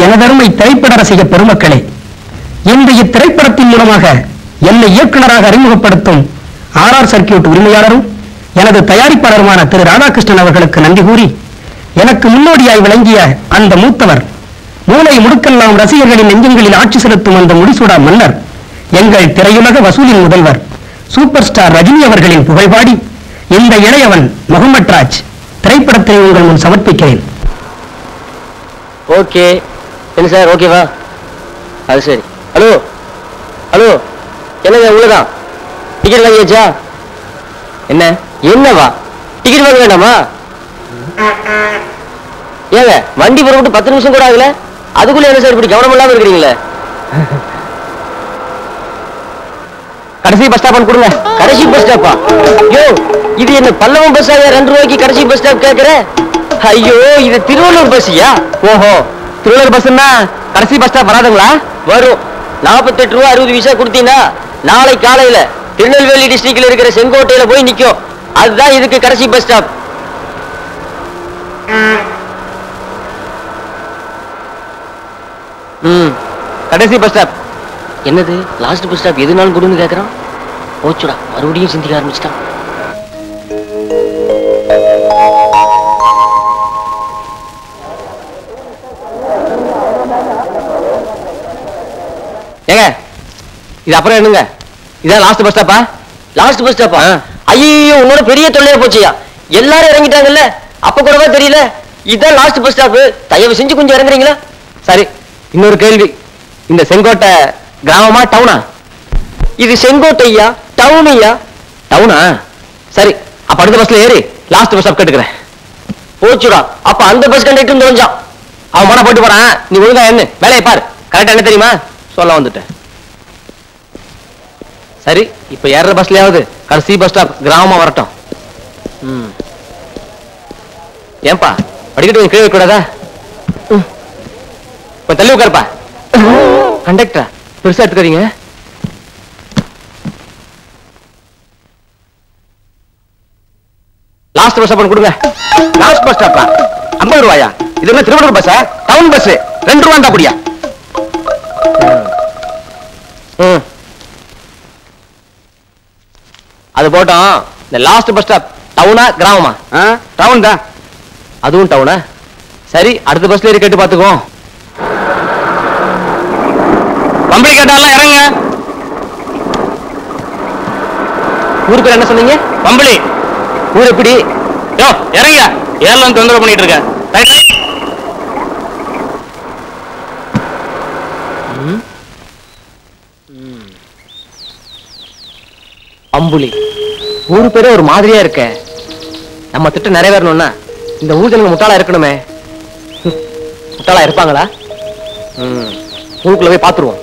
எனதருமை திரைப்பட ரசிக பெருமக்களே இன்றைய திரைப்படத்தின் மூலமாக என்னை இயக்குனராக அறிமுகப்படுத்தும் ஆர் ஆர் சர்க்கியூட் உரிமையாளரும் எனது தயாரிப்பாளருமான திரு ராதாகிருஷ்ணன் அவர்களுக்கு நன்றி கூறி எனக்கு முன்னோடியாய் விளங்கிய அந்த மூத்தவர் மூளை முடுக்கெல்லாம் ரசிகர்களின் நெஞ்சங்களில் ஆட்சி செலுத்தும் அந்த முடிசூடா மன்னர் எங்கள் திரையுலக வசூலின் முதல்வர் சூப்பர் ஸ்டார் ரஜினி அவர்களின் புகழ்பாடி இந்த இளையவன் முகமட் ராஜ் திரைப்படத்தை உங்கள் முன் சமர்ப்பிக்கிறேன் ஓகே என்ன சார் ஓகேவா அது சரி ஹலோ ஹலோ என்னங்க உள்ளதான் டிக்கெட் வாங்கியாச்சா என்ன என்னவா டிக்கெட் வாங்க வேண்டாமா ஏங்க வண்டி புறப்பட்டு பத்து நிமிஷம் கூட ஆகல அதுக்குள்ள என்ன சார் இப்படி கவனம் இல்லாம இருக்கிறீங்களே கடைசி பஸ் ஸ்டாப் கொடுங்க கடைசி பஸ் ஸ்டாப்பா ஐயோ இது என்ன பல்லவம் பஸ் ரெண்டு ரூபாய்க்கு கடைசி பஸ் ஸ்டாப் கேக்குற ஐயோ இது திருவள்ளூர் பஸ்ஸியா ஓஹோ திருவள்ளூர் பஸ்னா கடைசி பஸ் ஸ்டாப் வராதுங்களா வரும் நாற்பத்தெட்டு ரூபா அறுபது பைசா கொடுத்தீங்கன்னா நாளை காலையில திருநெல்வேலி டிஸ்ட்ரிக்ட்ல இருக்கிற செங்கோட்டையில போய் நிக்கும் அதுதான் இதுக்கு கடைசி பஸ் ஸ்டாப் ம் கடைசி பஸ் ஸ்டாப் என்னது லாஸ்ட் பஸ் ஸ்டாப் எதுனாலும் கொடுன்னு கேக்குறான் போச்சுடா மறுபடியும் சிந்திக்க ஆரம்பிச்சிட்டான் ஏங்க இது அப்புறம் என்னங்க இதான் லாஸ்ட் பஸ் ஸ்டாப்பா லாஸ்ட் பஸ் ஸ்டாப்பா ஐயோ உன்னோட பெரிய தொல்லையா போச்சியா எல்லாரும் இறங்கிட்டாங்கல்ல அப்ப கூடவா தெரியல இதான் லாஸ்ட் பஸ் ஸ்டாப் தயவு செஞ்சு கொஞ்சம் இறங்குறீங்களா சரி இன்னொரு கேள்வி இந்த செங்கோட்டை கிராமமா டவுனா இது செங்கோட்டையா டவுனையா டவுனா சரி அப்ப அடுத்த பஸ்ல ஏறி லாஸ்ட் பஸ் ஸ்டாப் கேட்டுக்கிறேன் போச்சுடா அப்ப அந்த பஸ் கண்டக்டர் தொலைஞ்சான் அவன் மன போட்டு போறான் நீ ஒழுங்கா என்ன வேலையை பாரு கரெக்டா என்ன தெரியுமா சொல்ல வந்துட்டேன் சரி இப்ப ஏற பஸ்லயாவது கடைசி பஸ் ஸ்டாப் கிராமமா வரட்டும் ம். ஏன்பா படிக்கட்டு கொஞ்சம் கீழே வைக்க கூடாதா ம். கொஞ்சம் தள்ளி உட்காருப்பா கண்டக்டரா பெருசா எடுத்துக்கிறீங்க லாஸ்ட் பஸ் ஸ்டாப் கொடுங்க லாஸ்ட் பஸ் ஸ்டாப்பா ஐம்பது ரூபாயா இது என்ன திருவள்ளூர் பஸ்ஸா டவுன் பஸ் ரெண்டு ரூபா அப்படியா ம் அது போட்டோம் இந்த லாஸ்ட் பஸ் ஸ்டாப் டவுனா கிராமமா டவுன் தான் அதுவும் டவுனா சரி அடுத்த பஸ்ல ஏறி கேட்டு பாத்துக்குவோம் கம்பளி கேட்டாலாம் இறங்க ஊர் பேர் என்ன சொன்னீங்க கம்பளி ஊர் எப்படி யோ இறங்க ஏர்லாம் தொந்தரவு பண்ணிட்டு இருக்க ரைட் ரைட் அம்புலி ஊரு பேரே ஒரு மாதிரியா இருக்க நம்ம திட்டம் நிறைவேறணும்னா இந்த ஊர் ஜனங்க முட்டாளா இருக்கணுமே ஹம், முட்டாளா இருப்பாங்களா ம், ஊருக்குள்ள போய் பாத்துருவோம்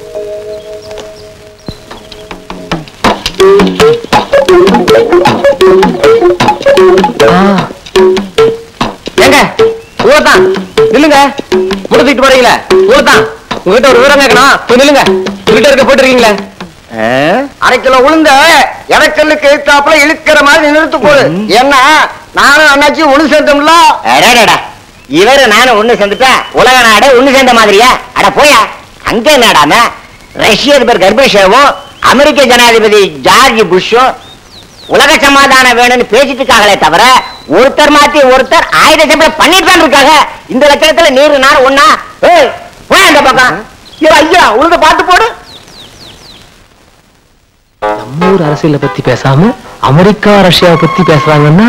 ஆ. ஏங்க ஊரத்தான் நில்லுங்க முட்டை தூக்கிட்டு போறீங்களே ஊரத்தான் உங்ககிட்ட ஒரு விவரம் கேட்கணும் போய் நில்லுங்க உங்ககிட்ட இருக்க போயிட்டு இருக்கீங்களே அரை கிலோ உளுந்த இடக்கல்லுக்கு எழுத்தாப்புல இழுக்கிற மாதிரி நிறுத்து போடு ஏன்னா நானும் அண்ணாச்சி ஒண்ணு சேர்ந்தோம்ல அடடடா இவரு நானும் ஒண்ணு சேர்ந்துட்டா உலக நாடு ஒண்ணு சேர்ந்த மாதிரியா அட போயா அங்க என்னடாம ரஷ்ய அதிபர் கர்பேஷவும் அமெரிக்க ஜனாதிபதி ஜார்ஜ் புஷ்ஷும் உலக சமாதானம் வேணும்னு பேசிட்டு இருக்காங்களே தவிர ஒருத்தர் மாத்தி ஒருத்தர் ஆயுத சம்பளம் பண்ணிட்டு தான் இருக்காங்க இந்த லட்சணத்துல நீரு நார் ஒண்ணா ஏய் போய் அந்த பக்கம் ஐயா ஐயா உளுந்த பாட்டு போடு நம்ம ஊர் அரசியலை பத்தி பேசாம அமெரிக்கா ரஷ்யாவை பத்தி பேசுறாங்கன்னா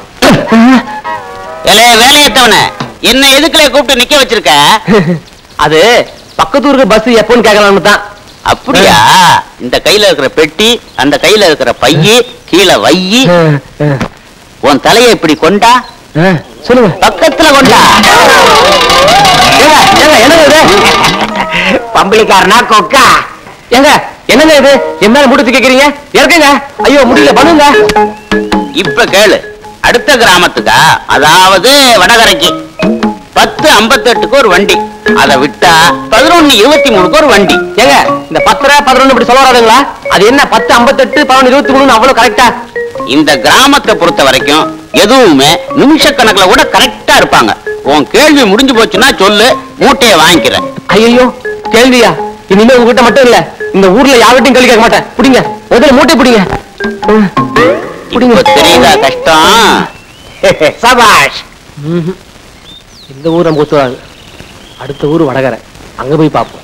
வேலையத்தவன என்ன எதுக்குல கூப்பிட்டு நிக்க வச்சிருக்க அது பக்கத்து ஊருக்கு பஸ் எப்போன்னு கேட்கலாம்னு தான் அப்படியா இந்த கையில இருக்கிற பெட்டி அந்த கையில இருக்கிற பையி கீழே வையி உன் தலையை இப்படி கொண்டா சொல்லுங்க பக்கத்துல கொண்டா ஏங்க, ஏங்க, என்னங்க இது பம்பளிக்காரனா கொக்கா ஏங்க என்னங்க இது என் மேல முட்டு கேக்குறீங்க இறக்குங்க ஐயோ முடியல பண்ணுங்க இப்ப கேளு அடுத்த கிராமத்துக்கா அதாவது வடகரைக்கு பத்து ஐம்பத்தெட்டுக்கு ஒரு வண்டி அதை விட்டா பதினொன்னு இருபத்தி மூணுக்கு ஒரு வண்டி ஏங்க இந்த பத்தரை பதினொன்னு இப்படி சொல்ல வராதுங்களா அது என்ன பத்து ஐம்பத்தெட்டு பதினொன்று இருபத்தி மூணு அவ்வளவு கரெக்டா இந்த கிராமத்தை பொறுத்த வரைக்கும் எதுவுமே நிமிஷக்கணக்குல கூட கரெக்டா இருப்பாங்க உன் கேள்வி முடிஞ்சு போச்சுன்னா சொல்லு மூட்டையை வாங்கிக்கிறேன் ஐயோ கேள்வியா இனிமே உங்ககிட்ட மட்டும் இல்ல இந்த ஊர்ல யார்கிட்டயும் கேள்வி கேட்க மாட்டேன் புடிங்க முதல்ல மூட்டை புடிங்க ம். இப்ப தெரியுதா கஷ்டம் சபாஷ் இந்த ஊர் நம்ம ஒத்துவாது அடுத்த ஊர் வடகரை அங்க போய் பார்ப்போம்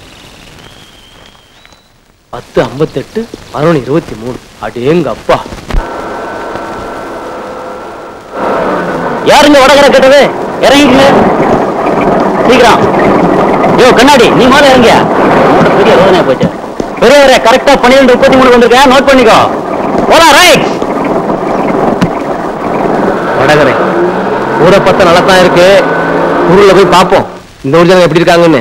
பத்து ஐம்பத்தெட்டு பதினொன்று இருபத்தி மூணு அடேங்க அப்பா யாருங்க வடகரை கேட்டது இறங்கிக்கல சீக்கிரம் யோ கண்ணாடி நீ மேல இறங்கியா உன்னோட பெரிய ரோதனையா போச்சு பெரியவரே கரெக்டா பன்னிரெண்டு முப்பத்தி மூணு வந்திருக்கேன் நோட் பண்ணிக்கோ போலாம் ரைட் வடகரை ஊரை பத்த நல்லா தான் இருக்கு ஊர்ல போய் பார்ப்போம் இந்த ஊர் ஜனங்க எப்படி இருக்காங்கன்னு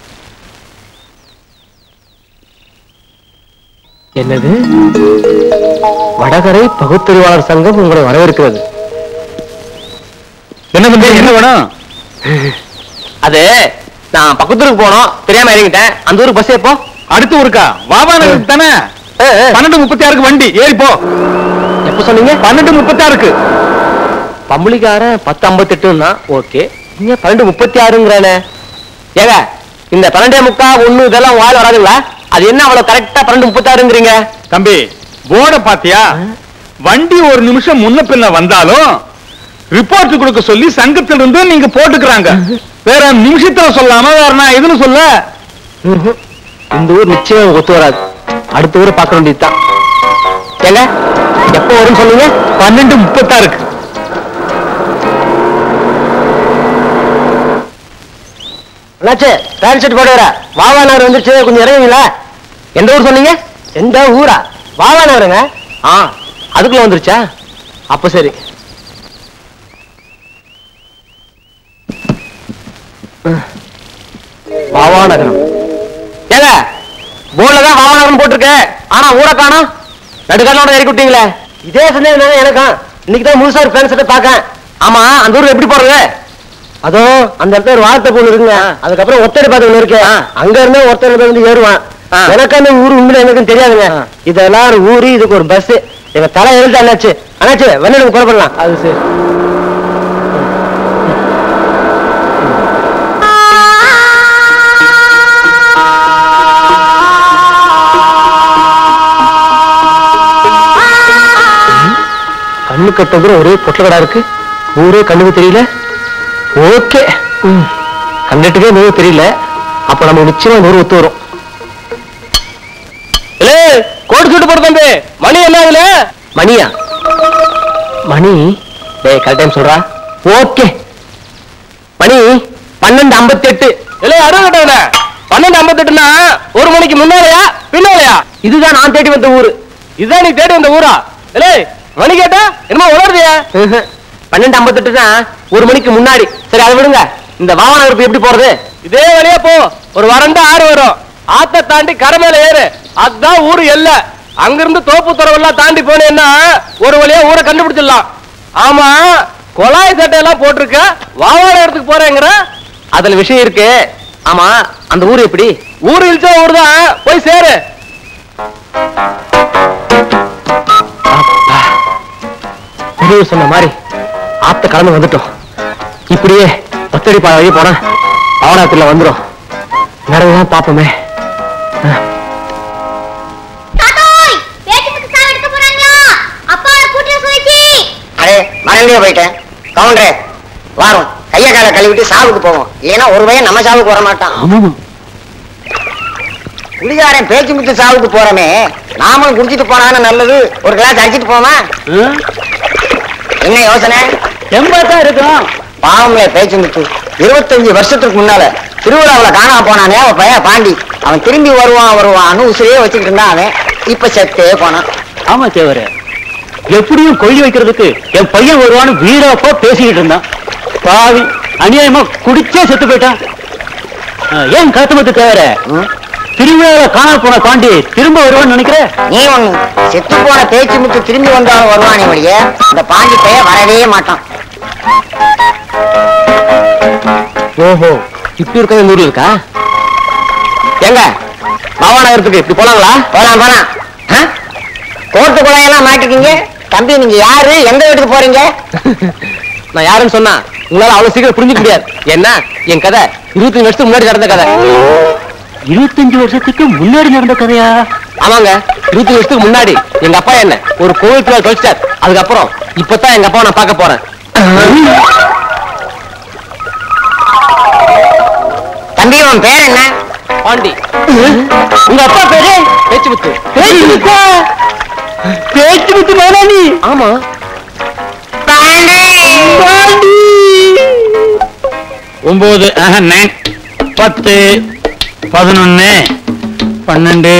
என்னது வடகரை பகுத்தறிவாளர் சங்கம் உங்களை வரவேற்கிறது என்ன தம்பி என்ன வேணும் அது நான் பக்கத்தூருக்கு போனோம் தெரியாம இறங்கிட்டேன் அந்த ஊருக்கு பஸ் எப்போ அடுத்த ஊருக்கா வாபா நகருக்கு தானே பன்னெண்டு முப்பத்தி ஆறுக்கு வண்டி ஏறி போ எப்ப சொன்னீங்க பன்னெண்டு முப்பத்தி ஆறுக்கு பம்பளிக்காரன் பத்து ஐம்பத்தெட்டுன்னா ஓகே இங்க பன்னெண்டு முப்பத்தி ஆறுங்கிறானே ஏங்க இந்த பன்னெண்டே முக்கா ஒண்ணு இதெல்லாம் வாயில் வராதுங்களா அது என்ன அவ்வளவு கரெக்டா பன்னெண்டு முப்பத்தாறுங்கிறீங்க தம்பி போர்ட பாத்தியா வண்டி ஒரு நிமிஷம் முன்ன பின்ன வந்தாலும் ரிப்போர்ட் கொடுக்க சொல்லி சங்கத்திலிருந்து நீங்க போட்டுக்கிறாங்க வேற நிமிஷத்துல சொல்லாம வேற நான் எதுன்னு சொல்ல ம்ஹும். இந்த ஊர் நிச்சயம் ஒத்து வராது அடுத்த ஊரை பார்க்க வேண்டியதுதான் ஏங்க எப்போ வரும்னு சொன்னீங்க பன்னெண்டு முப்பத்தாறுக்கு என்னாச்சு பேண்ட் ஷர்ட் போட்டு வர வாவா நகர் வந்துருச்சு கொஞ்சம் இறங்குங்களா எந்த ஊர் சொன்னீங்க எந்த ஊரா வாவா நகருங்க ஆ அதுக்குள்ள வந்துருச்சா அப்ப சரி வாவா நகரம் ஏங்க போர்டுல தான் வாவா நகரம் போட்டிருக்கு ஆனா ஊரை காணோம் நடுக்காலோட இறக்கி விட்டீங்களே இதே சந்தேகம் தானே எனக்கும் இன்னைக்கு தான் முழுசா ஒரு பேண்ட் ஷர்ட்டை பார்க்கேன் ஆமா அந்த ஊருக்கு எப்படி போறது அதோ அந்த இடத்துல ஒரு வார்த்தை பொண்ணு இருக்குங்க அதுக்கப்புறம் ஒத்தடி பாத்து ஒண்ணு இருக்கு அங்க இருந்தே ஒருத்தர் வந்து ஏறுவான் எனக்கு அந்த ஊர் உண்மையில எனக்கும் தெரியாதுங்க இதெல்லாம் ஒரு ஊரு இதுக்கு ஒரு பஸ் எங்க தலை எழுத்து அண்ணாச்சு அண்ணாச்சு வெண்ணெய் கொலை பண்ணலாம் அது சரி கண்ணு கட்டதும் ஒரே பொட்டலடா இருக்கு ஊரே கண்ணுக்கு தெரியல ஓகே கண்டுட்டுக்கே நூறு தெரியல அப்ப நம்ம நிச்சயமா நூறு ஒத்து வரும் கோடு சுட்டு போடு தம்பி மணி என்ன ஆகுல மணியா மணி டேய் கரெக்ட் டைம் சொல்றா ஓகே மணி பன்னெண்டு ஐம்பத்தி எட்டு இல்ல அறுபது பன்னெண்டு ஐம்பத்தி எட்டுனா ஒரு மணிக்கு முன்னாலயா பின்னாலயா இதுதான் நான் தேடி வந்த ஊரு இதுதான் நீ தேடி வந்த ஊரா இல்ல மணி கேட்டா என்னமோ உணர்றியா பன்னெண்டு ஐம்பத்தெட்டு தான் ஒரு மணிக்கு முன்னாடி சரி அதை விடுங்க இந்த வாகன இருப்பு எப்படி போறது இதே வழியா போ ஒரு வறண்ட ஆறு வரும் ஆத்த தாண்டி கரை மேல ஏறு அதுதான் ஊரு எல்ல அங்கிருந்து தோப்பு துறவெல்லாம் தாண்டி போனேன்னா ஒரு வழியா ஊரை கண்டுபிடிச்சிடலாம் ஆமா கொலாய் சட்டையெல்லாம் போட்டிருக்க வாவாட இடத்துக்கு போறேங்கிற அதுல விஷயம் இருக்கு ஆமா அந்த ஊர் எப்படி ஊர் இழிச்ச ஊர் தான் போய் சேரு பெரியவர் சொன்ன மாதிரி ஆத்த கடந்து வந்துட்டோம் இப்படியே பத்தடி பாதை வழி போனா அவனாத்துல வந்துடும் நடவுதான் பாப்போமே தாத்தோய் பேச்சுக்கு சாவு எடுக்க போறாங்களா அப்பாவோட கூட்டில சொல்லிச்சு அடே மறந்தே போயிட்டேன் கவுண்டரே வாரும் கைய காலை கழுவிட்டு சாவுக்கு போவோம் இல்லைன்னா ஒரு பையன் நம்ம சாவுக்கு வர மாட்டான் குடிகாரன் பேச்சு முத்து சாவுக்கு போறமே நாமளும் குடிச்சிட்டு போனாதானே நல்லது ஒரு கிளாஸ் அடிச்சிட்டு போமா என்ன யோசனை எண்பதான் இருக்கும் பாவம்ல பேச்சு முத்து இருபத்தஞ்சு வருஷத்துக்கு முன்னால திருவிழாவுல காணாம போனானே அவன் பையன் பாண்டி அவன் திரும்பி வருவான் வருவான்னு உசிரியே வச்சுக்கிட்டு இருந்தான் அவன் இப்ப செத்தே போனான் ஆமா தேவரே எப்படியும் கொள்ளி வைக்கிறதுக்கு என் பையன் வருவான்னு வீடப்போ பேசிக்கிட்டு இருந்தான் பாவி அநியாயமா குடிச்சே செத்து போயிட்டான் ஆ, ஏன் கருத்துமத்து தேவரே ம்? திருவிழாவில காணாம போன பாண்டி திரும்ப வருவான்னு நினைக்கிற நீ ஒண்ணு செத்து போன பேச்சு முத்து திரும்பி வந்தாலும் வருவானே வழிய இந்த பாண்டி பையன் வரவே மாட்டான் ஓஹோ இப்படி இருக்க ஊர்ல இருக்கா ஏங்க பாவா நகரத்துக்கு இப்படி போலாங்களா போலாம் போலாம் ஆ? கோர்ட்டு குழையெல்லாம் மாட்டிக்கிங்க தம்பி நீங்க யாரு எங்க வீட்டுக்கு போறீங்க நான் யாருன்னு சொன்னா உங்களால அவ்வளவு சீக்கிரம் புரிஞ்சுக்க முடியாது என்ன என் கதை இருபத்தஞ்சு வருஷத்துக்கு முன்னாடி நடந்த கதை இருபத்தஞ்சு வருஷத்துக்கு முன்னாடி நடந்த கதையா ஆமாங்க இருபத்தஞ்சு வருஷத்துக்கு முன்னாடி எங்க அப்பா என்ன ஒரு கோவில் திருவிழா தொலைச்சிட்டார் அதுக்கப்புறம் இப்பதான் எங்க அப்பாவை நான் பார்க்க போறேன் தம்பி உன் பேர் என்ன பாண்டி உங்க அப்பா பேரு பேச்சுமுத்து பேச்சுமுத்தா பேச்சுமுத்து மாமா நீ ஆமா ஒன்பது ஆஹா, nine, பத்து பதினொன்னு பன்னெண்டு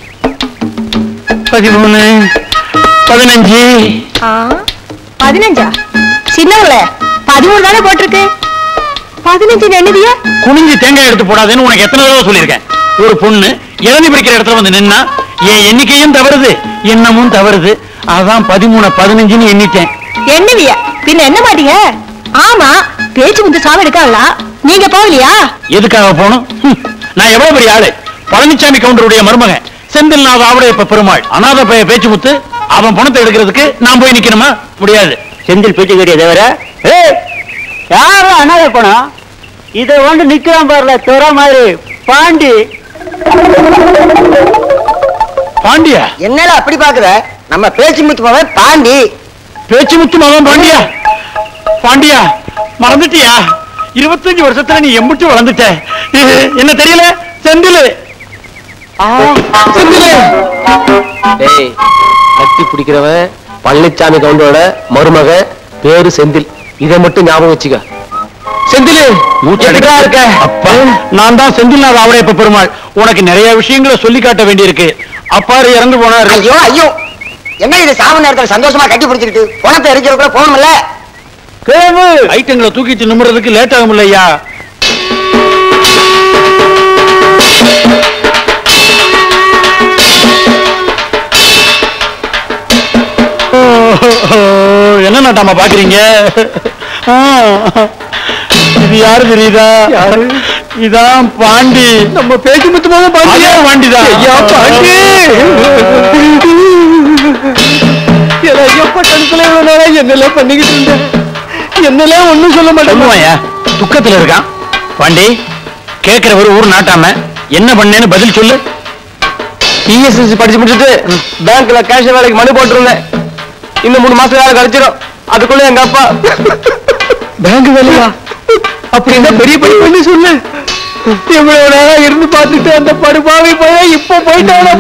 பதிமூணு பதினஞ்சு பதினஞ்சா சின்னவங்கள பதிமூணு தானே போட்டிருக்கு பதினஞ்சு என்னதியா குனிஞ்சு தேங்காய் எடுத்து போடாதேன்னு உனக்கு எத்தனை தடவை சொல்லியிருக்கேன் ஒரு பொண்ணு இளநி பிடிக்கிற இடத்துல வந்து நின்னா என் எண்ணிக்கையும் தவறுது எண்ணமும் தவறுது அதான் பதிமூணு பதினஞ்சுன்னு எண்ணிட்டேன் என்னவியா பின்ன என்ன மாட்டீங்க ஆமா பேச்சு முத்து சாமி எடுக்காங்களா நீங்க போகலையா எதுக்காக போகணும் ஹம், நான் எவ்வளவு பெரிய ஆளு பழனிசாமி கவுண்டருடைய மருமகன் செந்தில்நாத ஆவடையப்ப பெருமாள் அநாத பைய பேச்சு முத்து அவன் பணத்தை எடுக்கிறதுக்கு நான் போய் நிக்கணுமா முடியாது செந்தில் பேச்சு கேட்டிய தவிர ஏய் யாரும் அனாதை பணம் இதை வந்து நிக்கிறான் பாருல துற மாதிரி பாண்டி பாண்டியா என்னடா அப்படி பாக்குற நம்ம பேச்சு முத்து போவன் பாண்டி பேச்சு முத்து மகன் பாண்டியா பாண்டியா மறந்துட்டியா இருபத்தஞ்சு வருஷத்துல நீ எம்பிட்டு வளர்ந்துட்ட இது என்ன தெரியல செந்திலு ஆ, செந்திலு டேய் கட்டி பிடிக்கிறவன் பழனிச்சாமி கவுண்டரோட மருமக பேரு செந்தில் இதை மட்டும் ஞாபகம் வச்சுக்க செந்தில் மூச்சடைக்கா இருக்க அப்பா நான் தான் செந்தில்நாத ஆவடையப்ப பெருமாள் உனக்கு நிறைய விஷயங்களை சொல்லி காட்ட வேண்டியிருக்கு அப்பாரு இறந்து போனாரு ஐயோ ஐயோ என்ன இது சாம நேரத்துல சந்தோஷமா கட்டி பிடிச்சிருக்கு பணத்தை எரிக்கிறதுக்குள்ள போகணும்ல கேவு ஐட்டங்களை தூக்கிட்டு நிமிடுறதுக்கு லேட் ஆகும் இல்லையா என்ன நாட்டாம பாக்குறீங்க ஆ, இது யாரு தெரியுதா இதான் பாண்டி நம்ம பேச்சு முத்துமாக பாண்டி பாண்டிதான் ஐயா பாண்டி என்னெல்லாம் பண்ணிக்கிட்டு இருந்தேன் என்னெல்லாம் ஒண்ணும் சொல்ல மாட்டேன் துக்கத்துல இருக்கான் பாண்டி கேக்குறவர் ஊர் நாட்டாம என்ன பண்ணேன்னு பதில் சொல்லு பிஎஸ்எஸ்சி படிச்சு முடிச்சுட்டு பேங்க்ல கேஷ் வேலைக்கு மனு போட்டிருந்தேன் இன்னும் மூணு மாசம் வேலை கிடைச்சிரும் அதுக்குள்ள எங்க அப்பா பேங்க் வேலையா அப்படின்னா பெரிய பெரிய பண்ணி சொல்லு இவ்வளவு நேரம் இருந்து பார்த்துட்டு அந்த படுபாவி போய் இப்ப போயிட்டான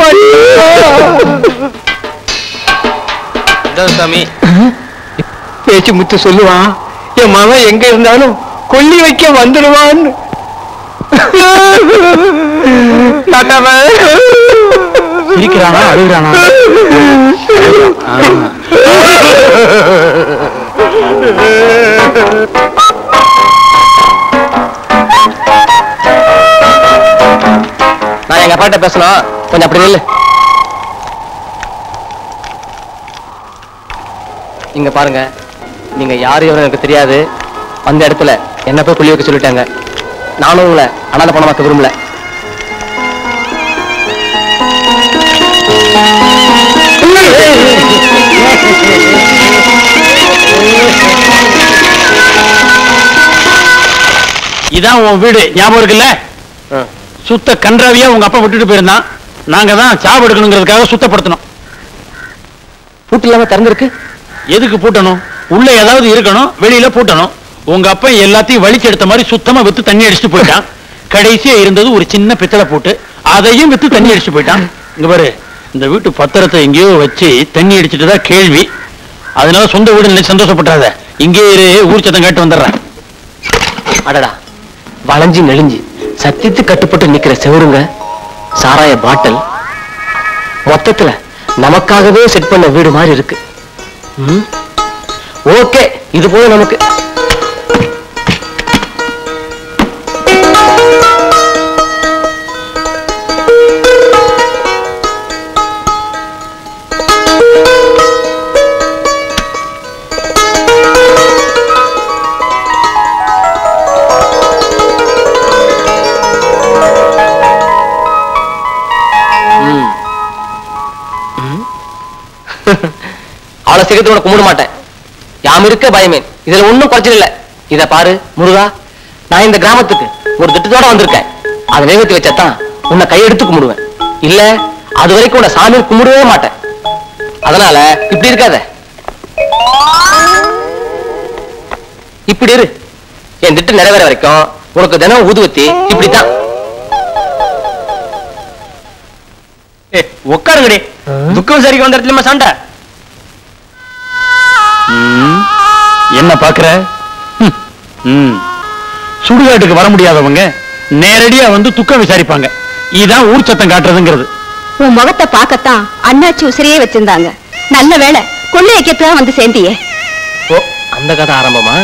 சாமி பேச்சு முத்து சொல்லுவான் என் மகன் எங்க இருந்தாலும் கொல்லி வைக்க வந்துடுவான்னு சிரிக்கிறானா அழுகிறானா நான் எங்க அப்பாட்ட பேசணும் கொஞ்சம் அப்படி நில்லு இங்க பாருங்க நீங்க யாரு எவரும் எனக்கு தெரியாது அந்த இடத்துல என்ன போய் புள்ளி வைக்க சொல்லிட்டாங்க நானும் உங்களை அனாத பணமாக்க விரும்பல இதான் உன் வீடு ஞாபகம் இருக்குல்ல சுத்த கன்றாவியா உங்க அப்பா விட்டுட்டு போயிருந்தான் நாங்க தான் சாவு எடுக்கணுங்கிறதுக்காக சுத்தப்படுத்தணும் பூட்டு இல்லாம திறந்திருக்கு எதுக்கு பூட்டணும் உள்ள ஏதாவது இருக்கணும் வெளியில பூட்டணும் உங்க அப்பா எல்லாத்தையும் வலிச்சு எடுத்த மாதிரி சுத்தமா வித்து தண்ணி அடிச்சுட்டு போயிட்டான் கடைசியா இருந்தது ஒரு சின்ன பித்தளை பூட்டு அதையும் வித்து தண்ணி அடிச்சுட்டு போயிட்டான் இங்க பாரு இந்த வீட்டு பத்திரத்தை எங்கேயோ வச்சு தண்ணி அடிச்சுட்டு தான் கேள்வி அதனால சொந்த வீடு நினைச்சு சந்தோஷப்பட்டாத இங்கே இரு ஊர் சத்தம் கேட்டு வந்துடுறேன் அடடா வளைஞ்சு நெளிஞ்சு சத்தியத்து கட்டுப்பட்டு நிக்கிற செவருங்க சாராய பாட்டில் மொத்தத்துல நமக்காகவே செட் பண்ண வீடு மாதிரி இருக்கு ம்? ஓகே இது போதும் நமக்கு அவளை சீக்கிரத்தோட கும்பிட மாட்டேன் யாம் இருக்க பயமே இதுல ஒண்ணும் குறைச்சல் இல்ல இத பாரு முருகா நான் இந்த கிராமத்துக்கு ஒரு திட்டத்தோட வந்திருக்கேன் அதை வேகத்தி வச்சாதான் உன்னை கையெடுத்து கும்பிடுவேன் இல்ல அது வரைக்கும் உன்னை சாமி கும்பிடவே மாட்டேன் அதனால இப்படி இருக்காத இப்படி இரு என் திட்டம் நிறைவேற வரைக்கும் உனக்கு தினம் ஊதுவத்தி இப்படித்தான் உட்காருங்கடி துக்கம் சரிக்கு வந்த இடத்துல சண்டை ம், என்ன பாக்குற ம், ம். சுடுகாட்டுக்கு வர முடியாதவங்க நேரடியா வந்து துக்கம் விசாரிப்பாங்க இதான் ஊர் சத்தம் காட்டுறதுங்கிறது உன் முகத்தை பார்க்கத்தான் அண்ணாச்சி உசிரியே வச்சிருந்தாங்க நல்ல வேளை கொள்ளை ஐக்கியத்தான் வந்து சேர்ந்தியே ஓ அந்த கதை ஆரம்பமா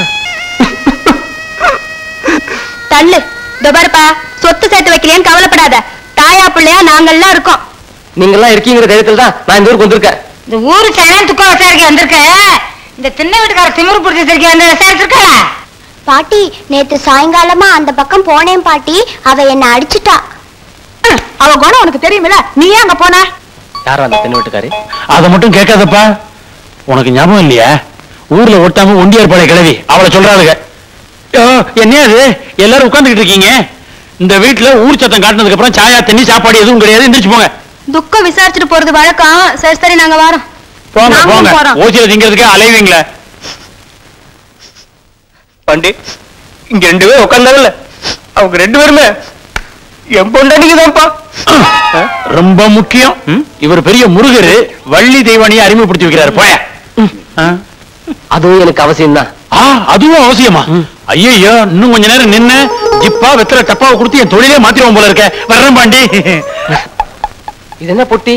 தள்ளு பாருப்பா சொத்து சேர்த்து வைக்கலையான்னு கவலைப்படாத தாயா பிள்ளையா நாங்கெல்லாம் இருக்கோம் நீங்கெல்லாம் இருக்கீங்கிற தைரியத்துல தான் நான் இந்த ஊருக்கு வந்திருக்கேன் இந்த ஊரு சனத்துக்கும் விசாரிக்க வந்திருக்க இந்த திண்ணை வீட்டுக்கார திமிரு பிடிச்சி வச்சிருக்க அந்த விசாரிச்சிருக்க பாட்டி நேத்து சாயங்காலமா அந்த பக்கம் போனேன் பாட்டி அவ என்ன அடிச்சிட்டா அவ குணம் உனக்கு தெரியுமில நீ ஏன் அங்க போன யாரும் அந்த தென் வீட்டுக்காரு அதை மட்டும் கேட்காதப்பா உனக்கு ஞாபகம் இல்லையா ஊர்ல ஒட்டாம ஒண்டியார் பழைய கிழவி அவளை சொல்றாளுங்க ஐயோ, என்ன அது எல்லாரும் உட்கார்ந்துகிட்டு இருக்கீங்க இந்த வீட்டுல ஊர் சத்தம் காட்டினதுக்கு அப்புறம் சாயா தண்ணி சாப்பாடு எதுவும் கிடையாது எந்திரிச்சு போங்க துக்கம் விசாரிச்சுட்டு போறது வழக்கம் சரி சரி நாங்க வரோம் போங்க நாங்களும் போங்க போறோம். ஓசியில திங்கிறதுக்கு அலைவீங்களே பண்டி இங்க ரெண்டு பேரும் உட்காந்தாங்கல்ல அவங்க ரெண்டு பேருமே என் பொண்டாட்டிக்குதான்ப்பா ரொம்ப முக்கியம் ம்? இவர் பெரிய முருகரு வள்ளி தெய்வானியை அறிமுகப்படுத்தி வைக்கிறாரு போய ஆ? அதுவும் எனக்கு அவசியம் தான் ஆ அதுவும் அவசியமா ஐயோ இன்னும் கொஞ்ச நேரம் நின்னு ஜிப்பா வெத்தல டப்பாவை கொடுத்து என் தொழிலே மாத்திருவோம் போல இருக்க வர்றேன் பாண்டி இது என்ன பொட்டி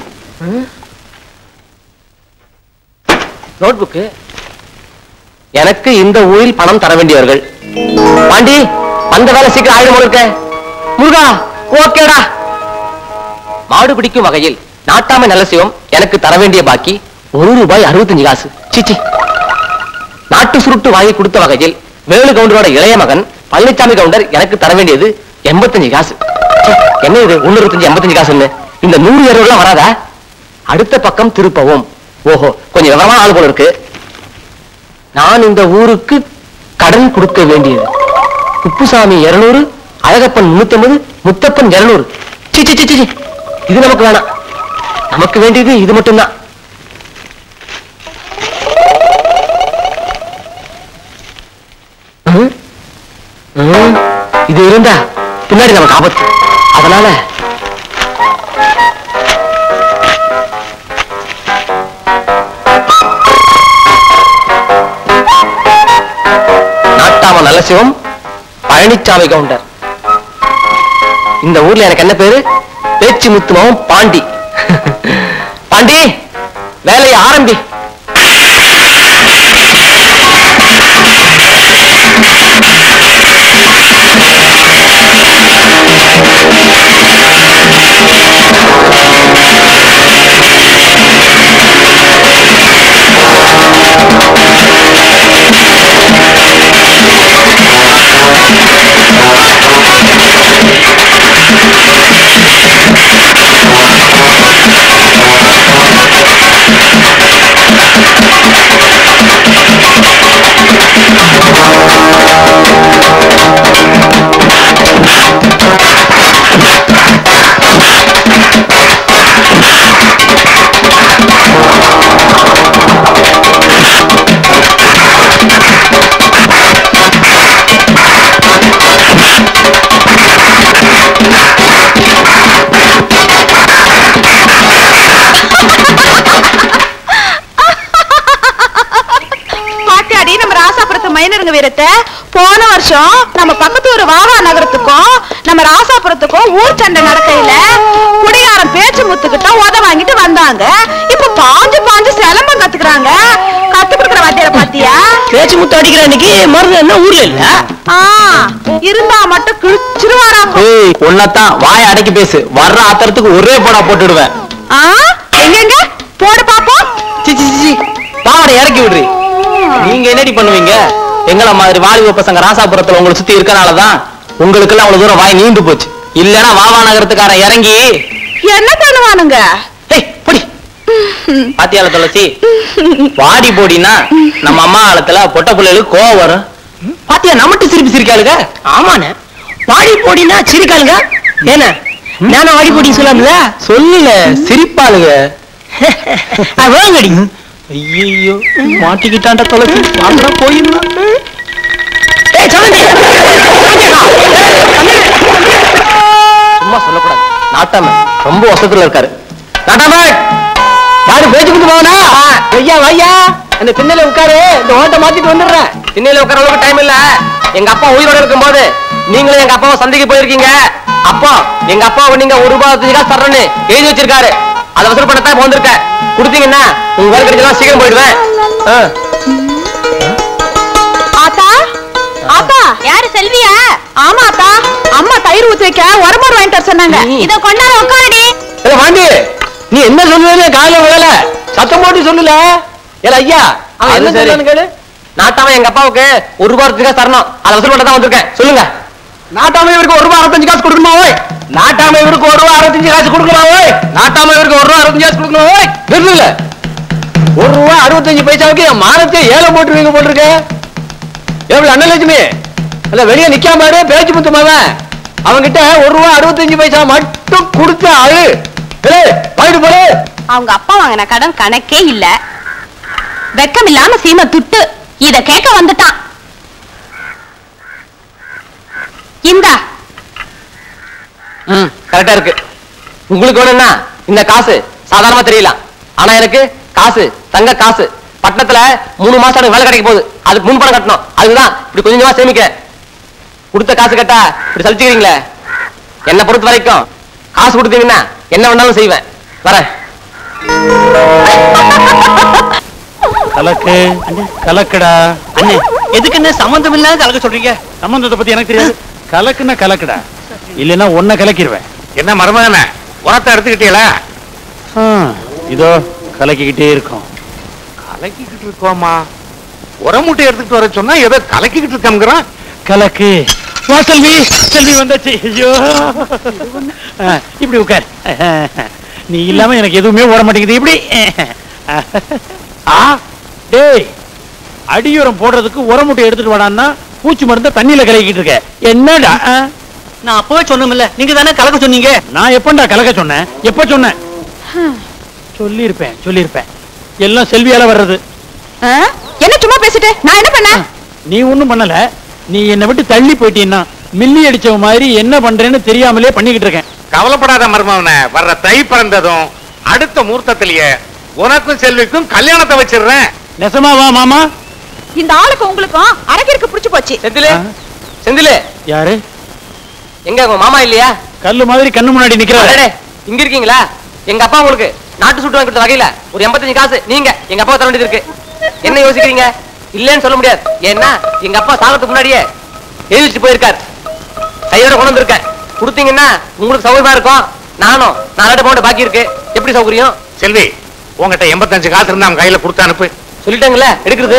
நோட்புக்கு எனக்கு இந்த ஊரில் பணம் தர வேண்டியவர்கள் பாண்டி அந்த வேலை சீக்கிரம் ஆயிரம் போல இருக்க முருகா ஓகேடா மாடு பிடிக்கும் வகையில் நாட்டாமை நல்ல சிவம் எனக்கு தர வேண்டிய பாக்கி ஒரு ரூபாய் அறுபத்தஞ்சு காசு சிச்சி நாட்டு சுருட்டு வாங்கி கொடுத்த வகையில் வேலு கவுண்டரோட இளைய மகன் பழனிசாமி கவுண்டர் எனக்கு தர வேண்டியது எண்பத்தஞ்சு காசு ச்சே, என்ன இது ஒண்ணு இருபத்தஞ்சு எண்பத்தஞ்சு காசுன்னு இந்த நூறு இருநூறுலாம் வராதா அடுத்த பக்கம் திருப்பவும் ஓஹோ கொஞ்சம் விவரமான ஆள் போல இருக்கு நான் இந்த ஊருக்கு கடன் கொடுக்க வேண்டியது குப்புசாமி இருநூறு அழகப்பன் முன்னூத்தம்பது முத்தப்பன் இருநூறு சி சி சி, சி சி. இது நமக்கு வேணாம் நமக்கு வேண்டியது இது மட்டும்தான் ம்? ம், இது இருந்தா பின்னாடி நமக்கு ஆபத்து அதனால நாட்டாம நல்ல சிவம் பழனிச்சாமி கவுண்டர் இந்த ஊர்ல எனக்கு என்ன பேரு பேச்சு முத்துமாவும் பாண்டி பாண்டி வேலையை ஆரம்பி பாட்டியாடி நம்ம ராசாபுரத்து மைனருங்க வீரத்தை போன வருஷம் நம்ம பக்கத்து ஒரு வாகா நகரத்துக்கும் நம்ம ராசாபுரத்துக்கும் ஊர் சண்டை நடக்கையில குடிகாரன் பேச்சு முத்துக்கிட்ட உத வாங்கிட்டு வந்தாங்க இப்ப பாஞ்சு பாஞ்சு சிலம்பம் கத்துக்கிறாங்க கத்து கொடுக்குற வாத்தியார பாத்தியா பேச்சு முத்து அடிக்கிற அன்னைக்கு மருந்து என்ன ஊர்ல இல்ல ஆ இருந்தா மட்டும் கிழிச்சிருவாராம் ஏய் ஒன்னத்தான் வாய அடக்கி பேசு வர்ற ஆத்திரத்துக்கு ஒரே போடா போட்டுடுவேன் ஆ எங்கெங்க போடு பாப்போம் சி சி சி, சி பாவடை இறக்கி விடுறி நீங்க என்னடி பண்ணுவீங்க எங்கள மாதிரி வாலிப பசங்க ராசாபுரத்துல உங்களை சுத்தி இருக்கனாலதான் உங்களுக்கெல்லாம் அவ்வளவு தூரம் வாய் நீண்டு போச்சு இல்லனா வாவா நகரத்துக்காரன் இறங்கி என்ன பண்ணுவானுங்க ஏய் பொடி பாத்தியால துளசி வாடி போடினா நம்ம அம்மா காலத்துல பொட்ட பிள்ளைகளுக்கு கோவம் வரும் பாத்தியா நம்மட்டு சிரிப்பு சிரிக்காளுங்க ஆமாண்ணே வாடி போடினா சிரிக்காளுங்க ஏன நானும் வாடி போடி சொல்லாமல சொல்லல சிரிப்பாளுங்க வேங்கடி ஐயோ மாட்டிக்கிட்டாண்ட தொலைச்சி வாங்கடா போயிருந்தான் ஏய் சமந்தி சும்மா சொல்லக்கூடாது நாட்டாம ரொம்ப வசத்துல இருக்காரு நாட்டாம யாரு பேச்சு கொடுத்து போவனா ஐயா ஐயா அந்த திண்ணையில உட்காரு இந்த ஓட்ட மாத்திட்டு வந்துடுறேன் திண்ணையில உட்கார அளவுக்கு டைம் இல்ல எங்க அப்பா உயிரோட இருக்கும்போது நீங்களும் எங்க அப்பாவை சந்தைக்கு போயிருக்கீங்க அப்போ எங்க அப்பாவை நீங்க ஒரு ரூபாய் வச்சு காசு தர்றேன்னு எழுதி வச்சிருக்காரு அதை வசூல் பண்ணத்தான் இப்ப வந்திருக்கேன் கொடுத்தீங்கன்னா உங்க வேலை கிடைச்சா சீக்கிரம் போயிடுவேன் ஆ. ஆத்தா ஆத்தா யாரு செல்வியா ஆமா ஆத்தா அம்மா தயிர் ஊத்தி வைக்க உரமோர் வாங்கிட்டு வர சொன்னாங்க இத கொண்டாட உட்காரடி ஏல வாண்டி நீ என்ன சொல்லுவே காலையில விழல சத்தம் போட்டு சொல்லல ஏல ஐயா அவன் என்ன சொல்றான்னு கேளு நாட்டாம எங்க அப்பாவுக்கு ஒரு ரூபாய் அறுபத்தஞ்சு காசு தரணும் அதை வசூல் பண்ண தான் வந்திருக்கேன் சொல்லுங்க நாட்டாம இவருக்கு ஒரு ரூபாய் அறுபத்தஞ்சு காசு கொடுக்கணுமா ஓய் நாட்டாம இவருக்கு ஒரு ரூபாய் அறுபத்தஞ்சு காசு கொடுக்கணுமா ஓய் நாட்டாம இவருக்கு ஒரு ரூபாய் அறுபத்தஞ்சு காசு கொடுக்கணுமா ஓய் நிறுத்துல ஒரு ரூபாய் அறுபத்தஞ்சு பைசாவுக்கு என் மானத்தை ஏழை போட்டு வீங்க போட்டிருக்க எவ்வளவு அண்ணலட்சுமி இல்ல வெளியே நிக்காம பாரு பேச்சு முத்துமாவன் அவன்கிட்ட ஒரு ரூபா அறுபத்தஞ்சு பைசா மட்டும் கொடுத்த ஆளு ஏய், வாங்கிட்டு போடு அவங்க அப்பா வாங்கின கடன் கணக்கே இல்ல வெக்கம் இல்லாம சீம துட்டு இத கேட்க வந்துட்டான் இந்தா ம் கரெக்டா இருக்கு உங்களுக்கு வேணும்னா இந்த காசு சாதாரணமா தெரியலாம் ஆனா எனக்கு காசு தங்க காசு பட்டணத்துல மூணு மாசம் எனக்கு வேலை கிடைக்க போகுது அதுக்கு முன் பணம் கட்டணும் அதுதான் இப்படி கொஞ்சம் கொஞ்சமா சேமிக்கிறேன் கொடுத்த காசு கேட்டா இப்படி சலிச்சுக்கிறீங்களே என்னை பொறுத்த வரைக்கும் காசு கொடுத்தீங்கன்னா என்ன வேணாலும் செய்வேன் வரேன் கலக்கு கலக்குடா அண்ணே எதுக்கு என்ன சம்பந்தம் இல்லாத கலக்க சொல்றீங்க சம்பந்தத்தை பத்தி எனக்கு தெரியாது கலக்குன்னா கலக்குடா இல்லைன்னா ஒன்ன கலக்கிடுவேன் என்ன மருமகன உரத்தை எடுத்துக்கிட்டீங்களா ஆ, இதோ கலக்கிக்கிட்டே இருக்கும் கலக்கிக்கிட்டு இருக்கோமா உரம் மூட்டை எடுத்துக்கிட்டு வர சொன்னா ஏதோ கலக்கிக்கிட்டு இருக்கோங்கிறான் கலக்கு வா செல்வி செல்வி வந்தாச்சு ஐயோ ஆ, இப்படி உட்கார் நீ இல்லாம எனக்கு எதுவுமே ஓட மாட்டேங்குது இப்படி ஆ டேய் அடியுரம் போடுறதுக்கு உரம் மூட்டை எடுத்துட்டு வாடான்னா பூச்சி மருந்த தண்ணியில கலக்கிட்டு இருக்க என்னடா ஆ? நான் அப்பவே சொன்னோம்ல நீங்க தானே கலக்க சொன்னீங்க நான் எப்பண்டா கலக்க சொன்னேன் எப்ப சொன்னேன் சொல்லியிருப்பேன் சொல்லியிருப்பேன் எல்லாம் செல்வியால வர்றது ஆ? என்ன சும்மா பேசிட்டு நான் என்ன பண்ணேன் நீ ஒண்ணும் பண்ணல நீ என்னை விட்டு தள்ளி போயிட்டீன்னா மில்லி அடிச்சவ மாதிரி என்ன பண்றேன்னு தெரியாமலே பண்ணிக்கிட்டு இருக்கேன் கவலைப்படாத மருமகன வர்ற தை பிறந்ததும் அடுத்த முகூர்த்தத்திலேயே உனக்கும் செல்விக்கும் கல்யாணத்தை வச்சிடுறேன் நெசமாவா மாமா இந்த ஆளுக்கு உங்களுக்கும் அரக்கிற்கு பிடிச்சு போச்சு செந்திலு செந்திலு யாரு எங்க உங்க மாமா இல்லையா கல்லு மாதிரி கண்ணு முன்னாடி நிக்கிறாரு அடடே, இங்க இருக்கீங்களா எங்க அப்பா உங்களுக்கு நாட்டு சுட்டு வாங்கி கொடுத்த வகையில ஒரு எண்பத்தஞ்சு காசு நீங்க எங்க அப்பா தர வேண்டியது இருக்கு என்ன யோசிக்கிறீங்க இல்லைன்னு சொல்ல முடியாது ஏன்னா எங்க அப்பா சாகத்துக்கு முன்னாடியே எழுதிட்டு போயிருக்காரு கையோட கொண்டு வந்திருக்கேன் கொடுத்தீங்கன்னா உங்களுக்கு சௌகரியமா இருக்கும் நானும் நாலு பவுண்ட் பாக்கி இருக்கு எப்படி சௌகரியம் செல்வி உங்ககிட்ட எண்பத்தஞ்சு காசு இருந்தா அவன் கையில கொடுத்து அனுப்பு சொல்லிட்டாங்கல்ல எடுக்கிறது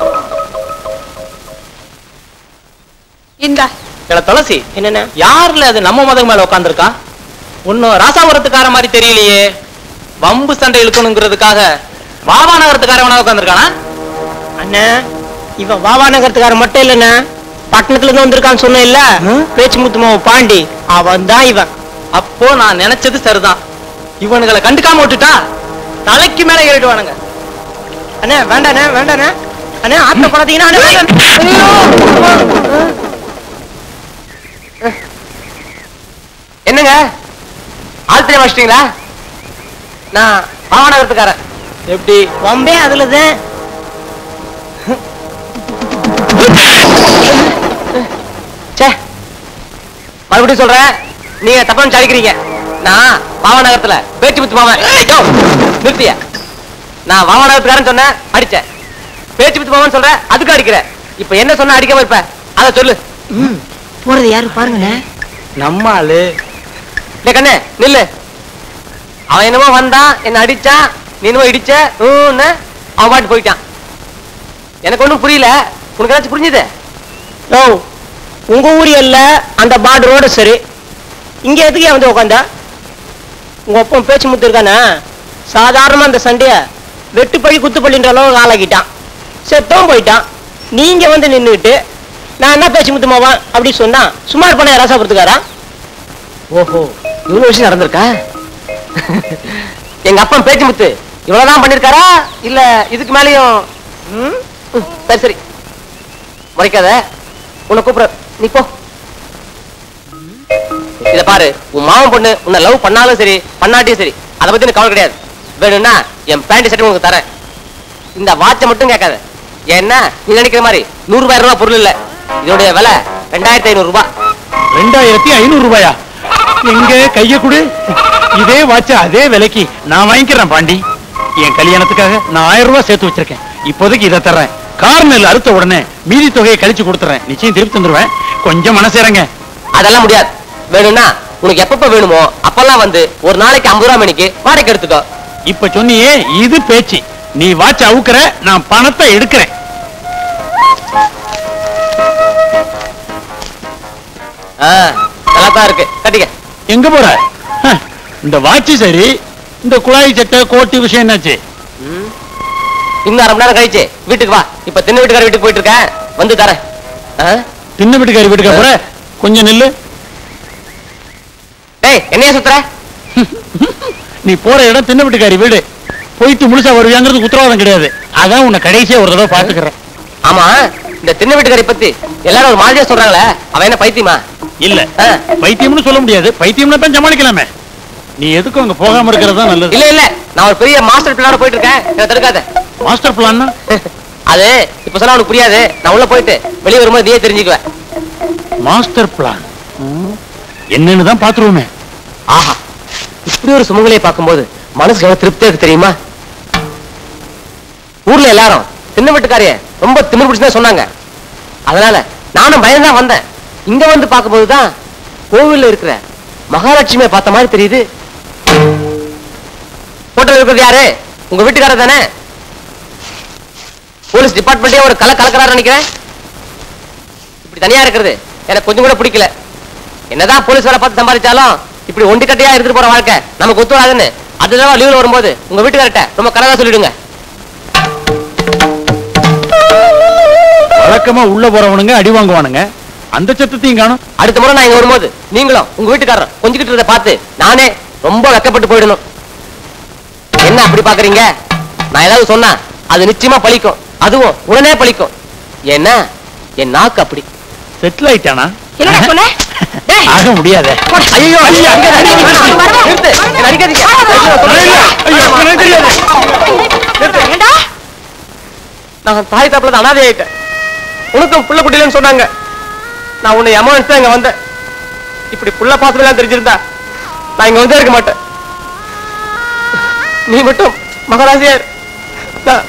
இந்த இல்ல துளசி என்னென்ன யாருல அது நம்ம மதம் மேல உட்காந்துருக்கா ஒன்னும் ராசாபுரத்துக்கார மாதிரி தெரியலையே வம்பு சண்டை இழுக்கணுங்கிறதுக்காக வாவா நகரத்துக்காரவனா உட்காந்துருக்கானா அண்ணா இவன் வாவா நகரத்துக்காரன் மட்டும் இல்லண்ணா பட்டணத்துல இருந்து வந்திருக்கான்னு சொன்ன இல்ல பேச்சு முத்துமாவ பாண்டி அவன் தான் இவன் அப்போ நான் நினைச்சது சரிதான் இவனுங்களை கண்டுக்காம விட்டுட்டா தலைக்கு மேல ஏறிடுவானுங்க அண்ணா வேண்டாண்ணே வேண்டாண்ணே அண்ணா ஆத்த பழத்தீங்கன்னா அண்ணா வேண்டாண்ணே. என்னங்க ஆழ்த்திரை வச்சிட்டீங்களா நான் வாவா நகரத்துக்காரன் எப்படி வம்பே அதுலதான் ச்சே மறுபடியும் சொல்றேன் நீங்க தப்பா நினைக்கிறீங்க நான் வாவநகரத்துல பேச்சு முத்து மாமன் யோ, நிறுத்திய நான் வாவநகரத்துக்காரன் சொன்னேன் அடிச்சேன் பேச்சு முத்து மாமன் சொல்றேன் அதுக்கு அடிக்கிற இப்ப என்ன சொன்ன அடிக்காம இருப்ப அத சொல்லு போறது யாரு பாருங்கண்ணே நம்ம ஆளு டேய் கண்ணே நில்லு அவன் என்னமோ வந்தான் என்ன அடிச்சான் நீ என்னமோ இடிச்ச ஊன்னு அவன் பாட்டு போயிட்டான் எனக்கு ஒண்ணும் புரியல உனக்கு ஏதாச்சும் புரிஞ்சுது ஓ உங்க ஊர் இல்ல அந்த பார்டரோட சரி இங்க எதுக்கு வந்து உட்காந்தா உங்க அப்பன் பேச்சு முத்து இருக்கானே சாதாரணமா அந்த சண்டைய வெட்டு பழி குத்து பள்ளின்ற அளவுக்கு ஆளாக்கிட்டான் செத்தவும் போயிட்டான் நீங்க வந்து நின்னுட்டு நான் என்ன பேச்சு முத்துமாவான் அப்படி சொன்னா சும்மா இருப்பானே ராசாபுரத்துக்காரா ஓஹோ இவ்வளவு விஷயம் நடந்திருக்கா எங்க அப்பா பேச்சு முத்து இவ்வளவுதான் பண்ணிருக்காரா இல்ல இதுக்கு மேலயும் ம்? ம், சரி சரி முறைக்காத உன்னை கூப்பிட நீ போ இத பாரு உன் மாமன் பொண்ணு உன்னை லவ் பண்ணாலும் சரி பண்ணாட்டியும் சரி அதை பத்தி எனக்கு கவலை கிடையாது வேணும்னா என் பேண்ட் ஷர்ட் உனக்கு தரேன் இந்த வாட்சை மட்டும் கேட்காத ஏன்னா நீ நினைக்கிற மாதிரி நூறு ரூபாய் ரூபாய் பொருள் இல்ல இதோடைய விலை ரெண்டாயிரத்தி ஐநூறு ரூபாய் ரெண்டாயிரத்தி ஐநூறு ரூபாயா எங்க கைய கொடு இதே வாட்ச அதே விலைக்கு நான் வாங்கிக்கிறேன் பாண்டி என் கல்யாணத்துக்காக நான் ஆயிரம் ரூபாய் சேர்த்து வச்சிருக்கேன் இப்போதைக்கு இதை தர்றேன் கார்னல் அறுத்த உடனே மீதி தொகையை கழிச்சு கொடுத்துறேன் நிச்சயம் திருப்பி தந்துருவேன் கொஞ்சம் மனசேரங்க அதெல்லாம் முடியாது வேணும்னா உனக்கு எப்பப்ப வேணுமோ அப்பெல்லாம் வந்து ஒரு நாளைக்கு ஐம்பது ரூபாய் மணிக்கு வாடகை எடுத்துக்கோ இப்ப சொன்னியே இது பேச்சு நீ வாட்ச அவுக்குற நான் பணத்தை எடுக்கிறேன் ஆ, நல்லா தான் இருக்கு கட்டிக்க எங்க போற ஹ, இந்த வாட்சி சரி இந்த குழாய் சட்டை கோட்டு விஷயம் என்னாச்சு இன்னும் அரை மணி நேரம் கழிச்சு வீட்டுக்கு வா இப்ப தின்ன வீட்டுக்கார வீட்டுக்கு போயிட்டு இருக்கேன் வந்து தரேன் ஆ? தின்ன வீட்டுக்காரி வீட்டுக்கு போற கொஞ்சம் நில்லு டேய் என்னைய சுத்துற நீ போற இடம் தின்ன வீட்டுக்காரி வீடு போயிட்டு முழுசா வருவியாங்கிறது உத்தரவாதம் கிடையாது அதான் உன்னை கடைசியா ஒரு தடவை பாத்துக்கிறேன் ஆமா இந்த தின்ன வீட்டுக்காரி பத்தி எல்லாரும் ஒரு மாதிரியா சொல்றாங்களே அவன் என்ன பைத்தியமா இல்ல ஆ. பைத்தியம்னு சொல்ல முடியாது பைத்தியம்னா தான் சமாளிக்கலாமே நீ எதுக்கும் அங்க போகாம இருக்கிறது தான் நல்லது இல்ல இல்ல நான் ஒரு பெரிய மாஸ்டர் பிளான போயிட்டு இருக்கேன் என்ன தடுக்காத மாஸ்டர் பிளான்னா அது இப்ப சொன்னா உனக்கு புரியாது நான் உள்ள போயிட்டு வெளியே வரும்போது நீயே தெரிஞ்சுக்குவேன் மாஸ்டர் பிளான் என்னன்னு தான் பாத்துருவோமே ஆஹா இப்படி ஒரு சுமங்கலியை பார்க்கும்போது மனசுக்கு எவ்வளவு திருப்தியா இருக்கு தெரியுமா ஊர்ல எல்லாரும் தின்ன வீட்டுக்காரிய ரொம்ப திமிர் பிடிச்சுதான் சொன்னாங்க அதனால நானும் பயந்தான் வந்தேன் இங்க வந்து பார்க்கும்போது தான் கோவில்ல இருக்கிற மகாலட்சுமியை பார்த்த மாதிரி தெரியுது போட்டோல இருக்கிறது யாரு உங்க வீட்டுக்காரர் தானே போலீஸ் டிபார்ட்மெண்ட்டே ஒரு கலை கலக்கிறாரு நினைக்கிறேன் இப்படி தனியா இருக்கிறது எனக்கு கொஞ்சம் கூட பிடிக்கல என்னதான் போலீஸ் வேலை பார்த்து சம்பாதிச்சாலும் இப்படி ஒண்டி கட்டையா எடுத்துட்டு போற வாழ்க்கை நமக்கு ஒத்து வராதுன்னு அடுத்த தடவை லீவ்ல வரும்போது உங்க வீட்டுக்காரர்ட்ட ரொம்ப கலரா சொல்லிடுங்க வழக்கமா உள்ள போறவனுங்க அடி வாங்குவானுங்க அந்த சத்தத்தையும் காணும் அடுத்த முறை நான் இங்க வரும்போது நீங்களும் உங்க வீட்டுக்காரர் கொஞ்சிக்கிட்டு இருந்ததை பார்த்து நானே ரொம்ப வெக்கப்பட்டு போயிடணும் என்ன அப்படி பாக்குறீங்க நான் ஏதாவது சொன்னா அது நிச்சயமா பழிக்கும் அதுவும் உடனே பழிக்கும் ஏன்னா என் நாக்கு அப்படி செட்டில் ஆயிட்டானா என்னடா சொன்ன டேய், ஆக முடியாதே ஐயோ ஐயோ அங்க அடிக்காதீங்க. நிறுத்து. என்னை அடிக்காதீங்க. ஐயோ, சொல்றேன். ஐயோ, எனக்கு தெரியாது. ஏண்டா நான் தாய் தாப்புல அனாதை ஆயிட்டேன் உனக்கும் புள்ள குட்டிலன்னு சொன்னாங்க நான் உன்னை அமௌண்ட் தான் இங்க வந்தேன் இப்படி புள்ள பாசமெல்லாம் தெரிஞ்சிருந்தா நான் இங்க வந்தே இருக்க மாட்டேன் நீ மட்டும் மகராசியார் நான்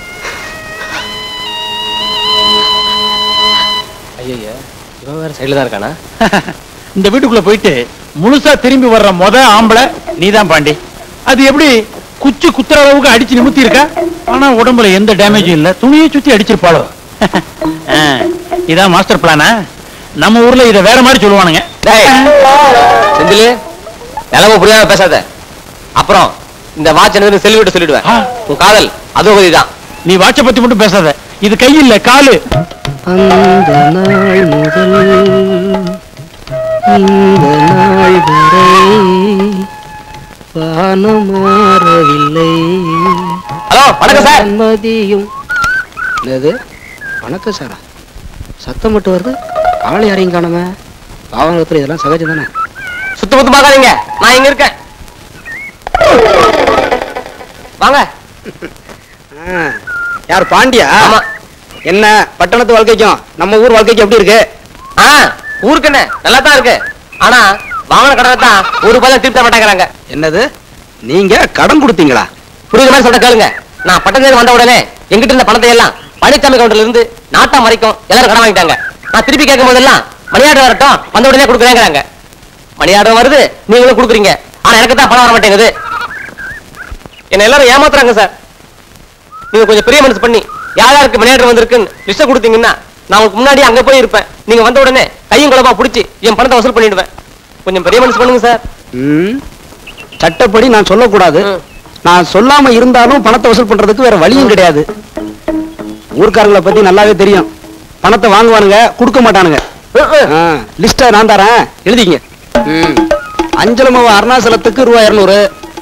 ஐயா இவன் வேற சைடுல தான் இருக்கானா இந்த வீட்டுக்குள்ள போயிட்டு முழுசா திரும்பி வர்ற முத ஆம்பளை நீதான் பாண்டி அது எப்படி குச்சி குத்துற அளவுக்கு அடிச்சு நிமித்தி இருக்கா ஆனா உடம்புல எந்த டேமேஜும் இல்ல துணியை சுத்தி அடிச்சிருப்பாளோ ஆ, இதான் மாஸ்டர் பிளானா நம்ம ஊர்ல இத வேற மாதிரி சொல்லுவானுங்க டேய் செந்திலு நிலம புரியாம பேசாத அப்புறம் இந்த வாட்ச் என்னதுன்னு செல்விட்டு சொல்லிடுவேன் ஆ. உன் காதல் அதோ தான் நீ வாட்ச பத்தி மட்டும் பேசாத இது கை இல்ல காலு அந்த நாள் முதல் இந்த நாள் வரை வானம் மாறவில்லை ஹலோ வணக்கம் சார் மதியும் என்னது வணக்கம் சாரா சத்தம் மட்டும் வருது ஆள் யாரையும் காணாம பாவங்கத்துல இதெல்லாம் சகஜம் தானே சுத்த முத்து பார்க்காதீங்க நான் இங்க இருக்கேன் வாங்க யார் பாண்டியா ஆமா என்ன பட்டணத்து வாழ்க்கைக்கும் நம்ம ஊர் வாழ்க்கைக்கும் எப்படி இருக்கு ஆ ஊருக்கு என்ன நல்லா தான் இருக்கு ஆனா வாங்கின கடனை தான் ஒரு ரூபாய் திருப்பி தர மாட்டேங்கிறாங்க என்னது நீங்க கடன் கொடுத்தீங்களா புரியுற மாதிரி சொல்ற கேளுங்க நான் பட்டத்துல வந்த உடனே எங்கிட்ட இருந்த பணத்தை எல்லாம் பழனிசாமி கவுண்டர்ல இருந்து நாட்டா வரைக்கும் எல்லாரும் கடன் வாங்கிட்டாங்க நான் திருப்பி கேட்கும் போதெல்லாம் மணியாடு வரட்டும் வந்த உடனே கொடுக்குறேங்கிறாங்க மணியாடு வருது நீங்களும் கொடுக்குறீங்க ஆனா எனக்கு தான் பணம் வர மாட்டேங்குது என்ன எல்லாரும் ஏமாத்துறாங்க சார் நீங்க கொஞ்சம் பெரிய மனசு பண்ணி யார் யாருக்கு மணியாடு வந்திருக்குன்னு லிஸ்ட் கொடுத்தீங்கன்னா நான் உங்களுக்கு முன்னாடி அங்க போய் இருப்பேன் நீங்க வந்த உடனே கையும் குழம்பா பிடிச்சி என் பணத்தை வசூல் பண்ணிடுவேன் கொஞ்சம் பெரிய மனசு பண்ணுங்க சார் ம் சட்டப்படி நான் சொல்லக்கூடாது ம். நான் சொல்லாம இருந்தாலும் பணத்தை வசூல் பண்றதுக்கு வேற வழியும் கிடையாது ஊர்க்காரங்களை பத்தி நல்லாவே தெரியும் பணத்தை வாங்குவானுங்க கொடுக்க மாட்டானுங்க லிஸ்ட நான் தரேன் எழுதிங்க ம். அஞ்சலமாவ அருணாச்சலத்துக்கு ரூபாய் இருநூறு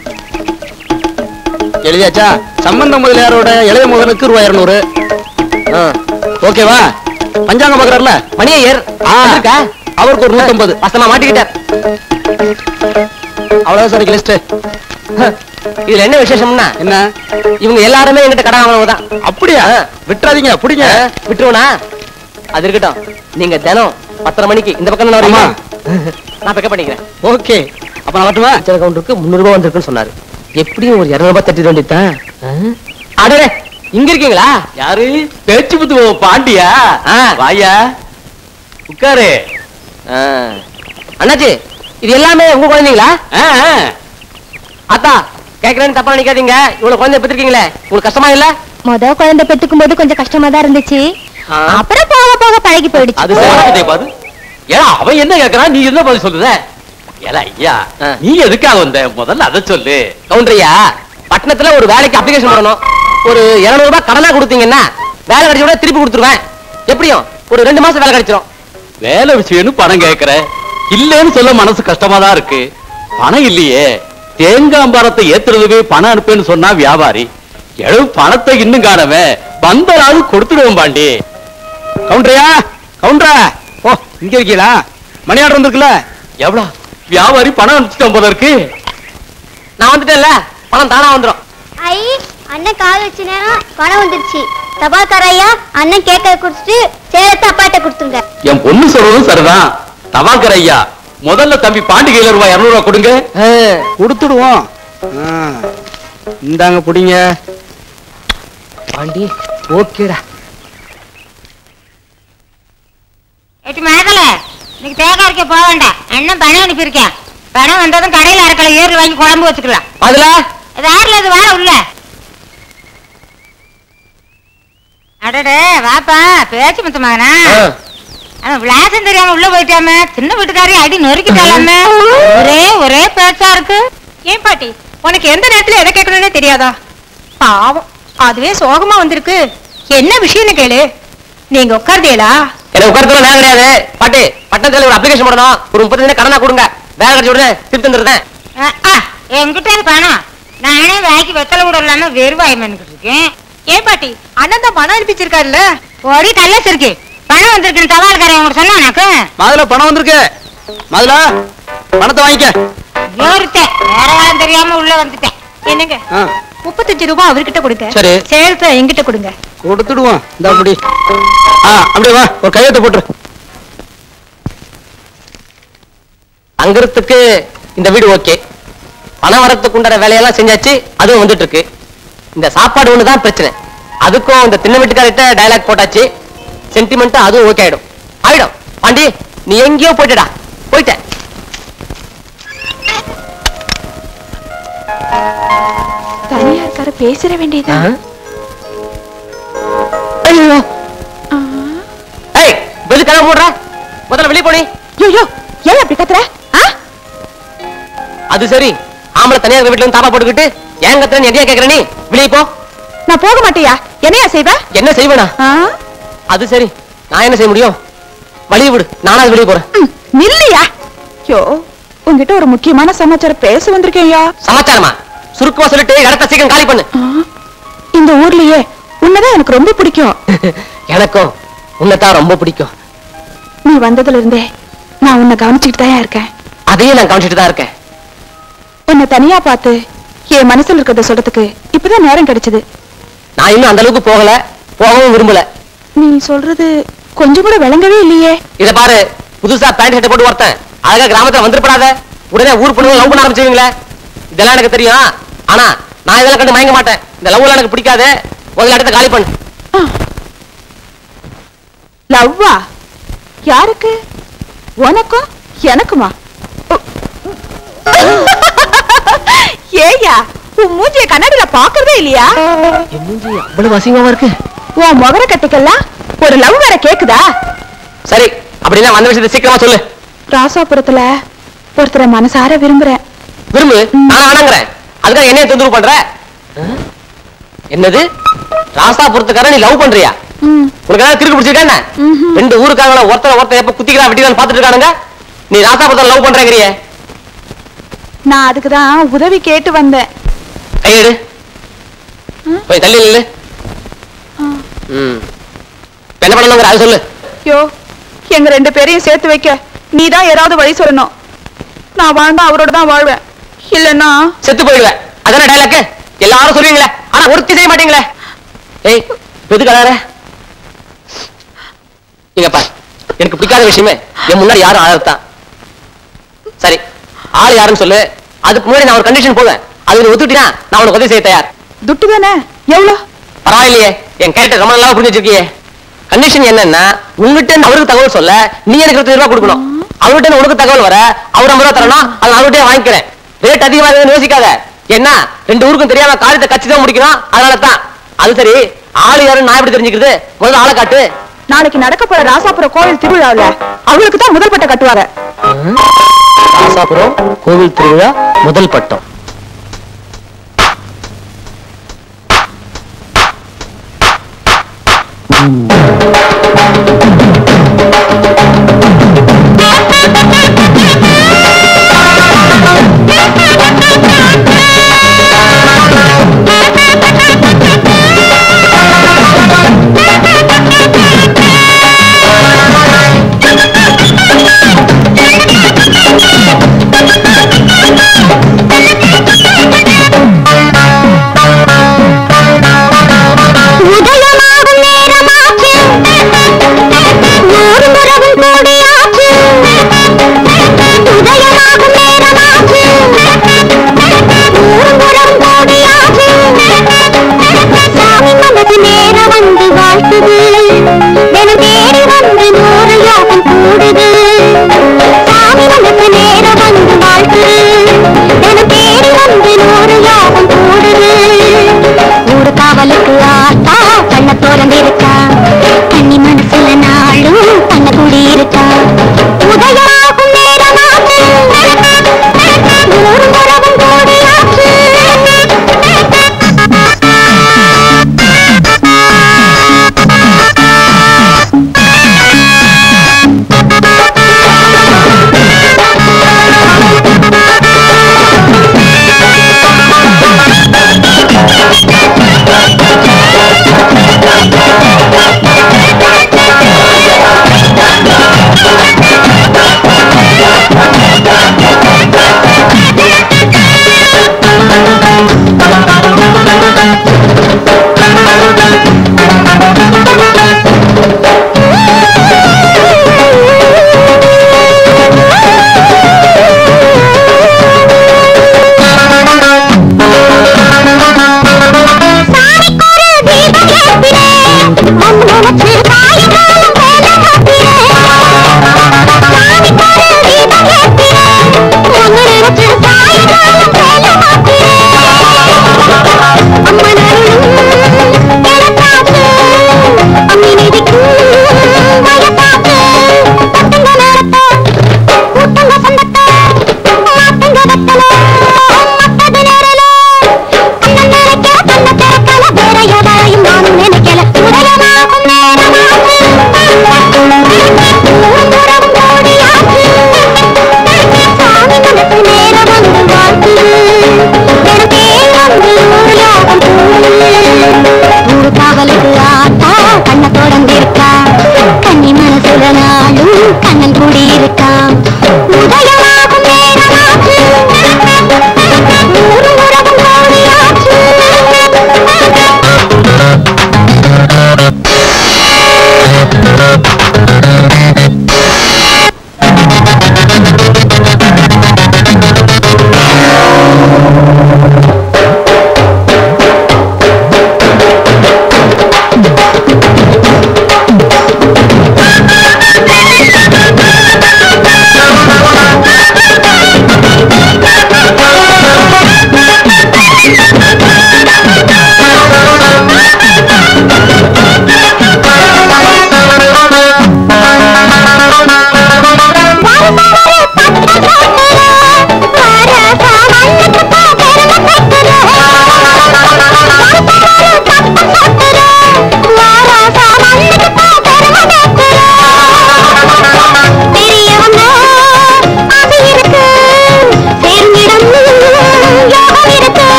எழுதியாச்சா சம்பந்த முதலியாரோட இளைய மகனுக்கு ரூபாய் இருநூறு ஓகேவா பஞ்சாங்கம் பாக்குறாருல மணியர் இருக்கா அவருக்கு ஒரு நூத்தம்பது வசமா மாட்டிக்கிட்டார் அவ்வளவுதான் சார் லிஸ்ட் இதுல என்ன விசேஷம்னா என்ன இவங்க எல்லாருமே எங்கிட்ட கடன் வாங்கினவங்க தான் அப்படியா விட்டுறாதீங்க பிடிங்க விட்டுருவனா அது இருக்கட்டும் நீங்க தினம் பத்தரை மணிக்கு இந்த பக்கம் தானே வரீங்க நான் பிக்கப் பண்ணிக்கிறேன் ஓகே அப்ப நான் வரட்டுமா அச்சல் கவுண்டருக்கு முந்நூறு ரூபாய் வந்திருக்குன்னு சொன்னாரு எப்படியும் ஒரு இருநூறு ரூபாய் தட்டி வேண்டியதான் அடரே இங்க இருக்கீங்களா யாரு பேச்சு புத்து பாண்டியா வாயா உட்காரு ஆ. அண்ணாச்சி இது எல்லாமே உங்க குழந்தைங்களா ஆ, ஆ. அத்தா கேக்குறேன்னு தப்பா நினைக்காதீங்க இவ்வளவு குழந்தை பெற்றிருக்கீங்களே உங்களுக்கு கஷ்டமா இல்ல முத குழந்தை பெத்துக்கும் போது கொஞ்சம் கஷ்டமா தான் இருந்துச்சு ஆ. அப்புறம் போக போக பழகி போயிடுச்சு அது சரி பாரு ஏன்னா அவன் என்ன கேக்குறான் நீ என்ன பதில் சொல்லுத ஏல ஐயா ஆ. நீ எதுக்காக வந்த முதல்ல அதை சொல்லு கவுண்டரியா பட்டணத்துல ஒரு வேலைக்கு அப்ளிகேஷன் போடணும் ஒரு 200 ரூபாய் கடனா கொடுத்தீங்கன்னா வேலை கிடைச்ச உடனே திருப்பி கொடுத்துருவேன் எப்படியும் ஒரு ரெண்டு மாசம் வேலை கிடைச்சிரும் வேலை விஷயம்னு பணம் கேக்குற இல்லைன்னு சொல்ல மனசு கஷ்டமா தான் இருக்கு பணம் இல்லையே தேங்காய் மரத்தை ஏத்துறதுக்கு பணம் அனுப்புன்னு சொன்னா வியாபாரி எழு பணத்தை இன்னும் காணவே வந்த நாள் கொடுத்துடுவோம் பாண்டி கவுண்டரையா கவுண்டரா ஓ இங்க இருக்கீங்களா மணி ஆர்டர் வந்திருக்குல்ல எவ்வளவு வியாபாரி பணம் அனுப்பிச்சிட்டோம் போல இருக்கு நான் வந்துட்டேன்ல பணம் தானா வந்துரும் ஐ அண்ணன் கால் வச்ச நேரம் பணம் வந்துருச்சு தபால்கார ஐயா அண்ணன் கேட்க கொடுத்துட்டு சேலத்தை அப்பாட்ட கொடுத்துருங்க என் பொண்ணு சொல்றதும் சரிதான் தவாக்கர் ஐயா முதல்ல தம்பி பாண்டி கையில ரூபாய் இருநூறு ரூபாய் கொடுங்க கொடுத்துடுவோம் ஆ. இந்தாங்க புடிங்க பாண்டி ஓகேடா எட்டு மேகல இன்னைக்கு தேங்காய் இருக்க போக வேண்டாம் அண்ணன் பணம் அனுப்பியிருக்கேன் பணம் வந்ததும் கடையில் அரைக்கலை ஏறு வாங்கி குழம்பு வச்சுக்கலாம் அதுல வேறல இது வேற உள்ள அடடே வாப்பா பேச்சு முத்த மகனா அவன் விளாசம் தெரியாம உள்ள போயிட்டாம சின்ன வீட்டுக்காரி அடி நொறுக்கிட்டாலாம ஒரே ஒரே பேச்சா இருக்கு ஏன் பாட்டி உனக்கு எந்த நேரத்துல எதை கேட்கணும்னு தெரியாதா பாவம் அதுவே சோகமா வந்திருக்கு என்ன விஷயம்னு கேளு நீங்க உட்கார்ந்தீங்களா எனக்கு உட்காரத்துல நேரம் கிடையாது பாட்டி பட்டணத்துல ஒரு அப்ளிகேஷன் போடணும் ஒரு முப்பத்தஞ்சு கடனா கொடுங்க வேலை கிடைச்ச உடனே திருப்பி தந்துடுறேன் அஹ், அஹ், என்கிட்ட அது பணம் நானே வாய்க்கு வெத்தலை கூட இல்லாம வெறுவாயம் பண்ணிக்கிட்டு இருக்கேன் ஏன் பாட்டி அண்ணன் தான் பணம் அனுப்பிச்சிருக்காருல்ல ஒரு கல்லஸ் இருக்கு பணம் வந்திருக்குன்னு தபால்காரன் உங்கள்கிட்ட சொன்னா எனக்கு மாதுள பணம் வந்திருக்கு மாதுள பணத்தை வாங்கிக்க ஏறுத்தேன் வேற காலம் தெரியாம உள்ள வந்துட்டேன் என்னங்க ஆ, முப்பத்தஞ்சு ரூபாய் அவர்கிட்ட கொடுங்க சரி. சேலத்தை என்கிட்ட கொடுங்க கொடுத்துடுவோம் இந்த அப்படி ஆ அப்படியே வா ஒரு கையெழுத்து போட்டுரு தங்குறதுக்கு இந்த வீடு ஓகே பணம் வரத்துக்கு உண்டான வேலையெல்லாம் செஞ்சாச்சு அதுவும் வந்துட்டு இருக்கு இந்த சாப்பாடு ஒண்ணு தான் பிரச்சனை அதுக்கும் இந்த திண்ண வீட்டுக்காரிட்ட டயலாக் போட்டாச்சு சென்டிமெண்ட் அதுவும் ஓகே ஆயிடும் ஆயிடும் பாண்டி நீ எங்கேயோ போயிட்டடா போயிட்ட தனியா இருக்காரு பேசிட வேண்டியதா ஐயோ ஏய் வெளிய கதவை போடுற முதல்ல வெளிய போனி ஐயோ ஏன் அப்படி கத்துற ஆ? அது சரி ஆம்பளை தனியார் வீட்டுல இருந்து தாப்பா போட்டுக்கிட்டு ஏன் கத்துறேன்னு எதையா கேக்குற நீ வெளிய போ நான் போக மாட்டியா என்னையா செய்வ என்ன செய்வேனா ஆ? அது சரி நான் என்ன செய்ய முடியும் வழிய விடு நானாவது வெளிய போறேன் ம், நில்லையா ஐயோ உங்ககிட்ட ஒரு முக்கியமான சமாச்சாரம் பேச வந்திருக்கேன்யா சமாச்சாரமா சுருக்கமா சொல்லிட்டு இடத்த சீக்கிரம் காலி பண்ணு ஆ, இந்த ஊர்லயே உன்னதான் எனக்கு ரொம்ப பிடிக்கும் எனக்கும் உன்னைத்தான் ரொம்ப பிடிக்கும் நீ வந்ததுல இருந்தே நான் உன்னை கவனிச்சுக்கிட்டு தான் இருக்கேன் அதையும் நான் கவனிச்சுட்டு தான் இருக்கேன் உன்னை தனியா பார்த்து என் மனசுல இருக்கிறத சொல்றதுக்கு இப்பதான் நேரம் கிடைச்சது நான் இன்னும் அந்த அளவுக்கு போகல போகவும் விரும்பல நீ சொல்றது கொஞ்சம் கூட விளங்கவே இல்லையே இத பாரு புதுசா பேண்ட் ஷர்ட் போட்டு ஒருத்தன் அழகா கிராமத்துல வந்துருப்படாத உடனே ஊர் பொண்ணு லவ் பண்ண ஆரம்பிச்சுவீங்களே இதெல்லாம் எனக்கு தெரியும் ஆனா நான் இதெல்லாம் கண்டு மயங்க மாட்டேன் இந்த லவ் எனக்கு பிடிக்காது முதல்ல இடத்த காலி பண்ணு லவ்வா யாருக்கு உனக்கும் எனக்குமா ஏயா உன் மூஞ்சிய கண்ணாடியில பாக்குறதே இல்லையா என் மூஞ்சி அவ்வளவு அசிங்கமா இருக்கு உன் முகர கட்டிக்கெல்லாம் ஒரு லவ் வேற கேக்குதா சரி அப்படின்னா வந்த விஷயத்தை சீக்கிரமா சொல்லு ராசாபுரத்துல ஒருத்தரை மனசார விரும்புறேன் விரும்பு நான் வேணாங்கிறேன் அதுக்காக என்னைய தொந்தரவு பண்ற அஹ்? என்னது ராசாபுரத்துக்காரன் நீ லவ் பண்றியா உனக்கு ஏதாவது திருக்கு பிடிச்சிருக்கா என்ன ரெண்டு ஊருக்காரங்கள ஒருத்தர ஒருத்தர் எப்ப குத்திக்கிறா வெட்டிக்கிறான்னு பாத்துட்டு இருக்கானுங்க நீ ராசாபுரத்தை லவ் பண்றேங்கிறியே நான் அதுக்கு தான் உதவி கேட்டு வந்தேன் கையெடு போய் தள்ளி நில்லு ம் இப்ப என்ன பண்ணணுங்கிற அது சொல்லு யோ எங்க ரெண்டு பேரையும் சேர்த்து வைக்க நீ தான் ஏதாவது வழி சொல்லணும் நான் வாழ்ந்தா அவரோட தான் வாழ்வேன் இல்லைன்னா செத்து போயிடுவேன் அதான டைலாக் எல்லாரும் சொல்லுவீங்களே ஆனா ஒருத்தி செய்ய மாட்டீங்களே ஏய் எதுக்கு அழற இங்க பாரு எனக்கு பிடிக்காத விஷயமே என் முன்னாடி யாரும் அழறதான் சரி ஆள் யாருன்னு சொல்லு அதுக்கு முன்னாடி நான் ஒரு கண்டிஷன் போவேன் அது நீ ஒத்துட்டினா நான் உனக்கு உதவி செய்ய தயார் துட்டு தானே எவ்வளோ பரவாயில்லையே என் கேரக்டர் ரொம்ப நல்லா புரிஞ்சு வச்சிருக்கியே கண்டிஷன் என்னன்னா உங்ககிட்ட இருந்து அவருக்கு தகவல் சொல்ல நீ எனக்கு இருபது ரூபாய் கொடுக்கணும் அவர்கிட்ட இருந்து உனக்கு தகவல் வர அவர் ஐம்பது ரூபா தரணும் அதை நான் அவர்கிட்டயே வாங்கிக்கிறேன் ரேட் அதிகமா இருக்குன்னு யோசிக்காத என்ன ரெண்டு ஊருக்கும் தெரியாம காரியத்தை கட்சி தான் முடிக்கணும் அதனால தான் அது சரி ஆளு யாருன்னு நான் எப்படி தெரிஞ்சுக்கிறது முதல்ல ஆளை காட்டு நாளைக்கு நடக்க போற ராசாபுரம் கோவில் திருவிழாவுல அவளுக்கு தான் முதல் பட்ட கட்டுவாங்க ராசாபுரம் கோவில் திருவிழா முதல் பட்டம் உதயமாகும் நேரமாச்சு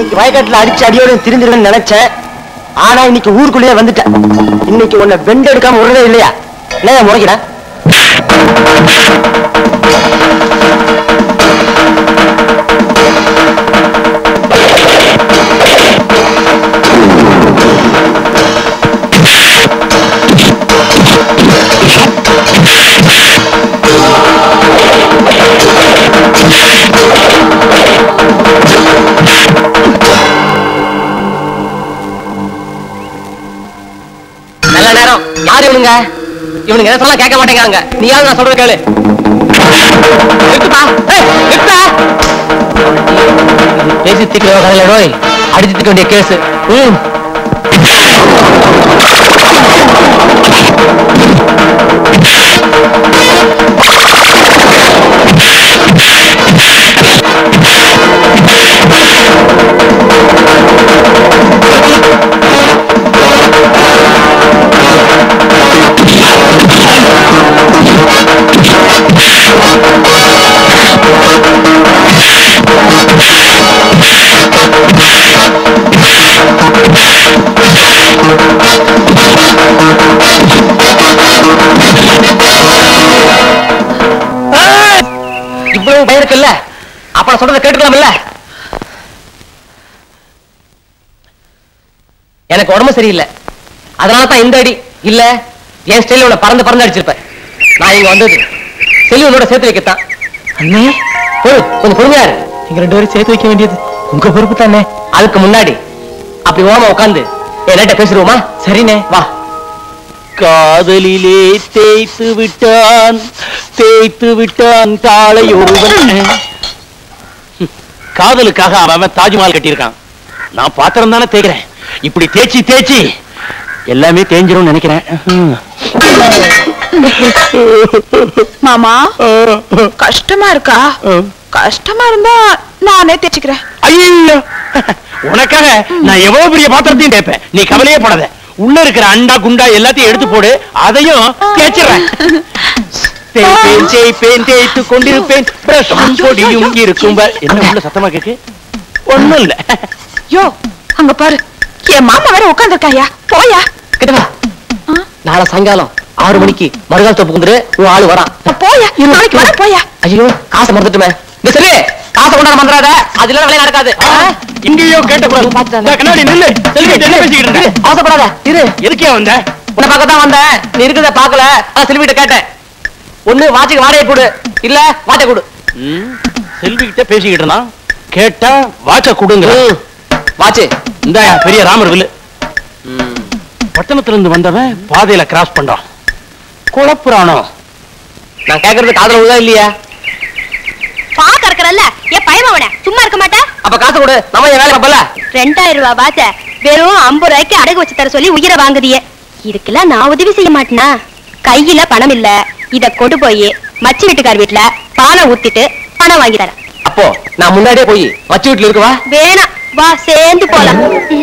வயக்காட்டுல அடிச்சு அடியோட திருந்திருவேன்னு நினைச்சேன் ஆனா இன்னைக்கு ஊருக்குள்ளேயே வந்துட்டேன் இன்னைக்கு உன்னை வெண்டு எடுக்காம விடுறதே இல்லையா என்ன முறைக்கிறேன் நல்ல நேரம் யார் இவனுங்க இவனுங்க என்ன சொன்னா கேட்க மாட்டேங்கிறாங்க நீயாவது நான் சொல்றது கேளு நிறுத்துப்பா. ஏய், நிறுத்துடா. இது பேசி தீர்க்க கதையில டோய் அடிச்சு தீர்க்க வேண்டிய கேஸ் ம் இவ்வளவு பயம் இருக்குல்ல அப்ப நான் சொல்றதை கேட்டுக்கலாம்ல எனக்கு உடம்பு சரியில்லை அதனால தான் இந்த அடி இல்ல என் ஸ்டைல உன்னை பறந்து பறந்து அடிச்சிருப்பேன் நான் இங்க வந்தது செல்வனோட சேர்த்து வைக்கத்தான் அண்ணே போய் கொஞ்சம் பொறுமையா இரு. நீங்க ரெண்டு பேரும் சேர்த்து வைக்க வேண்டியது உங்க பொறுப்பு தானே அதுக்கு முன்னாடி அப்படி ஓரமா உட்காந்து என்கிட்ட பேசிடுவோமா சரிண்ணே வா காதலிலே தேய்த்து விட்டான் தேய்த்து விட்டான் காளை ஒருவன் ஹம், காதலுக்காக அவன் அவன் தாஜ்மஹால் கட்டியிருக்கான் நான் பாத்திரம் தானே தேய்க்கிறேன் இப்படி தேய்ச்சி தேய்ச்சி எல்லாமே தேஞ்சிரும்னு நினைக்கிறேன் ஹம். மாமா கஷ்டமா இருக்கா கஷ்டமா இருந்தா நானே தேய்ச்சிக்கிறேன் ஐயோ உனக்காக நான் எவ்வளவு பெரிய பாத்திரத்தையும் தேய்ப்பேன் நீ கவலையே படாத உள்ள இருக்கிற அண்டா குண்டா எல்லாத்தையும் எடுத்து போடு அதையும் தேய்ச்சிடுறேன் தேய்ப்பேன் தேய்ப்பேன் தேய்த்து கொண்டிருப்பேன் பிரஷும் பொடியும் இருக்கும் வரை. என்ன உள்ள சத்தமா கேக்கு ஒண்ணும் இல்ல யோ அங்க பாரு என் மாமா வேற உட்காந்துருக்காயா போயா கிட்ட வா நாளை சாயங்காலம் ஆறு மணிக்கு மறுகால் தோப்பு குந்துரு உன் ஆளு வரான் போயா நாளைக்கு வர போயா ஐயோ காசை மறந்துட்டுமே இந்த சரி காசை கொண்டாட மறந்துடாத அது இல்ல வேலை நடக்காது இங்கேயோ கேட்டக்கூடாது டேய், கண்ணாடி நில்லு செல்வி என்ன பேசிக்கிட்டு இருக்க அவசப்படாத இரு எதுக்கே வந்த உன்னை பார்க்க தான் வந்தேன் நீ இருக்கிறத பார்க்கல அதான் செல்விட்ட கேட்டேன் ஒண்ணு வாட்சுக்கு வாடகை கொடு இல்ல வாட்டை கொடு ம், செல்வி கிட்ட பேசிக்கிட்டு இருந்தான் கேட்டா வாட்ச கொடுங்க வாட்சு இந்த பெரிய ராமர் வில்லு பட்டணத்துல இருந்து வந்தவன் பாதையில கிராஸ் பண்றான் குழப்புறானோ நான் கேக்குறது காதுல விழுதா இல்லையா பாக்க இருக்கிறல்ல ஏன் பயமாவன சும்மா இருக்க மாட்டேன் அப்ப காசு கொடு நம்ம என் வேலை பார்ப்பல ரெண்டாயிரம் ரூபாய் பாச்ச வெறும் ஐம்பது ரூபாய்க்கு அடகு வச்சு தர சொல்லி உயிரை வாங்குதியே இதுக்கெல்லாம் நான் உதவி செய்ய மாட்டேனா கையில பணம் இல்ல இத கொண்டு போய் மச்சி வீட்டுக்கார் வீட்டுல பாலை ஊத்திட்டு பணம் வாங்கி தரேன் அப்போ நான் முன்னாடியே போய் மச்சு வீட்டுல இருக்கவா வேணாம் வா சேர்ந்து போலாம்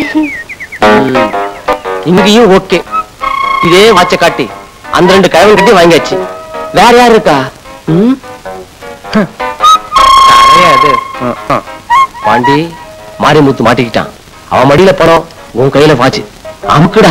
இங்கேயும் ஓகே இதே வாட்சை காட்டி அந்த ரெண்டு கழவன் கிட்டே வாங்கியாச்சு வேற யார் இருக்கா ம்? ஹம். கிடையாது ம், ம். பாண்டி மாரிமுத்து மாட்டிக்கிட்டான் அவன் மடியில பணம் உன் கையில வாச்சு அமுக்குடா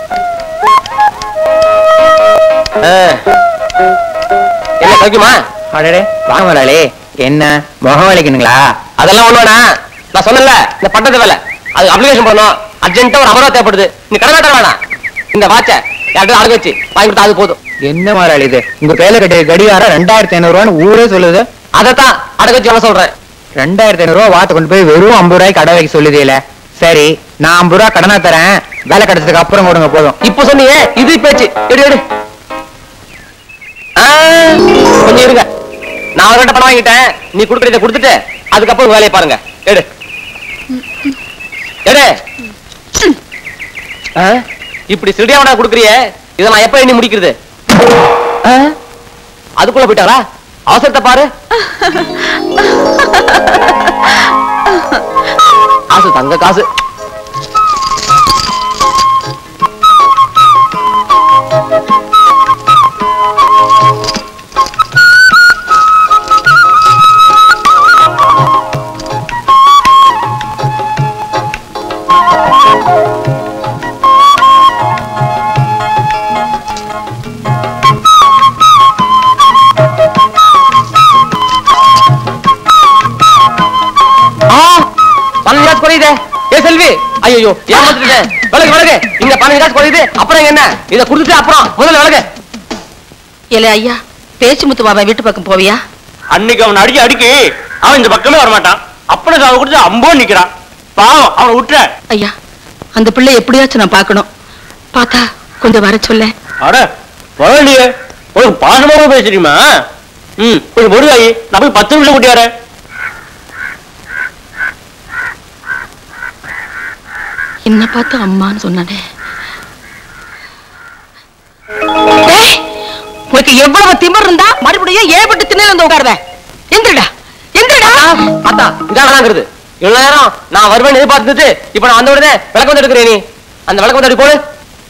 ஆ. என்ன சௌக்கியமா அடடே வாங்க முதலாளி என்ன முகம் வலிக்கணுங்களா அதெல்லாம் ஒண்ணு வேணாம் நான் சொன்னல இந்த பட்டத்து வேலை அது அப்ளிகேஷன் பண்ணணும் அர்ஜென்ட்டா ஒரு அமரா தேவைப்படுது நீ கடனாட்ட வேணாம் இந்த வாட்ச யார்கிட்ட அடகு வச்சு வாங்கி கொடுத்தா அது போதும் என்ன முதலாளி இது உங்க கையில கட்டிய கடிகாரம் ரெண்டாயிரத்தி ஐநூறு ரூபான்னு ஊரே சொல்லுது அதைத்தான் அடகு வச்சு வாங்க சொல்றேன் ரெண்டாயிரத்தி ஐநூறு ரூபா வாத்து கொண்டு போய் வெறும் ஐம்பது ரூபாய்க்கு கடை வைக்க சொல்லுதேல சரி நான் ஐம்பது ரூபா கடனா தரேன் வேலை கிடைச்சதுக்கு அப்புறம் கொடுங்க போதும் இப்போ சொன்னீங்க இது பேச்சு எடு எடு ஆ, கொஞ்சம் இருங்க நான் அவர்கிட்ட பணம் வாங்கிட்டேன் நீ கொடுக்குறத கொடுத்துட்டு அதுக்கப்புறம் வேலையை பாருங்க எடு எடு ஆ, இப்படி சிடியாவடா கொடுக்குறியே இதை நான் எப்ப எண்ணி முடிக்கிறது ஆ, அதுக்குள்ள போயிட்டாரா அவசரத்தை பாரு காசு தங்க காசு பதினஞ்சு காசு குறையுதே ஏ செல்வி ஐயோ ஏமாத்துட்டேன் விலகு விலகு இங்க பதினஞ்சு காசு குறையுது அப்புறம் என்ன இத கொடுத்துட்டு அப்புறம் முதல்ல விலகு இல்ல ஐயா பேச்சு முத்து பாபா வீட்டு பக்கம் போவியா அன்னைக்கு அவன் அடிக்க அடிக்கி அவன் இந்த பக்கமே வரமாட்டான் அப்பனை சாவை கொடுத்து அம்போ நிக்கிறான் பாவம் அவனை விட்டுற ஐயா அந்த பிள்ளை எப்படியாச்சும் நான் பார்க்கணும் பார்த்தா கொஞ்சம் வர சொல்ல அட பரவாயில்லையே ஒரு பாசமாக பேசுறீமா ம் கொஞ்சம் பொறுவாயி நான் போய் பத்து நிமிஷம் கூட்டி வரேன் என்ன பார்த்து அம்மான்னு சொன்னானே ஏய், உனக்கு எவ்வளவு திமிர் இருந்தா மறுபடியும் ஏபட்டு திண்ணல வந்து உட்காருவ எந்திரடா எந்திரடா அத்தா இதான் விளாங்குறது இவ்வளவு நேரம் நான் வருவேன் எதிர்பார்த்துட்டு இப்ப நான் வந்த உடனே விளக்கம் வந்து எடுக்கிறேன் நீ அந்த விளக்கம் வந்து போடு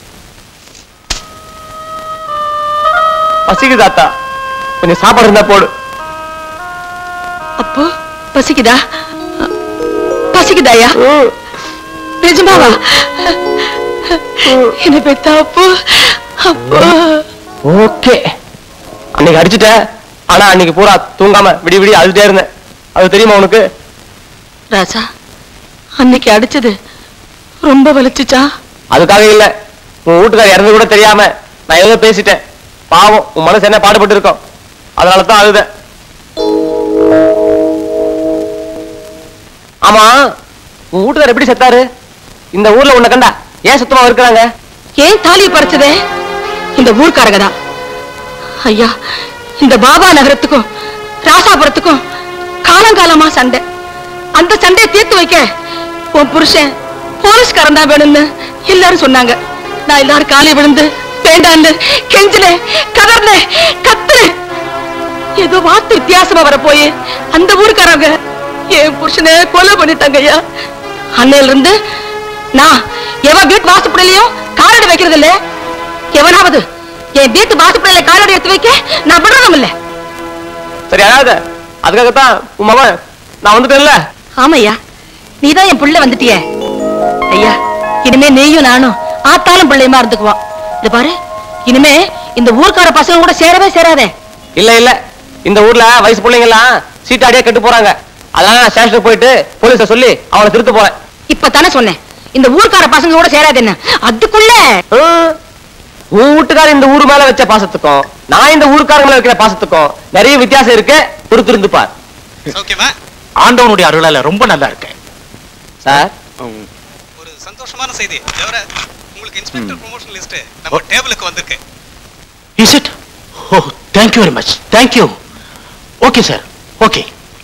பசிக்குது அத்தா கொஞ்சம் சாப்பாடு இருந்தா போடு அப்போ பசிக்குதா பசிக்குதாயா நிஜமாவா என்ன பெத்தா அப்போ அப்போ ஓகே அன்னைக்கு அடிச்சுட்ட ஆனா அன்னைக்கு பூரா தூங்காம விடி விடி அழுதுட்டே இருந்தேன் அது தெரியுமா உனக்கு ராசா அன்னைக்கு அடிச்சது ரொம்ப வலிச்சுச்சா அதுக்காக இல்ல உன் வீட்டுக்கார இறந்து கூட தெரியாம நான் ஏதோ பேசிட்டேன் பாவம் உன் மனசு என்ன பாடுபட்டு இருக்கோம் அதனால தான் அழுத ஆமா உன் வீட்டுக்கார எப்படி செத்தாரு இந்த ஊர்ல உன்னை கண்டா ஏன் சுத்தமா இருக்கிறாங்க ஏன் தாலியை பறிச்சதே இந்த ஊர்க்காரங்க தான் ஐயா இந்த பாபா நகரத்துக்கும் ராசாபுரத்துக்கும் காலங்காலமா சண்டை அந்த சண்டையை தீர்த்து வைக்க உன் புருஷன் போலீஸ்காரன் தான் வேணும்னு எல்லாரும் சொன்னாங்க நான் எல்லாரும் காலி விழுந்து வேண்டான்னு கெஞ்சினேன் கதர்னேன் கத்துனேன் ஏதோ வார்த்தை வித்தியாசமா வர போய் அந்த ஊருக்காரங்க என் புருஷனை கொலை பண்ணிட்டாங்க ஐயா அன்னையில இருந்து நான் எவன் வீட்டு வாசப்படிலையும் காலடி வைக்கிறது இல்ல எவனாவது என் வீட்டு வாசப்படியில காலடி எடுத்து வைக்க நான் விடுறதும் இல்ல சரி அழாத அதுக்காகத்தான் உன் மகன் நான் வந்துட்டேன்ல ஆமையா நீதான் என் புள்ள வந்துட்டியே ஐயா இனிமே நீயும் நானும் ஆத்தாலும் பிள்ளையுமா இருந்துக்குவோம் இது பாரு இனிமே இந்த ஊர்க்கார பசங்க கூட சேரவே சேராதே இல்ல இல்ல இந்த ஊர்ல வயசு பிள்ளைங்க எல்லாம் சீட்டாடியே கெட்டு போறாங்க அதனால நான் ஸ்டேஷனுக்கு போயிட்டு போலீஸ சொல்லி அவனை திருத்த போறேன் இப்பதானே சொன்னேன் இந்த ஊர்க்கார பசங்க கூட சேராதேன்னு அதுக்குள்ள ஹம். உன் வீட்டுக்கார இந்த ஊர் மேல வச்ச பாசத்துக்கும் நான் இந்த ஊருக்காரங்க மேல வைக்கிற பாசத்துக்கும் நிறைய வித்தியாசம் இருக்கு பொறுத்திருந்து பார் ஓகேவா ஆண்டவனுடைய அருளால ரொம்ப நல்லா இருக்கேன் சார் ஒரு சந்தோஷமான செய்தி தவிர உங்களுக்கு இன்ஸ்பெக்டர் ப்ரொமோஷன் லிஸ்ட் நம்ம டேபிளுக்கு வந்திருக்கு is it oh thank you very much thank you okay sir okay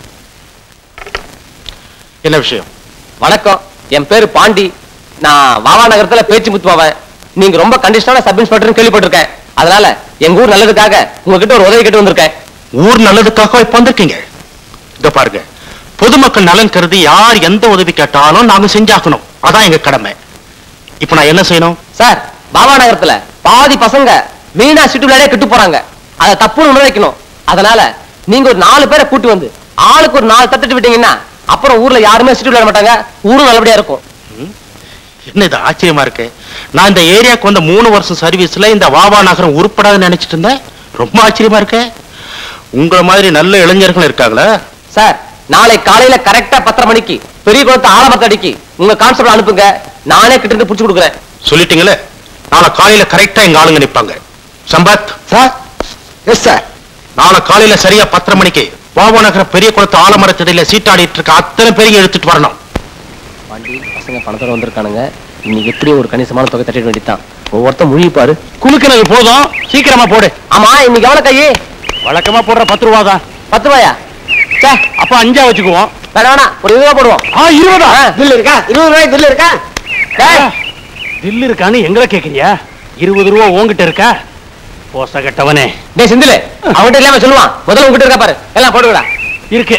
என்ன விஷயம் வணக்கம் என் பேரு பாண்டி நான் வாவா நகரத்துல பேச்சு முத்துவாவன் நீங்க ரொம்ப கண்டிஷனான சப் இன்ஸ்பெக்டர் கேள்விப்பட்டிருக்கேன் அதனால எங்க ஊர் நல்லதுக்காக உங்ககிட்ட ஒரு உதவி கேட்டு வந்திருக்கேன் ஊர் நல்லதுக்காக இப்ப வந்திருக்கீங்க இத பாருங்க பொதுமக்கள் நலன் கருதி யார் எந்த உதவி கேட்டாலும் நாங்க செஞ்சாக்கணும் அதான் எங்க கடமை இப்ப நான் என்ன செய்யணும் சார் பாபா நகரத்துல பாதி பசங்க வீணா சிட்டு விளையாடே கெட்டு போறாங்க அதை தப்புன்னு உணர வைக்கணும் அதனால நீங்க ஒரு நாலு பேரை கூட்டி வந்து ஆளுக்கு ஒரு நாலு தட்டுட்டு விட்டீங்கன்னா அப்புறம் ஊர்ல யாருமே சிட்டு விளையாட மாட்டாங்க ஊரும் நல்லபடியா இருக்கும் என்ன இது ஆச்சரியமா இருக்கு நான் இந்த ஏரியாக்கு வந்த மூணு வருஷம் சர்வீஸ்ல இந்த வாவா நகரம் உருப்படாதுன்னு நினைச்சிட்டு இருந்தேன் ரொம்ப ஆச்சரியமா இருக்கு உங்கள மாதிரி நல்ல இளைஞர்கள் இருக்காங்களா சார் நாளை காலையில கரெக்டா பத்தரை மணிக்கு பெரிய குளத்து ஆலமரத்து அடிக்கு உங்க கான்ஸ்டபிள் அனுப்புங்க நானே கிட்ட இருந்து புடிச்சு கொடுக்குறேன் சொல்லிட்டீங்களே நாளை காலையில கரெக்டா எங்க ஆளுங்க நிப்பாங்க சம்பத் சார் எஸ் சார் நாளை காலையில சரியா பத்தரை மணிக்கு வாவா நகர பெரிய குளத்து ஆலமரத்தடியில சீட்டாடிட்டு இருக்க அத்தனை பேரையும் எடுத்துட்டு வரணும் வண்டி பசங்க பணத்தோட வந்திருக்கானுங்க இன்னைக்கு எப்படியும் ஒரு கணிசமான தொகை தட்டிட வேண்டியதுதான் ஒவ்வொருத்தன் முழிப்பாரு குலுக்கினது போதும் சீக்கிரமா போடு ஆமா இன்னைக்கு எவ்வளவு கையே வழக்கமா போடுற பத்து ரூபா தான் பத்து ரூபாயா சே அப்ப அஞ்சா வச்சுக்குவோம் வேணா வேணா ஒரு இருபது ரூபா போடுவோம் ஆ இருபதா பில் இருக்கா இருபது ரூபாய் பில் இருக்கா டேய், தில்லு இருக்கான்னு எங்களை கேக்குறியா இருபது ரூபா உன்கிட்ட இருக்கா போச கட்டவனே டேய் செந்தில் அவன்கிட்ட இல்லாம சொல்லுவான் முதல்ல உங்ககிட்ட இருக்கா பாரு எல்லாம் போட்டுக்கடா இருக்கு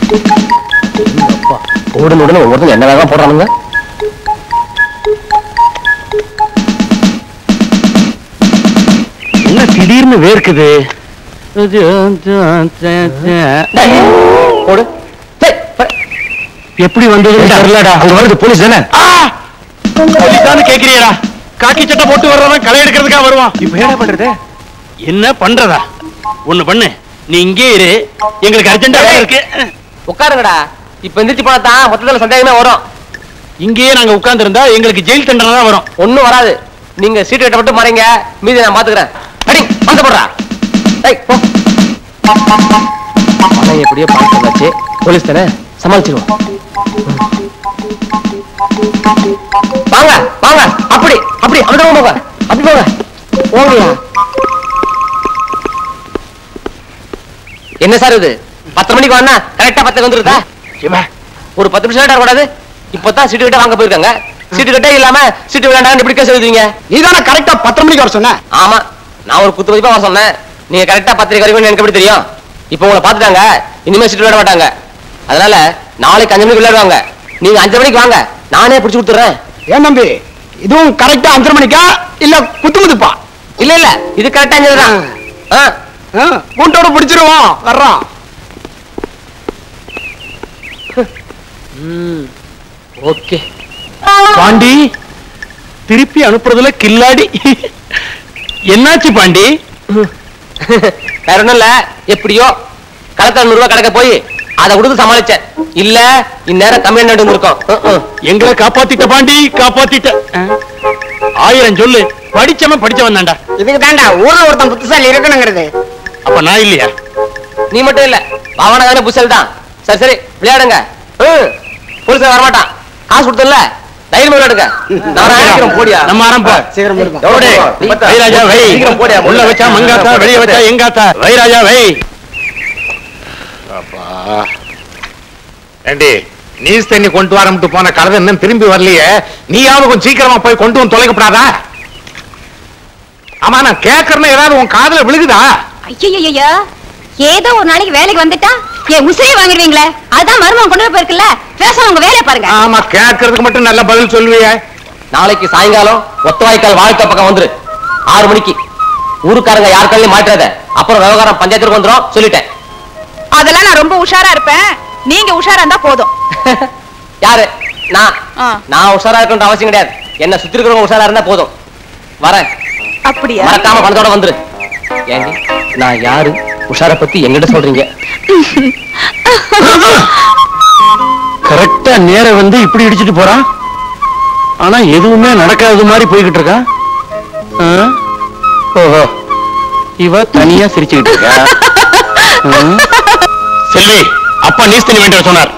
உடனே உடனே ஒவ்வொருத்தரும் என்ன வேகம் போடுறானுங்க என்ன திடீர்னு வேர்க்குது டேய், போடு டேய், போடு. எப்படி வந்தது தெரியலடா அங்க வருது போலீஸ் தானே போலீஸ் தானே கேக்குறியடா காக்கி சட்டை போட்டு வர்றவன் களை எடுக்கிறதுக்காக வருவான் இப்ப என்ன பண்றது என்ன பண்றதா ஒண்ணு பண்ணு நீ இங்கே இரு எங்களுக்கு அர்ஜென்டா வேலை இருக்கு உட்காருங்கடா இப்ப எந்திரிச்சு போனா தான் மொத்தத்துல சந்தேகமே வரும் இங்கேயே நாங்க உட்கார்ந்து இருந்தா எங்களுக்கு ஜெயில் தண்டனை தான் வரும் ஒண்ணும் வராது நீங்க சீட்டு கட்ட மட்டும் மறைங்க மீதி நான் பாத்துக்கிறேன் அடி வந்து போடுறா டேய் போ பணம் எப்படியோ பார்த்து வந்தாச்சு போலீஸ் தானே சமாளிச்சிருவோம் வாங்க வாங்க அப்படி அப்படி அந்த பக்கம் போங்க அப்படி போங்க போங்கயா என்ன சார் இது பத்து மணிக்கு வாங்க கரெக்டா பத்து வந்துருதா ஒரு பத்து நிமிஷம் லேட்டா கூடாது இப்பதான் சீட்டு கிட்ட வாங்க போயிருக்காங்க சீட்டு கிட்ட இல்லாம சீட்டு விளையாண்டாங்க இப்படி கேஸ் எழுதுவீங்க நீதானே கரெக்டா பத்து மணிக்கு வர சொன்ன ஆமா நான் ஒரு குத்து மதிப்பா வர சொன்னேன் நீங்க கரெக்டா பத்திரிக்கை வரைக்கும் எனக்கு எப்படி தெரியும் இப்போ உங்களை பாத்துட்டாங்க இனிமே சீட்டு விளையாட மாட்டாங்க அதனால நாளைக்கு அஞ்சு மணிக்கு விளையாடுவாங்க நீங்க அஞ்சு மணிக்கு வாங்க நானே பிடிச்சு கொடுத்துறேன் ஏன் தம்பி இதுவும் கரெக்டா அஞ்சரை மணிக்கா இல்ல குத்து முதுப்பா இல்ல இல்ல இது கரெக்டா அஞ்சு தான் ஆ கூண்டோட பிடிச்சிருவோம் வர்றோம் ஓகே பாண்டி திருப்பி அனுப்புறதுல கில்லாடி என்னாச்சு பாண்டி வேற ஒண்ணும் இல்ல எப்படியோ களத்துல நூறு ரூபாய் கணக்க போய் அதை கொடுத்து சமாளிச்சேன் இல்ல இந்நேரம் கம்மி நண்டு இருக்கும் எங்களை காப்பாத்திட்ட பாண்டி காப்பாத்திட்ட ஆயிரம் சொல்லு படிச்சவன் படிச்சவன் தான்டா இதுக்கு தாண்டா ஊர்ல ஒருத்தன் புத்திசாலி இருக்கணுங்கிறது அப்ப நான் இல்லையா நீ மட்டும் இல்ல பாவன தானே புசல் தான் சரி சரி விளையாடுங்க ம், போலீஸ் வரமாட்டான் காசு கொடுத்தல தைரியம் விளையாடுங்க நான் ஆரம்பிக்கிறேன் போடியா நம்ம ஆரம்பம் சீக்கிரம் போடுப்பா. எவடே? வை ராஜா வை சீக்கிரம் போடியா உள்ள வச்சா மங்காத்தா வெளிய வச்சா எங்காத்தா வை ராஜா வை அப்பா ஏண்டி நீஸ் தண்ணி கொண்டு வரம்ட்டு போன கழுதை இன்னும் திரும்பி வரலையே நீயாவது கொஞ்சம் சீக்கிரமா போய் கொண்டு வந்து தொலைக்கப்படாதா ஆமா நான் கேட்கறேன்னு ஏதாவது உன் காதுல விழுகுதா ஐயோ ஏதோ ஒரு நாளைக்கு வேலைக்கு வந்துட்டா என் உசிரியை வாங்கிடுவீங்களே அதான் மருமகன் கொண்டு போய் போயிருக்குல்ல பேசாம உங்க வேலையை பாருங்க ஆமா கேட்கறதுக்கு மட்டும் நல்ல பதில் சொல்லுவியே நாளைக்கு சாயங்காலம் ஒத்த வாய்க்கால் வாழ்க்கை பக்கம் வந்துரு ஆறு மணிக்கு ஊருக்காரங்க யார் கையிலும் மாட்டாத அப்புறம் விவகாரம் பஞ்சாயத்துக்கு வந்துரும் சொல்லிட்டேன் அதெல்லாம் நான் ரொம்ப உஷாரா இருப்பேன் நீங்க உஷாரா இருந்தா போதும் யாரு நான் ஆ. நான் உஷாரா இருக்கணும்னு அவசியம் கிடையாது என்ன சுத்தி இருக்கிறவங்க உஷாரா இருந்தா போதும் வரேன் அப்படியா மறக்காம பணத்தோட வந்துரு ஏண்டி நான் யாரு உஷார பத்தி எங்கிட்ட சொல்றீங்க கரெக்டா நேரம் வந்து இப்படி இடிச்சிட்டு போறான் ஆனா எதுவுமே நடக்காத மாதிரி போய்கிட்டு இருக்கான் ஆ? ஓஹோ இவ தனியா சிரிச்சுக்கிட்டு இருக்கா ஆ? செல்வி அப்பா நீஸ் தண்ணி வேண்டி வர சொன்னார்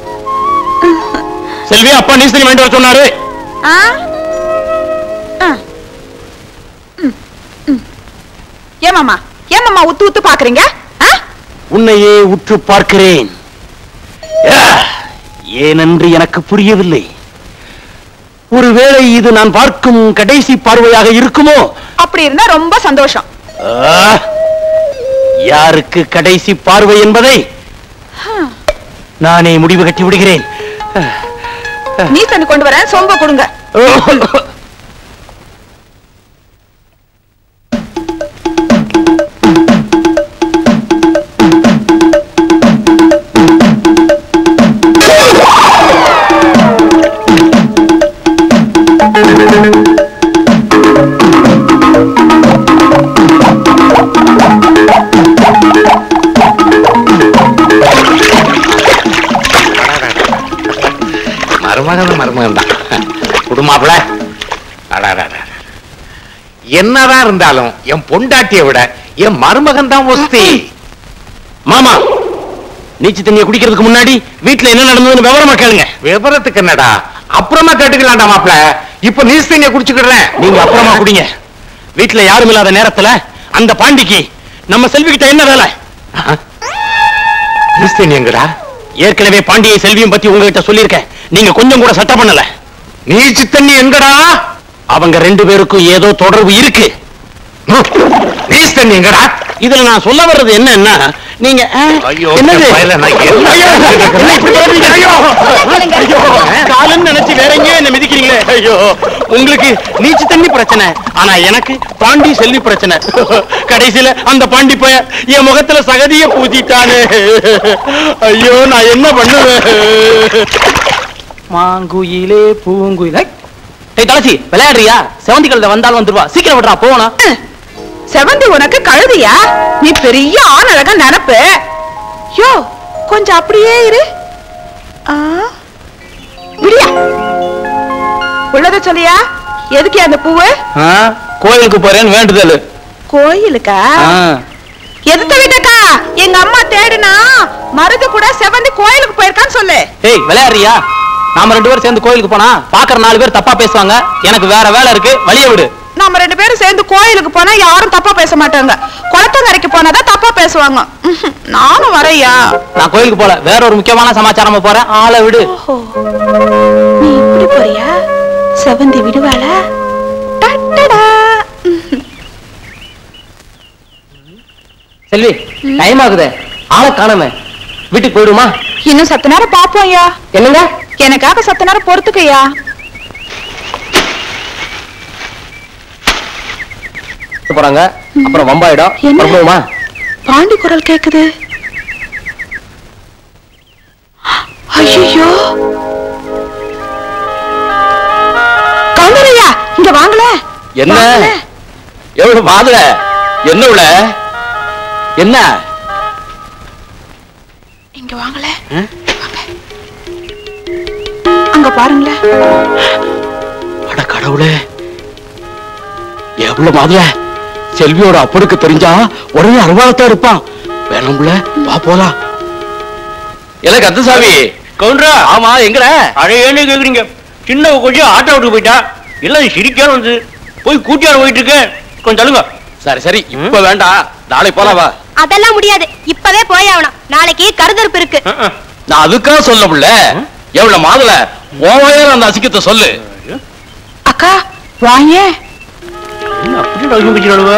செல்வி அப்பா நீஸ் தண்ணி வேண்டி வர சொன்னாரு ஆ? ஆ. ம், ம். ஏமாமா ஏமாமா உத்து உத்து பாக்குறீங்க ஆ? உன்னையே உற்று பார்க்கிறேன் ஆ, ஏனென்று எனக்கு புரியவில்லை ஒருவேளை இது நான் பார்க்கும் கடைசி பார்வையாக இருக்குமோ அப்படி இருந்தா ரொம்ப சந்தோஷம் ஆ, யாருக்கு கடைசி பார்வை என்பதை நானே முடிவு கட்டி விடுகிறேன் நீ தண்ணி கொண்டு வரேன் சொம்ப கொடுங்க மருமகன் மருமகன் தான் குடுமாப்ல என்னதான் இருந்தாலும் என் பொண்டாட்டியை விட என் மருமகன் தான் ஒஸ்தி மாமா நீச்சு தண்ணியை குடிக்கிறதுக்கு முன்னாடி வீட்டுல என்ன நடந்ததுன்னு விவரமா கேளுங்க விவரத்துக்கு என்னடா அப்புறமா கேட்டுக்கலாம்டா மாப்ள இப்ப நீஸ் தண்ணியை குடிச்சுக்கிடுறேன் நீங்க அப்புறமா குடிங்க வீட்டுல யாரும் இல்லாத நேரத்துல அந்த பாண்டிக்கு நம்ம செல்வி கிட்ட என்ன வேலை நீஸ் தண்ணி எங்கடா ஏற்கனவே பாண்டியை செல்வியும் பத்தி உங்ககிட்ட சொல்லியிருக்கேன் நீங்க கொஞ்சம் கூட சட்டை பண்ணல நீச்சு தண்ணி எங்கடா அவங்க ரெண்டு பேருக்கும் ஏதோ தொடர்பு இருக்கு நீஸ் தண்ணி எங்கடா இதுல நான் சொல்ல வர்றது என்னன்னா நீங்க ஆ, ஐயோ, என்னது என் பயல, நான் என்ன ஐயோ, என்ன இப்படி பண்றீங்க? ஐயோ, ஐயோ, காலுன்னு நினைச்சு வேற எங்கேயோ என்ன மிதிக்கிறீங்களே ஐயோ உங்களுக்கு நீச்சு தண்ணி பிரச்சனை ஆனா எனக்கு பாண்டி செல்வி பிரச்சனை கடைசியில அந்த பாண்டி பைய என் முகத்துல சகதிய பூத்திட்டானே ஐயோ நான் என்ன பண்ணுவேன் மாங்குயிலே பூங்குயிலே டேய் தலசி விளையாடுறியா செவந்தி கழுத வந்தாலும் வந்துருவா சீக்கிரம் விடுறா போனா செவந்தி உனக்கு கழுதியா நீ பெரிய ஆணழக நினப்பு யோ கொஞ்சம் அப்படியே இரு ஆ? விடியா உள்ளத சொல்லியா எதுக்கு அந்த பூவு ஆ, கோயிலுக்கு போறேன்னு வேண்டுதல் கோயிலுக்கா ஆ. எதுத்த வீட்டக்கா எங்க அம்மா தேடுனா மருது கூட செவந்தி கோயிலுக்கு போயிருக்கான்னு சொல்லு ஏய் விளையாடுறியா நாம ரெண்டு பேரும் சேர்ந்து கோயிலுக்கு போனா பாக்குற நாலு பேர் தப்பா பேசுவாங்க எனக்கு வேற வேலை இருக்கு வழிய விடு நம்ம ரெண்டு பேரும் சேர்ந்து கோயிலுக்கு போனா யாரும் தப்பா பேச மாட்டாங்க குளத்தங்கரைக்கு போனாதான் தப்பா பேசுவாங்க ம்ஹும். நானும் வரையா நான் கோயிலுக்கு போல வேற ஒரு முக்கியமான சமாச்சாரமா போறேன் ஆளை விடு ஓஹோ நீ இப்படி போறியா செவந்தி விடுவாளா டட்டடா. செல்வி டைம் ஆகுதே ஆளை காணாம வீட்டுக்கு போயிடுமா இன்னும் சத்த நேரம் பாப்போம் ஐயா என்னங்க எனக்காக சத்த நேரம் பொறுத்துக்கையா போறாங்க அப்புறம் வம்பாயிடும் என்ன? அப்புறம் போகுமா பாண்டி குரல் கேக்குது ஐயோ கவுண்டரையா இங்க வாங்கல என்ன எவ்வளவு மாதுள என்ன உள்ள என்ன இங்க வாங்கல அங்க பாருங்களேன் அட கடவுளே எவ்வளவு மாதுள செல்வியோட அப்பனுக்கு தெரிஞ்சா உடனே அருவாளத்தா இருப்பான் வேணும்ல வா போலாம் இல்ல கந்தசாமி கவுண்டரா ஆமா எங்கட அழையன்னு கேக்குறீங்க சின்ன கொஞ்சம் ஆட்டோ விட்டு போயிட்டா இல்ல சிரிக்கா வந்து போய் கூட்டியார போயிட்டு இருக்கேன் கொஞ்சம் தள்ளுங்க சரி சரி இப்ப வேண்டாம் நாளைக்கு போலாம் வா அதெல்லாம் முடியாது இப்பவே போய் ஆகணும் நாளைக்கு கருதறுப்பு இருக்கு நான் அதுக்காக சொல்ல முடியல எவ்வளவு மாதுள ஓவையால அந்த அசிக்கத்தை சொல்லு அக்கா வாங்க என்ன அப்படி டவுன் பிடிச்சிடுவா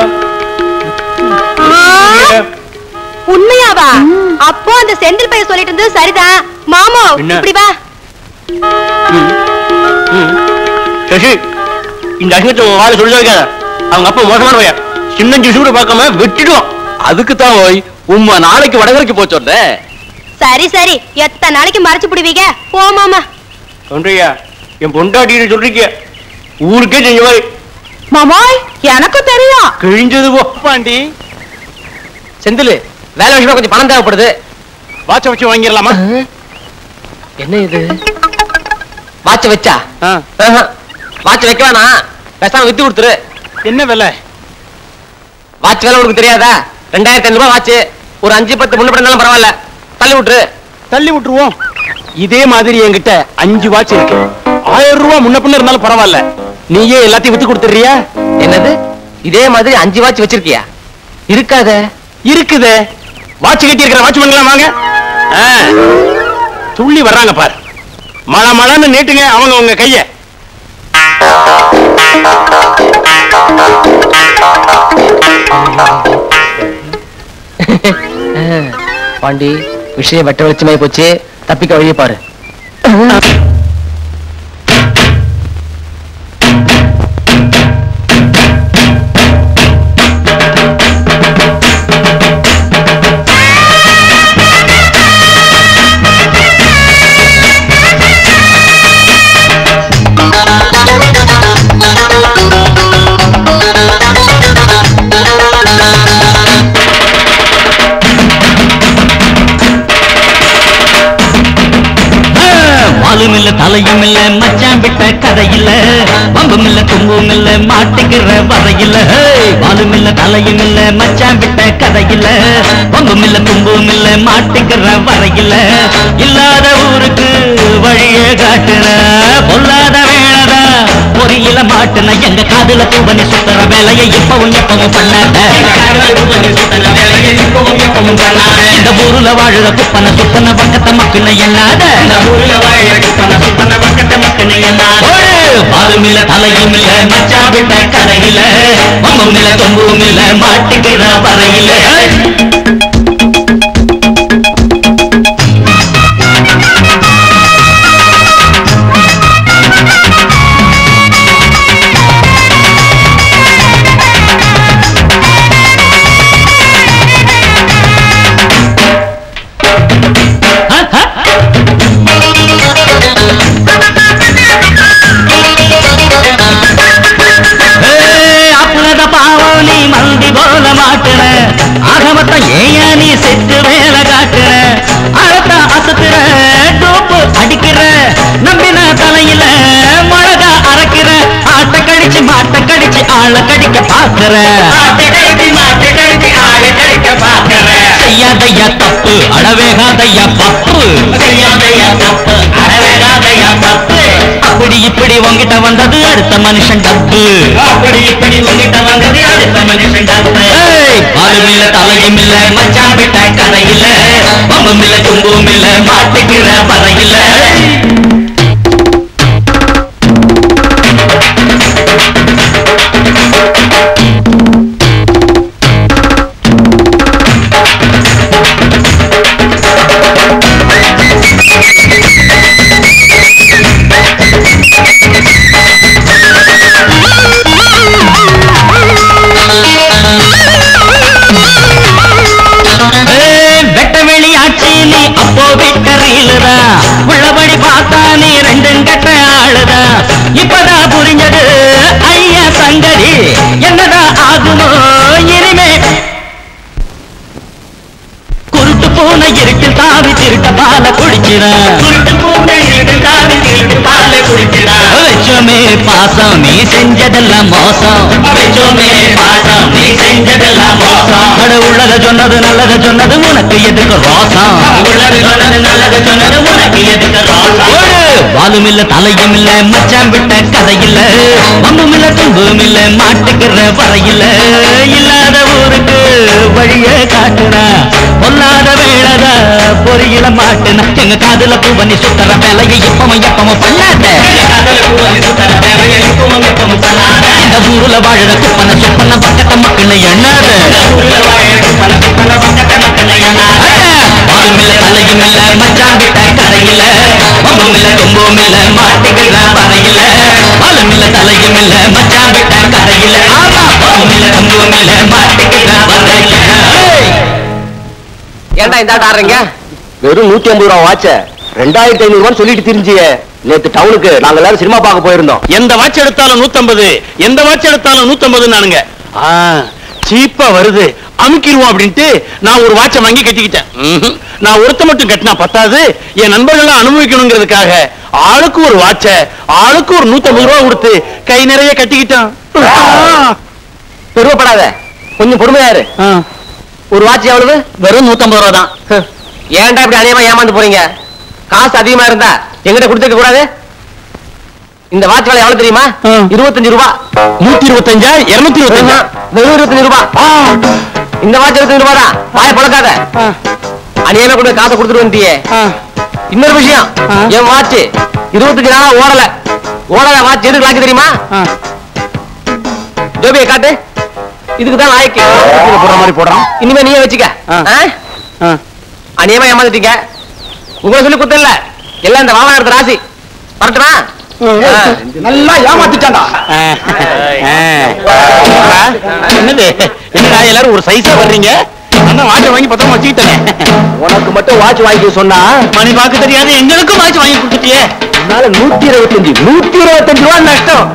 உண்மையாவா அப்போ அந்த செந்தில் பையன் சொல்லிட்டு இருந்தது சரிதான் மாமோ என்ன? இப்படி வா சசி இந்த அசிங்கத்தை உன் வாழை சொல்லி வைக்காத அவங்க அப்பா மோசமான பையன் சின்ன ஜூஸ் கூட பார்க்காம வெட்டிடுவான் அதுக்கு தான் ஓய் உம்மா நாளைக்கு வடகரைக்கு போச்சு சொன்னேன் சரி சரி எத்தனை நாளைக்கு மறைச்சு பிடிவீங்க போ மாமா கவுண்டரையா என் பொண்டாட்டின்னு சொல்றீங்க ஊருக்கே செஞ்ச மாதிரி மாமாய் எனக்கும் தெரியும் கிழிஞ்சது போ பாண்டி செந்தில் வேலை விஷயமா கொஞ்சம் பணம் தேவைப்படுது வாட்ச வச்சு வாங்கிடலாமா என்ன இது வாட்ச வச்சா வாட்ச வைக்க வேணாம் பேசாம வித்து கொடுத்துரு என்ன விலை வாட்ச் வேலை உனக்கு தெரியாதா ரெண்டாயிரத்தி ஐநூறு ரூபாய் வாட்ச் ஒரு அஞ்சு பத்து முன்ன இருந்தாலும் பரவாயில்ல தள்ளி விட்டுரு தள்ளி விட்டுருவோம் இதே மாதிரி என்கிட்ட அஞ்சு வாட்ச் இருக்கு ஆயிரம் ரூபாய் முன்ன பின்ன இருந்தாலும் பரவாயில்ல நீயே எல்லாத்தையும் வித்து கொடுத்துறியா என்னது இதே மாதிரி அஞ்சு வாட்ச் வச்சிருக்கியா இருக்காத இருக்குதே வாட்ச் கட்டி இருக்கிற வாட்ச் பண்ணலாம் வாங்க ஆ, துள்ளி வர்றாங்க பாரு மழை மழைன்னு நீட்டுங்க அவங்க உங்க கைய பாண்டி விஷயம் வெட்ட வெளிச்சமாயி போச்சு தப்பிக்க வழியை பாரு வாலும் இல்ல தலையும் இல்ல மச்சான் விட்ட கதையில பம்பும் இல்ல தும்பும் இல்ல மாட்டுக்கிற வரையில வாலும் இல்ல தலையும் இல்ல மச்சான் விட்ட கதையில பம்பும் இல்ல தும்பும் இல்ல மாட்டுக்கிற வரையில இல்லாத ஊருக்கு வழியே காட்டுற பொல்லாத வேளதா பொறியில மாட்டுன எங்க காதுல பூவனி சுத்துற வேலையை இப்பவும் எப்பவும் பண்ணாத இந்த ஊருல வாழுற குப்பன சுத்தன பக்கத்த மக்கள் என்னாத இந்த ஊருல வாழுற குப்பன சுத்தன பக்கத்த மக்கள் என்னாத பாலும் இல்ல தலையும் இல்ல மச்சா விட்ட கரையில மம்பும் இல்ல தொம்பும் இல்ல மாட்டுக்கிற வரையில அப்புறத பாவம் நீ மந்தி போல மாட்டுன ஆக மொத்தம் ஆள கடிக்க பாக்குற செய்யாதையா தப்பு அடவேகாதையா பப்பு அப்படி இப்படி உங்கிட்ட வந்தது அடுத்த மனுஷன் டப்பு அப்படி இப்படி உங்கிட்ட வந்தது அடுத்த மனுஷன் டப்பு பாலும் இல்ல தலையும் இல்ல மச்சான் விட்ட கதையில பம்பும் இல்ல தும்பும் இல்ல மாட்டுக்கிற பறையில ஏய், வெட்ட வெளி ஆட்சி நீ அப்போ விட்ட ரீலுதா உள்ளபடி பார்த்தா நீ ரெண்டும் கட்ட ஆளுதா இப்பதான் புரிஞ்சது ஐயா சங்கதி என்னதான் ஆகுமோ இனிமே குருட்டு பூனை இருட்டில் தாவி திருட்ட பால குடிக்கிறான் குருட்டு பூனை இருட்டில் தாவி திருட்டு பால குடிக்கிறான் வெச்சோமே பாசம் நீ செஞ்சதெல்லாம் மோசம் வெச்சோமே பாசம் நீ செஞ்சதெல்லாம் மோசம் அட உள்ளத சொன்னது நல்லத சொன்னது உனக்கு எதுக்கு ரோசம் உள்ளது சொன்னது நல்லது சொன்னது உனக்கு எதுக்கு ரோசம் வாலும் இல்ல தலையும் இல்ல மச்சான் விட்ட கதையில்ல வம்பும் இல்ல தும்பும் இல்ல மாட்டுக்கிற வரையில இல்லாத ஊருக்கு வழிய காட்டுனா பொல்லாத வேளத பொறியில மாட்டுனா எங்க காதுல பூ பண்ணி சுத்தர வேலையை இப்பவும் எப்பவும் பண்ணாத இந்த ஊருல வாழற குப்பன சுப்பன பக்கத்த மக்களை எண்ணாத பாலும் இல்ல தலையும் இல்ல மச்சான் விட்ட கரையில வம்பும் இல்ல தும்பும் இல்ல மாட்டுக்கிற வரையில பாலும் இல்ல தலையும் இல்ல மச்சான் விட்ட கரையில ஆமா வம்பும் இல்ல தும்பும் இல்ல மாட்டுக்கிற வரையில ஏன்டா இந்த ஆட்டம் ஆடுறீங்க வெறும் நூத்தி ஐம்பது ரூபா வாட்ச ரெண்டாயிரத்தி ஐநூறு ரூபான்னு சொல்லிட்டு தெரிஞ்சியே நேத்து டவுனுக்கு நாங்க எல்லாரும் சினிமா பார்க்க போயிருந்தோம் எந்த வாட்ச் எடுத்தாலும் நூத்தம்பது எந்த வாட்ச் எடுத்தாலும் நூத்தம்பது நானுங்க சீப்பா வருது அமுக்கிடுவோம் அப்படின்ட்டு நான் ஒரு வாட்சை வாங்கி கட்டிக்கிட்டேன் ம்ஹும். நான் ஒருத்த மட்டும் கட்டினா பத்தாது என் நண்பர்கள்லாம் அனுபவிக்கணுங்கிறதுக்காக ஆளுக்கு ஒரு வாட்ச ஆளுக்கு ஒரு நூத்தம்பது ரூபா கொடுத்து கை நிறைய கட்டிக்கிட்டான் பெருமைப்படாத கொஞ்சம் பொறுமையா இரு ஒரு வாட்ச் எவ்வளவு வெறும் நூத்தம்பது ரூபா தான் ஏன்டா இப்படி அதிகமா ஏமாந்து போறீங்க காசு அதிகமா இருந்தா எங்கிட்ட கொடுத்துக்க கூடாது இந்த வாட்ச் விலை எவ்வளவு தெரியுமா இருபத்தஞ்சு ரூபா நூத்தி இருபத்தஞ்சா இருநூத்தி இருபத்தஞ்சா வெறும் இருபத்தஞ்சு ரூபா இந்த வாட்ச் இருபத்தஞ்சு ரூபா தான் வாய பழக்காத அநியாயமா கொண்டு போய் காசை கொடுத்துட்டு வந்துட்டியே இன்னொரு விஷயம் என் வாட்ச் இருபத்தஞ்சு நாளா ஓடல ஓடாத வாட்ச் எதுக்கு லாக்கி தெரியுமா ஜோபியை காட்டு இதுக்கு தான் லாய்க்கு போடுற மாதிரி போடுறான் இனிமே நீயே வச்சுக்க ஆ? அநியமா ஏமாந்துட்டீங்க உங்களை சொல்லி குத்தம் இல்ல எல்லாம் இந்த வாகனத்து ராசி வரட்டுமா நல்லா ஏமாத்திட்டாண்டா என்னது என்னடா எல்லாரும் ஒரு சைஸா வர்றீங்க அண்ணா வாட்சை வாங்கி பத்திரமா வச்சுக்கிட்டேன் உனக்கு மட்டும் வாட்ச் வாங்கி சொன்னா மணி பார்க்க தெரியாது எங்களுக்கும் வாட்ச் வாங்கி கொடுத்துட்டியே அதனால நூத்தி இருபத்தஞ்சு நூத்தி இருபத்தஞ்சு ரூபா நஷ்டம்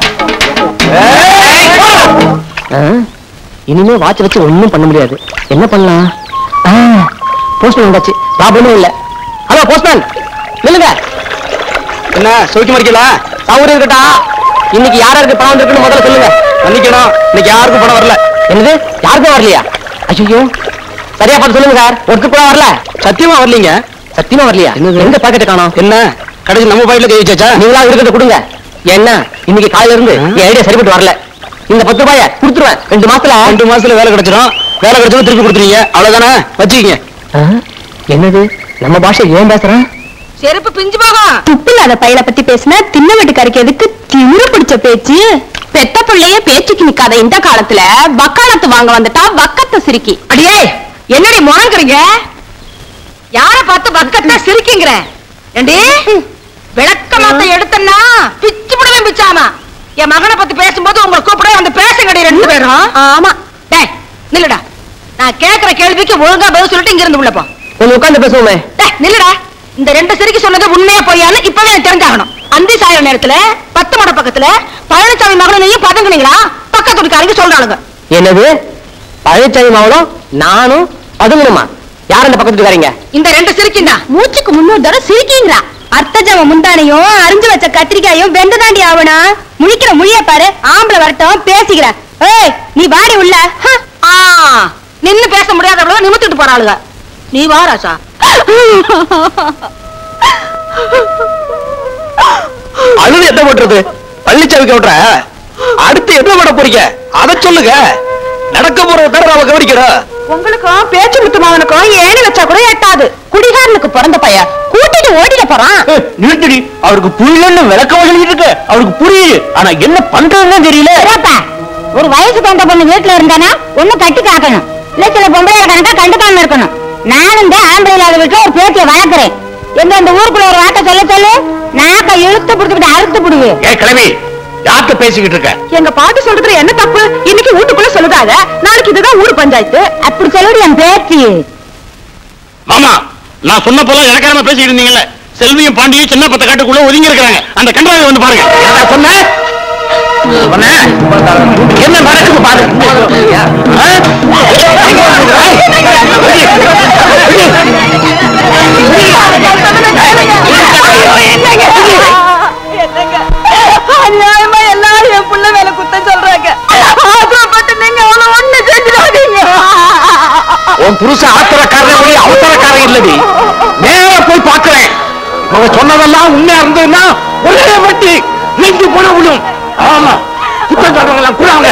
இனிமே வாட்ச் வச்சு ஒண்ணும் பண்ண முடியாது என்ன பண்ணலாம் போஸ்ட்மேன் வந்தாச்சு ப்ராப்ளமே இல்ல ஹலோ போஸ்ட்மேன் நில்லுங்க என்ன சோக்கி மறிக்கல சௌகரியம் இருக்கட்டா இன்னைக்கு யார் யாருக்கு பணம் வந்திருக்குன்னு முதல்ல சொல்லுங்க மன்னிக்கணும் இன்னைக்கு யாருக்கும் பணம் வரல என்னது யாருக்கும் வரலையா ஐயோ சரியா பார்த்து சொல்லுங்க சார் ஒருத்தர் கூட வரல சத்தியமா வரலீங்க சத்தியமா வரலையா எங்க பாக்கெட் காணோம் என்ன கடைசி நம்ம பாயில கை வச்சாச்சா நீங்களா இருக்கிறத கொடுங்க என்ன இன்னைக்கு காலையில இருந்து என் ஐடியா சரிப்பட்டு வரல இந்த பத்து ரூபாய கொடுத்துருவேன் ரெண்டு மாசத்துல ரெண்டு மாசத்துல வேலை கிடைச்சிடும் வேலை கிடைச்சதும் திருப்பி கொடுத்துருவீங்க அவ்வளவுதானே வச்சுக்கீங்க ஆ? என்னது நம்ம பாஷை ஏன் பேசுறேன் செருப்பு பிஞ்சு போகும் துப்பில்லாத பையல பத்தி பேசினா தின்ன வீட்டுக்காரிக்கு எதுக்கு திமிரு பிடிச்ச பேச்சு பெத்த பிள்ளைய பேச்சுக்கு நிக்காத இந்த காலத்துல வக்காலத்து வாங்க வந்துட்டா வக்கத்தை சிரிக்கி அடியே என்னடி முழங்குறீங்க யார பார்த்து பக்கத்தை சிரிக்கிங்கிறேன் ஏண்டி விளக்க மாத்த எடுத்தன்னா பிச்சு விடுவேன் பிச்சாமா என் மகனை பத்தி பேசும்போது உங்களை கூப்பிட வந்து பேசுங்கடி ரெண்டு பேரும் ஆமா டேய் நில்லுடா நான் கேக்குற கேள்விக்கு ஒழுங்கா பதில் சொல்லிட்டு இங்க இருந்து உள்ள போ கொஞ்சம் உட்கார்ந்து பேசுவோமே டேய் நில்லுடா இந்த ரெண்டு சிரிக்கு சொன்னது உண்மையா பொய்யான்னு இப்பவே எனக்கு தெரிஞ்சாகணும் அந்தி சாயிர நேரத்துல பத்து மட பக்கத்துல பழனிசாமி மகனையும் பதங்குனீங்களா பக்கத்து வீட்டுக்காரங்க சொல்றாளுங்க என்னது பழனிசாமி மாவளம் நானும் பதுங்கணுமா யார் அந்த பக்கத்து வீட்டுக்காரங்க இந்த ரெண்டு சிரிக்கிண்டா மூச்சுக்கு முன்னூறு தடவை சிரிக்கீங்களா அர்த்தஜாம முந்தானையும் அரிஞ்சு வச்ச கத்திரிக்காயும் வெந்ததாண்டி ஆவனா முழிக்கிற முழிய பாரு ஆம்பளை வரட்டும் பேசிக்கிறேன் ஏய் நீ வாடி உள்ள ஹ. ஆ நின்னு பேச முடியாதவளோ நிமித்திட்டு போறாளுங்க நீ வா ராசா அழுது என்ன பண்றது பள்ளிச்சாவி கவுட்ற அடுத்து என்ன பண்ண போறீங்க அத சொல்லுங்க நடக்க போறத தர நாம கவனிக்கிறோம் உங்களுக்கும் பேச்சு முத்து மகனுக்கும் ஏணி வச்சா கூட எட்டாது குடிகாரனுக்கு பிறந்த பையன் கூட்டிட்டு ஓடிட போறான் நிறுத்தடி அவருக்கு புரியலன்னு விளக்கம் சொல்லிட்டு இருக்க அவருக்கு புரியுது ஆனா என்ன பண்றதுன்னு தெரியல சிறப்பா ஒரு வயசு பண்ற பொண்ணு வீட்டுல இருந்தானா ஒண்ணு கட்டி காக்கணும் இல்ல சில பொம்பளை கணக்கா கண்டுக்காம இருக்கணும் நானும் இந்த ஆம்பளை இல்லாத வீட்டுல ஒரு பேத்திய வளர்க்கிறேன் எங்க இந்த ஊருக்குள்ள ஒரு வார்த்தை சொல்ல சொல்லு நாக்க இழுத்து பிடிச்சிட்டு அறுத்து பிடுவு ஏ கிளவி யார்கிட்ட பேசிக்கிட்டு இருக்க எங்க பாட்டி சொல்றதுல என்ன தப்பு இன்னைக்கு வீட்டுக்குள்ள சொல்லுதாங்க நாளைக்கு இதுதான் ஊர் பஞ்சாயத்து அப்படி சொல்லுடி என் பேத்தி மாமா நான் சொன்ன போல இலக்காரமா பேசிட்டு இருந்தீங்கல்ல செல்வியும் பாண்டியும் சின்ன பத்த காட்டுக்குள்ள ஒதுங்கி இருக்கிறாங்க அந்த கண்டாவை வந்து பாருங்க என்ன சொன்ன சொன்ன? என்ன நடக்குது பாரு அநியாயமா எல்லாரும் என் புள்ள மேல குத்தம் சொல்றாங்க ஆத்திரப்பட்டு நீங்க அவனை ஒண்ணு செஞ்சிடாதீங்க உன் புருஷன் ஆத்திரக்காரன் ஒளி அவசரக்காரன் இல்லடி நேரா போய் பார்க்கிறேன் அவங்க சொன்னதெல்லாம் உண்மையா இருந்ததுன்னா ஒரே வட்டி நெஞ்சு போன விடும் ஆமா குத்தம் சொல்றவங்க குறாங்க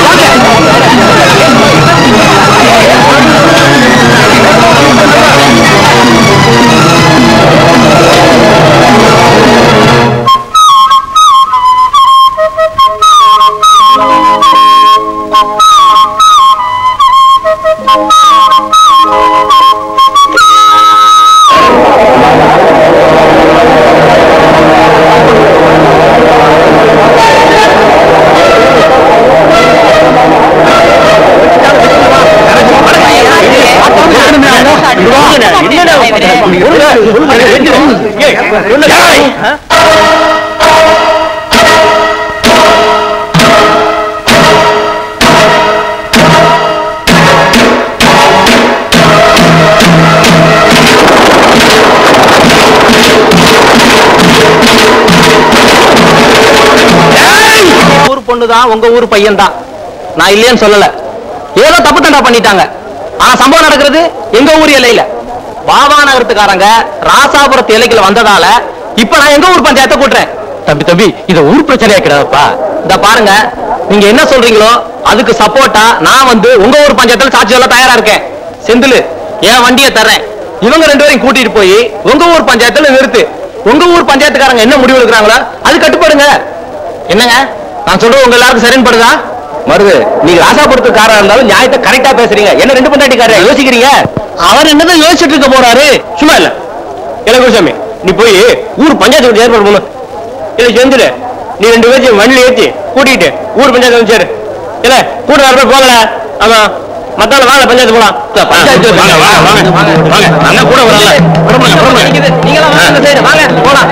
ஊர் பொண்ணுதான் உங்க ஊர் பையன் தான் நான் இல்லையேன்னு சொல்லல ஏதோ தப்பு தண்டா பண்ணிட்டாங்க ஆனா சம்பவம் நடக்கிறது எங்க ஊர் எல்லையில பாபா நகரத்துக்காரங்க ராசாபுரத்து எல்லைக்குள்ள வந்ததால இப்ப நான் எங்க ஊர் பஞ்சாயத்தை கூட்டுறேன் தம்பி தம்பி இத ஊர் பிரச்சனையா கிடையாதுப்பா இந்த பாருங்க நீங்க என்ன சொல்றீங்களோ அதுக்கு சப்போர்ட்டா நான் வந்து உங்க ஊர் பஞ்சாயத்துல சாட்சி சொல்ல தயாரா இருக்கேன் செந்திலு என் வண்டியை தர்றேன் இவங்க ரெண்டு பேரையும் கூட்டிட்டு போய் உங்க ஊர் பஞ்சாயத்துல நிறுத்து உங்க ஊர் பஞ்சாயத்துக்காரங்க என்ன முடிவு எடுக்கிறாங்களோ அது கட்டுப்படுங்க என்னங்க நான் சொல்றது உங்க எல்லாருக்கும் சரின்னு படுதா மருது நீங்க ராசாபுரத்துக்காரா இருந்தாலும் நியாயத்தை கரெக்டா பேசுறீங்க என்ன ரெண்டு பண்டாட்டிக்காரர் யோசிக்கிறீங்க அவர் என்னதான் யோசிச்சுட்டு இருக்க போறாரு சும்மா இல்ல இளகுசாமி நீ போய் ஊர் பஞ்சாயத்து ஏற்பாடு பண்ணு இல்ல செந்துரு நீ ரெண்டு பேரும் வண்டியில ஏத்தி கூட்டிட்டு ஊர் பஞ்சாயத்து வந்து சேரு இல்ல கூட நாலு பேர் போகல ஆமா மத்தால வாங்க பஞ்சாயத்து போலாம் பஞ்சாயத்து வாங்க, வாங்க, வாங்க, வாங்க. அண்ணா கூட வரல. புறப்படுங்க, புறப்படுங்க. நீங்களாம் வாங்க இந்த side, வாங்க போலாம்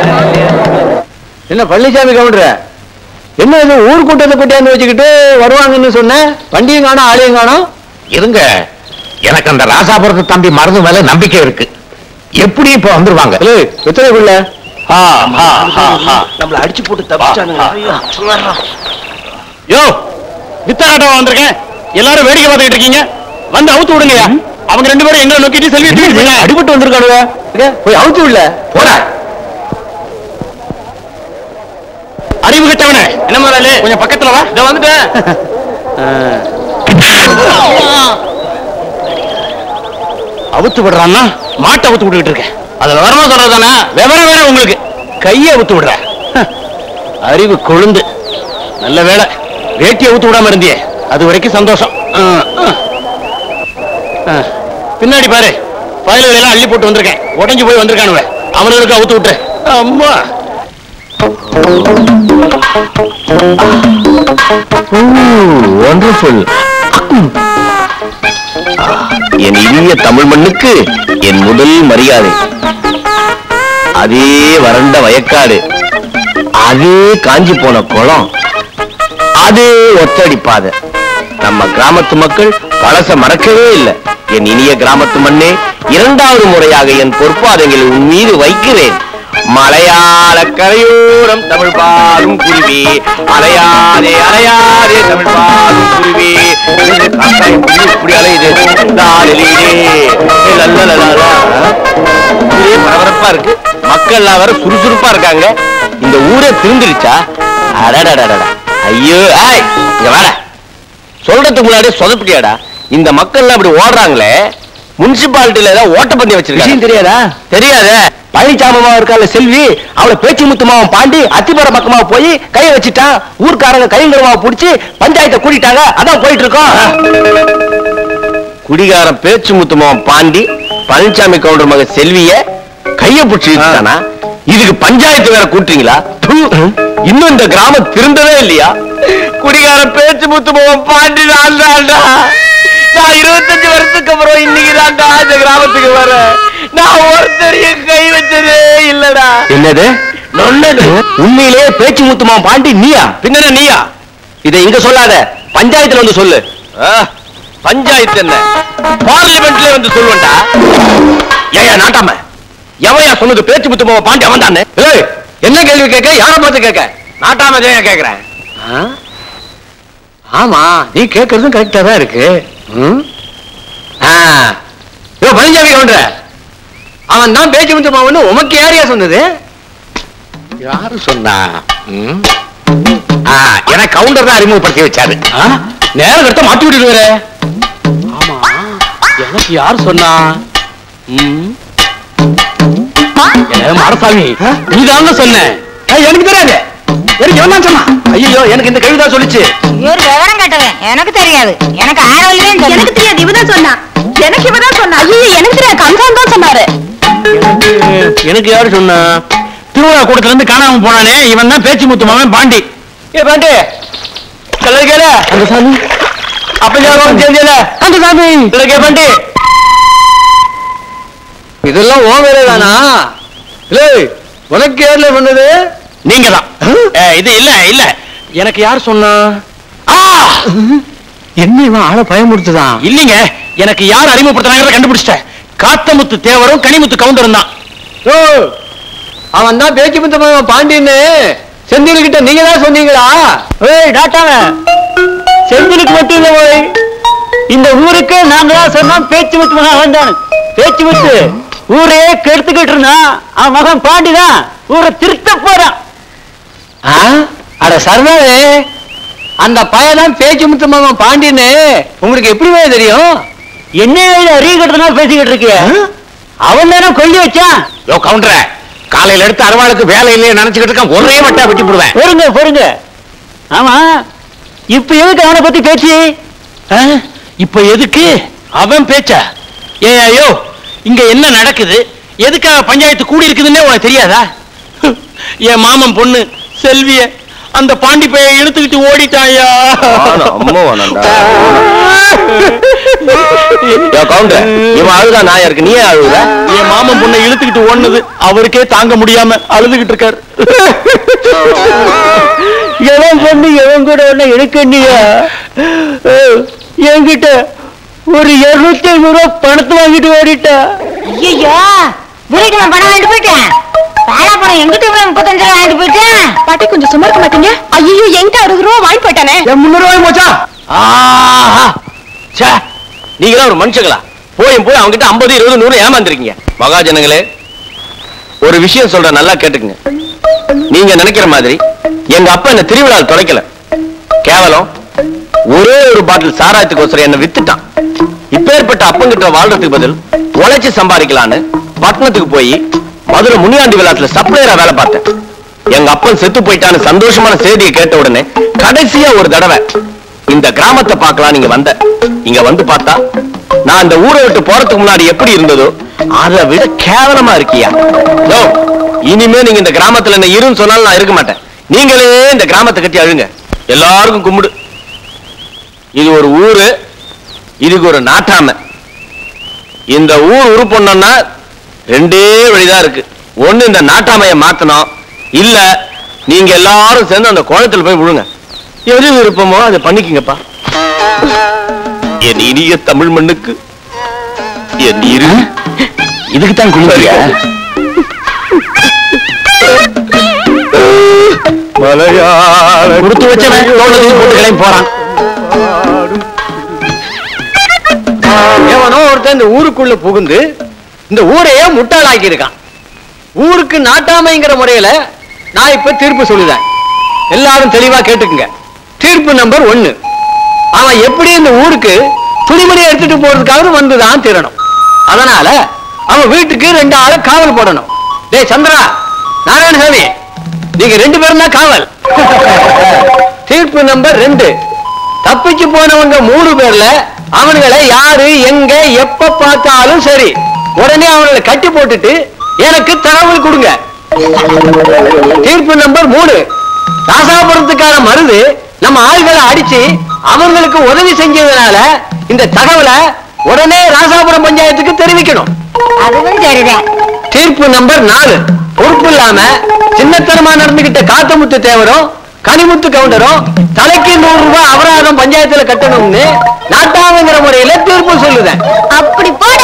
என்ன பழனிசாமி கவுண்டர் என்ன இது ஊர் கூட்டத்தை கூட்டியாந்து வச்சுக்கிட்டு வருவாங்கன்னு சொன்னேன் வண்டியும் காணும் ஆளையும் காணும் இருங்க எனக்கு அந்த ராசாபுரத்து தம்பி மருந்து மேல நம்பிக்கை இருக்கு எப்படி இப்ப வந்துருவாங்க எத்தனைக்குள்ள ஆ, ஆ, ஆ, ஆ. நம்மள அடிச்சு போட்டு தப்பிச்சானுங்க. யோ வித்தாட்டம் வந்திருக்கேன் எல்லாரும் வேடிக்கை பார்த்துக்கிட்டு இருக்கீங்க வந்து அவுத்து விடுங்கயா அவங்க ரெண்டு பேரும் எங்களை நோக்கிட்டு செல்வி தூக்கிட்டு போங்க. அடிபட்டு வந்திருக்கானுங்க இங்க, போய் அவுத்து விடல போடா அறிவு கட்டவனே என்ன முதலாளி கொஞ்சம் பக்கத்துல வா இதோ வந்துட்டேன் அவுத்து விடுறான்னா மாட்டை அவுத்து விட்டுக்கிட்டு இருக்கேன் அதுல வரமா சொல்றதானே விவரம் வேற உங்களுக்கு கையை அவுத்து விடுற ஹ, அறிவு கொழுந்து நல்ல வேலை வேட்டியை அவுத்து விடாம இருந்தியே அது வரைக்கும் சந்தோஷம் ஆ, ஆ. ஆ, பின்னாடி பாரு பயல்கள் எல்லாம் அள்ளி போட்டு வந்திருக்கேன் உடஞ்சு போய் வந்திருக்கானுவ அவனுக்கு அவுத்து விட்டு அம்மா ஒண்டர்ஃபுல் என் இனிய தமிழ் மண்ணுக்கு என் முதல் மரியாதை அதே வறண்ட வயக்காடு அதே காஞ்சி போன குளம் அதே ஒத்தடி பாதை நம்ம கிராமத்து மக்கள் பழச மறக்கவே இல்லை என் இனிய கிராமத்து மண்ணே இரண்டாவது முறையாக என் பொற்பாதங்களை உன் மீது வைக்கிறேன் மலையாள கரையோரம் தமிழ் பாடும் குருவி அலையாதே அலையாதே தமிழ் பாடும் குருவி இது காக்காய் புலி இப்படி அலையுது லாலிலே, லல்லலலலா. ஒரே பரபரப்பா இருக்கு மக்கள் எல்லாம் வேற சுறுசுறுப்பா இருக்காங்க இந்த ஊரே திருந்துருச்சா அடடடடடா ஐயோ ஆய் இங்க வாடா சொல்றதுக்கு முன்னாடி சொதப்பிட்டியாடா இந்த மக்கள் எல்லாம் இப்படி ஓடுறாங்களே முனிசிபாலிட்டியில ஏதாவது ஓட்டப்பந்தயம் வச்சிருக்காங்க தெரியாதா தெரியாதே பழனிசாமமா இருக்கால செல்வி அவளை பேச்சு முத்துமாவன் பாண்டி அத்திப்பட பக்கமா போய் கையை வச்சுட்டான் ஊர்க்காரங்க கைங்கரமாவை புடிச்சு பஞ்சாயத்தை கூட்டிட்டாங்க அதான் போயிட்டு இருக்கோம் குடிகாரன் பேச்சு முத்துமாவன் பாண்டி பழனிசாமி கவுண்டர் மக செல்விய கைய பிடிச்சிருக்கானா இதுக்கு பஞ்சாயத்து வேற கூட்டுறீங்களா ப்பு. இன்னும் இந்த கிராமம் திருந்தவே இல்லையா குடிகாரன் பேச்சு முத்துமாவன் பாண்டி நான் தான்டா நான் இருபத்தஞ்சு வருஷத்துக்கு அப்புறம் இன்னைக்கு தான்டா இந்த கிராமத்துக்கு வரேன் நான் ஒருத்தரையும் கை வச்சதே இல்லடா என்னது நொன்னது உண்மையிலேயே பேச்சு முத்துமாவன் பாண்டி நீயா பின்ன நீயா இதை இங்க சொல்லாத பஞ்சாயத்துல வந்து சொல்லு ஆ, பஞ்சாயத்து என்ன பார்லிமெண்ட்ல வந்து சொல்லுவேன்டா ஏயா நாட்டாம எவையா சொன்னது பேச்சு முத்துமாவ பாண்டி அவன் தானே ஏய், என்ன கேள்வி கேட்க யார பார்த்து கேட்க நாட்டாம ஏன் கேக்குறேன் ஆ? ஆமா நீ கேட்கறதும் கரெக்டா தான் இருக்கு ம்? ஆ. யோ பழனிசாமி கவுண்டர அவன் தான் பேச்சு முத்துமாவன்னு உமக்கு யாரையா சொன்னது யாரு சொன்னா ம்? ஆ, எனக்கு கவுண்டர் தான் அறிமுகப்படுத்தி வச்சாரு நேரம் கட்ட மாட்டி விட்டுருவாரு ஆமா எனக்கு யார் சொன்னா ம்? ஏ, மாரசாமி நீ தான் சொன்ன எனக்கு தெரியாது எனக்கு எவன் தான் சொன்னான் ஐயோ எனக்கு இந்த கவிதா சொல்லிச்சு இவர் விவரம் கேட்டவன் எனக்கு தெரியாது எனக்கு ஆரோக்கியம் எனக்கு தெரியாது இவதான் சொன்னா எனக்கு இவதான் சொன்னா ஐயோ எனக்கு தெரியாது கம்சான் தான் சொன்னாரு எனக்கு யாரு சொன்னா திருவிழா கூட்டத்துல இருந்து காணாம போனானே இவன் தான் பேச்சு முத்து மாமன் பாண்டி ஏ பாண்டி சொல்ல கேள அந்த சாமி அப்ப ஞாபகம் தெரிஞ்சல அந்த சாமி இல்ல கே பாண்டி இதெல்லாம் ஓ வேலை தானா இல்ல உனக்கு யார்ல பண்ணது நீங்க தான் இது இல்ல இல்ல எனக்கு யார் சொன்னா ஆ! என்ன இவன் ஆளை பயமுறுத்துதான் இல்லீங்க எனக்கு யார் அறிமுகப்படுத்தினாங்கிறத கண்டுபிடிச்சிட்டேன் காத்தமுத்து தேவரும் கனிமுத்து கவுண்டரும் தான் ஓ அவன் தான் பேச்சு முத்த பாண்டியன்னு செந்தில் கிட்ட நீங்க தான் சொன்னீங்களா ஏய் டாட்டாவ செந்திலுக்கு மட்டும் இல்ல போய் இந்த ஊருக்கு நாங்க தான் சொன்னோம் பேச்சு முத்து மகன் வந்தான் பேச்சு முத்து ஊரையே கெடுத்துக்கிட்டு இருந்தான் அவன் மகன் பாண்டிதான் ஊரை திருத்த போறான் ஆ? அட சர்வாவே அந்த பையன் பேச்சு முத்து மாமன் பாண்டியன்னு உங்களுக்கு எப்படி தெரியும் என்ன இது அறியக்கிறதுனால பேசிக்கிட்டு இருக்கிய அவன் தானே கொல்லி வச்சான் யோ கவுண்டர காலையில எடுத்து அருவாளுக்கு வேலை இல்லையே நினைச்சுக்கிட்டு இருக்கான் ஒரே வட்டா வெட்டி போடுவேன் பொறுங்க பொறுங்க ஆமா இப்ப எதுக்கு அவனை பத்தி பேச்சு ஆ? இப்ப எதுக்கு அவன் பேச்சா ஏ ஐயோ இங்க என்ன நடக்குது எதுக்காக பஞ்சாயத்து கூடி இருக்குதுன்னே உனக்கு தெரியாதா என் மாமன் பொண்ணு செல்விய அந்த பாண்டி பைய இழுத்துக்கிட்டு ஓடிட்டாயா கவுண்டர் இவன் அழுதா நாயா இருக்கு நீயே அழுகுற என் மாமன் பொண்ணை இழுத்துக்கிட்டு ஓடுனது அவருக்கே தாங்க முடியாம அழுதுகிட்டு இருக்காரு எவன் பொண்ணு எவன் கூட ஒண்ணு எடுக்கண்டியா என்கிட்ட ஒரு இருநூத்தி ஐநூறு ரூபாய் பணத்தை வாங்கிட்டு ஓடிட்டா ஐயோ வீட்டுல பணம் வாங்கிட்டு போயிட்டேன் பாலா பணம் எங்கிட்ட இவ்வளவு முப்பத்தஞ்சு ரூபா வாங்கிட்டு போயிட்டேன் பாட்டி கொஞ்சம் சும்மா இருக்க மாட்டீங்க ஐயோ என்கிட்ட அறுபது ரூபா வாங்கி போயிட்டானே என் முன்னூறு ரூபாய் போச்சா ஆஹா ச்சே நீங்க தான் ஒரு மனுஷங்களா போயும் போய் அவங்க கிட்ட ஐம்பது இருபது நூறு ஏமாந்துருக்கீங்க மகாஜனங்களே ஒரு விஷயம் சொல்றேன் நல்லா கேட்டுக்குங்க நீங்க நினைக்கிற மாதிரி எங்க அப்பா என்ன திருவிழா தொலைக்கல கேவலம் ஒரே ஒரு பாட்டில் சாராயத்துக்கு என்ன வித்துட்டான் இப்பேற்பட்ட அப்பங்கிட்ட வாழ்றதுக்கு பதில் உழைச்சு சம்பாதிக்கலான்னு பட்டணத்துக்கு போய் மதுரை முனியாண்டி விழாத்துல சப்ளையரா வேலை பார்த்தேன் எங்க அப்பன் செத்து போயிட்டான்னு சந்தோஷமான செய்தியை கேட்ட உடனே கடைசியா ஒரு தடவை இந்த கிராமத்தை பார்க்கலாம் நீங்க வந்த இங்க வந்து பார்த்தா நான் இந்த ஊரை விட்டு போறதுக்கு முன்னாடி எப்படி இருந்ததோ அதை விட கேவலமா இருக்கியா யோ, இனிமே நீங்க இந்த கிராமத்துல என்ன இருன்னு சொன்னாலும் நான் இருக்க மாட்டேன் நீங்களே இந்த கிராமத்தை கட்டி அழுங்க எல்லாருக்கும் கும்பிடு இது ஒரு ஊரு இதுக்கு ஒரு நாட்டாமை இந்த ஊர் உருப்பொண்ணா ரெண்டே வழிதான் இருக்கு ஒண்ணு இந்த நாட்டாமைய மாத்தணும் இல்ல நீங்க எல்லாரும் சேர்ந்து அந்த குளத்துல போய் விழுங்க எது விருப்பமோ அதை பண்ணிக்கங்கப்பா என் இனிய தமிழ் மண்ணுக்கு என் இரு இதுக்கு தான் குளிக்கிறியா மலையாள கொடுத்து வச்சவன் தோட்டத்தில் போட்டு கிளம்பி போறான் எவனோ ஒருத்தன் இந்த ஊருக்குள்ள புகுந்து இந்த ஊரையே முட்டாளாக்கி இருக்கான் ஊருக்கு நாட்டாமைங்கிற முறையில நான் இப்ப தீர்ப்பு சொல்லுதேன் எல்லாரும் தெளிவா கேட்டுக்குங்க தீர்ப்பு நம்பர் ஒண்ணு அவன் எப்படி இந்த ஊருக்கு துணிமணி எடுத்துட்டு போறதுக்காக வந்துதான் தீரணும் அதனால அவன் வீட்டுக்கு ரெண்டு ஆளு காவல் போடணும் டேய் சந்திரா நாராயணசாமி நீங்க ரெண்டு பேரும் தான் காவல் தீர்ப்பு நம்பர் ரெண்டு தப்பிச்சு போனவங்க மூணு பேர்ல அவனுங்களை யாரு எங்க எப்ப பார்த்தாலும் சரி உடனே அவங்களை கட்டி போட்டுட்டு எனக்கு தகவல் கொடுங்க தீர்ப்பு நம்பர் மூணு ராசாபுரத்துக்கான மருது நம்ம ஆள்களை அடிச்சு அவங்களுக்கு உதவி செஞ்சதுனால இந்த தகவலை உடனே ராசாபுரம் பஞ்சாயத்துக்கு தெரிவிக்கணும் அதுவும் சரிதான் தீர்ப்பு நம்பர் நாலு பொறுப்பு இல்லாம சின்னத்தனமா நடந்துகிட்ட காத்தமுத்து தேவரும் கனிமுத்து கவுண்டரும் தலைக்கு நூறு ரூபாய் அபராதம் பஞ்சாயத்துல கட்டணும்னு நாட்டாமைங்கிற முறையில தீர்ப்பு சொல்லுதேன் அப்படி போட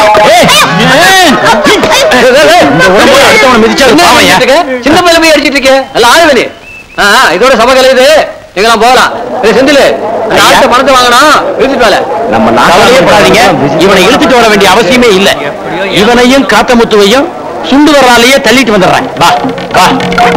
சின்ன பையன் போய் அடிச்சிட்டு இருக்க நல்ல ஆளுவனி இதோட சபை கலையுது நீங்களாம் போகலாம் ஏய், செந்திலு அந்த ஆட்ட பணத்தை வாங்கணும் இழுத்துட்டு வால நம்ம நாட்டாவே போடாதீங்க இவனை இழுத்துட்டு வர வேண்டிய அவசியமே இல்ல இவனையும் காத்தமுத்துவையும் சுண்டு வராலேயே தள்ளிட்டு வந்துடுறேன் வா வா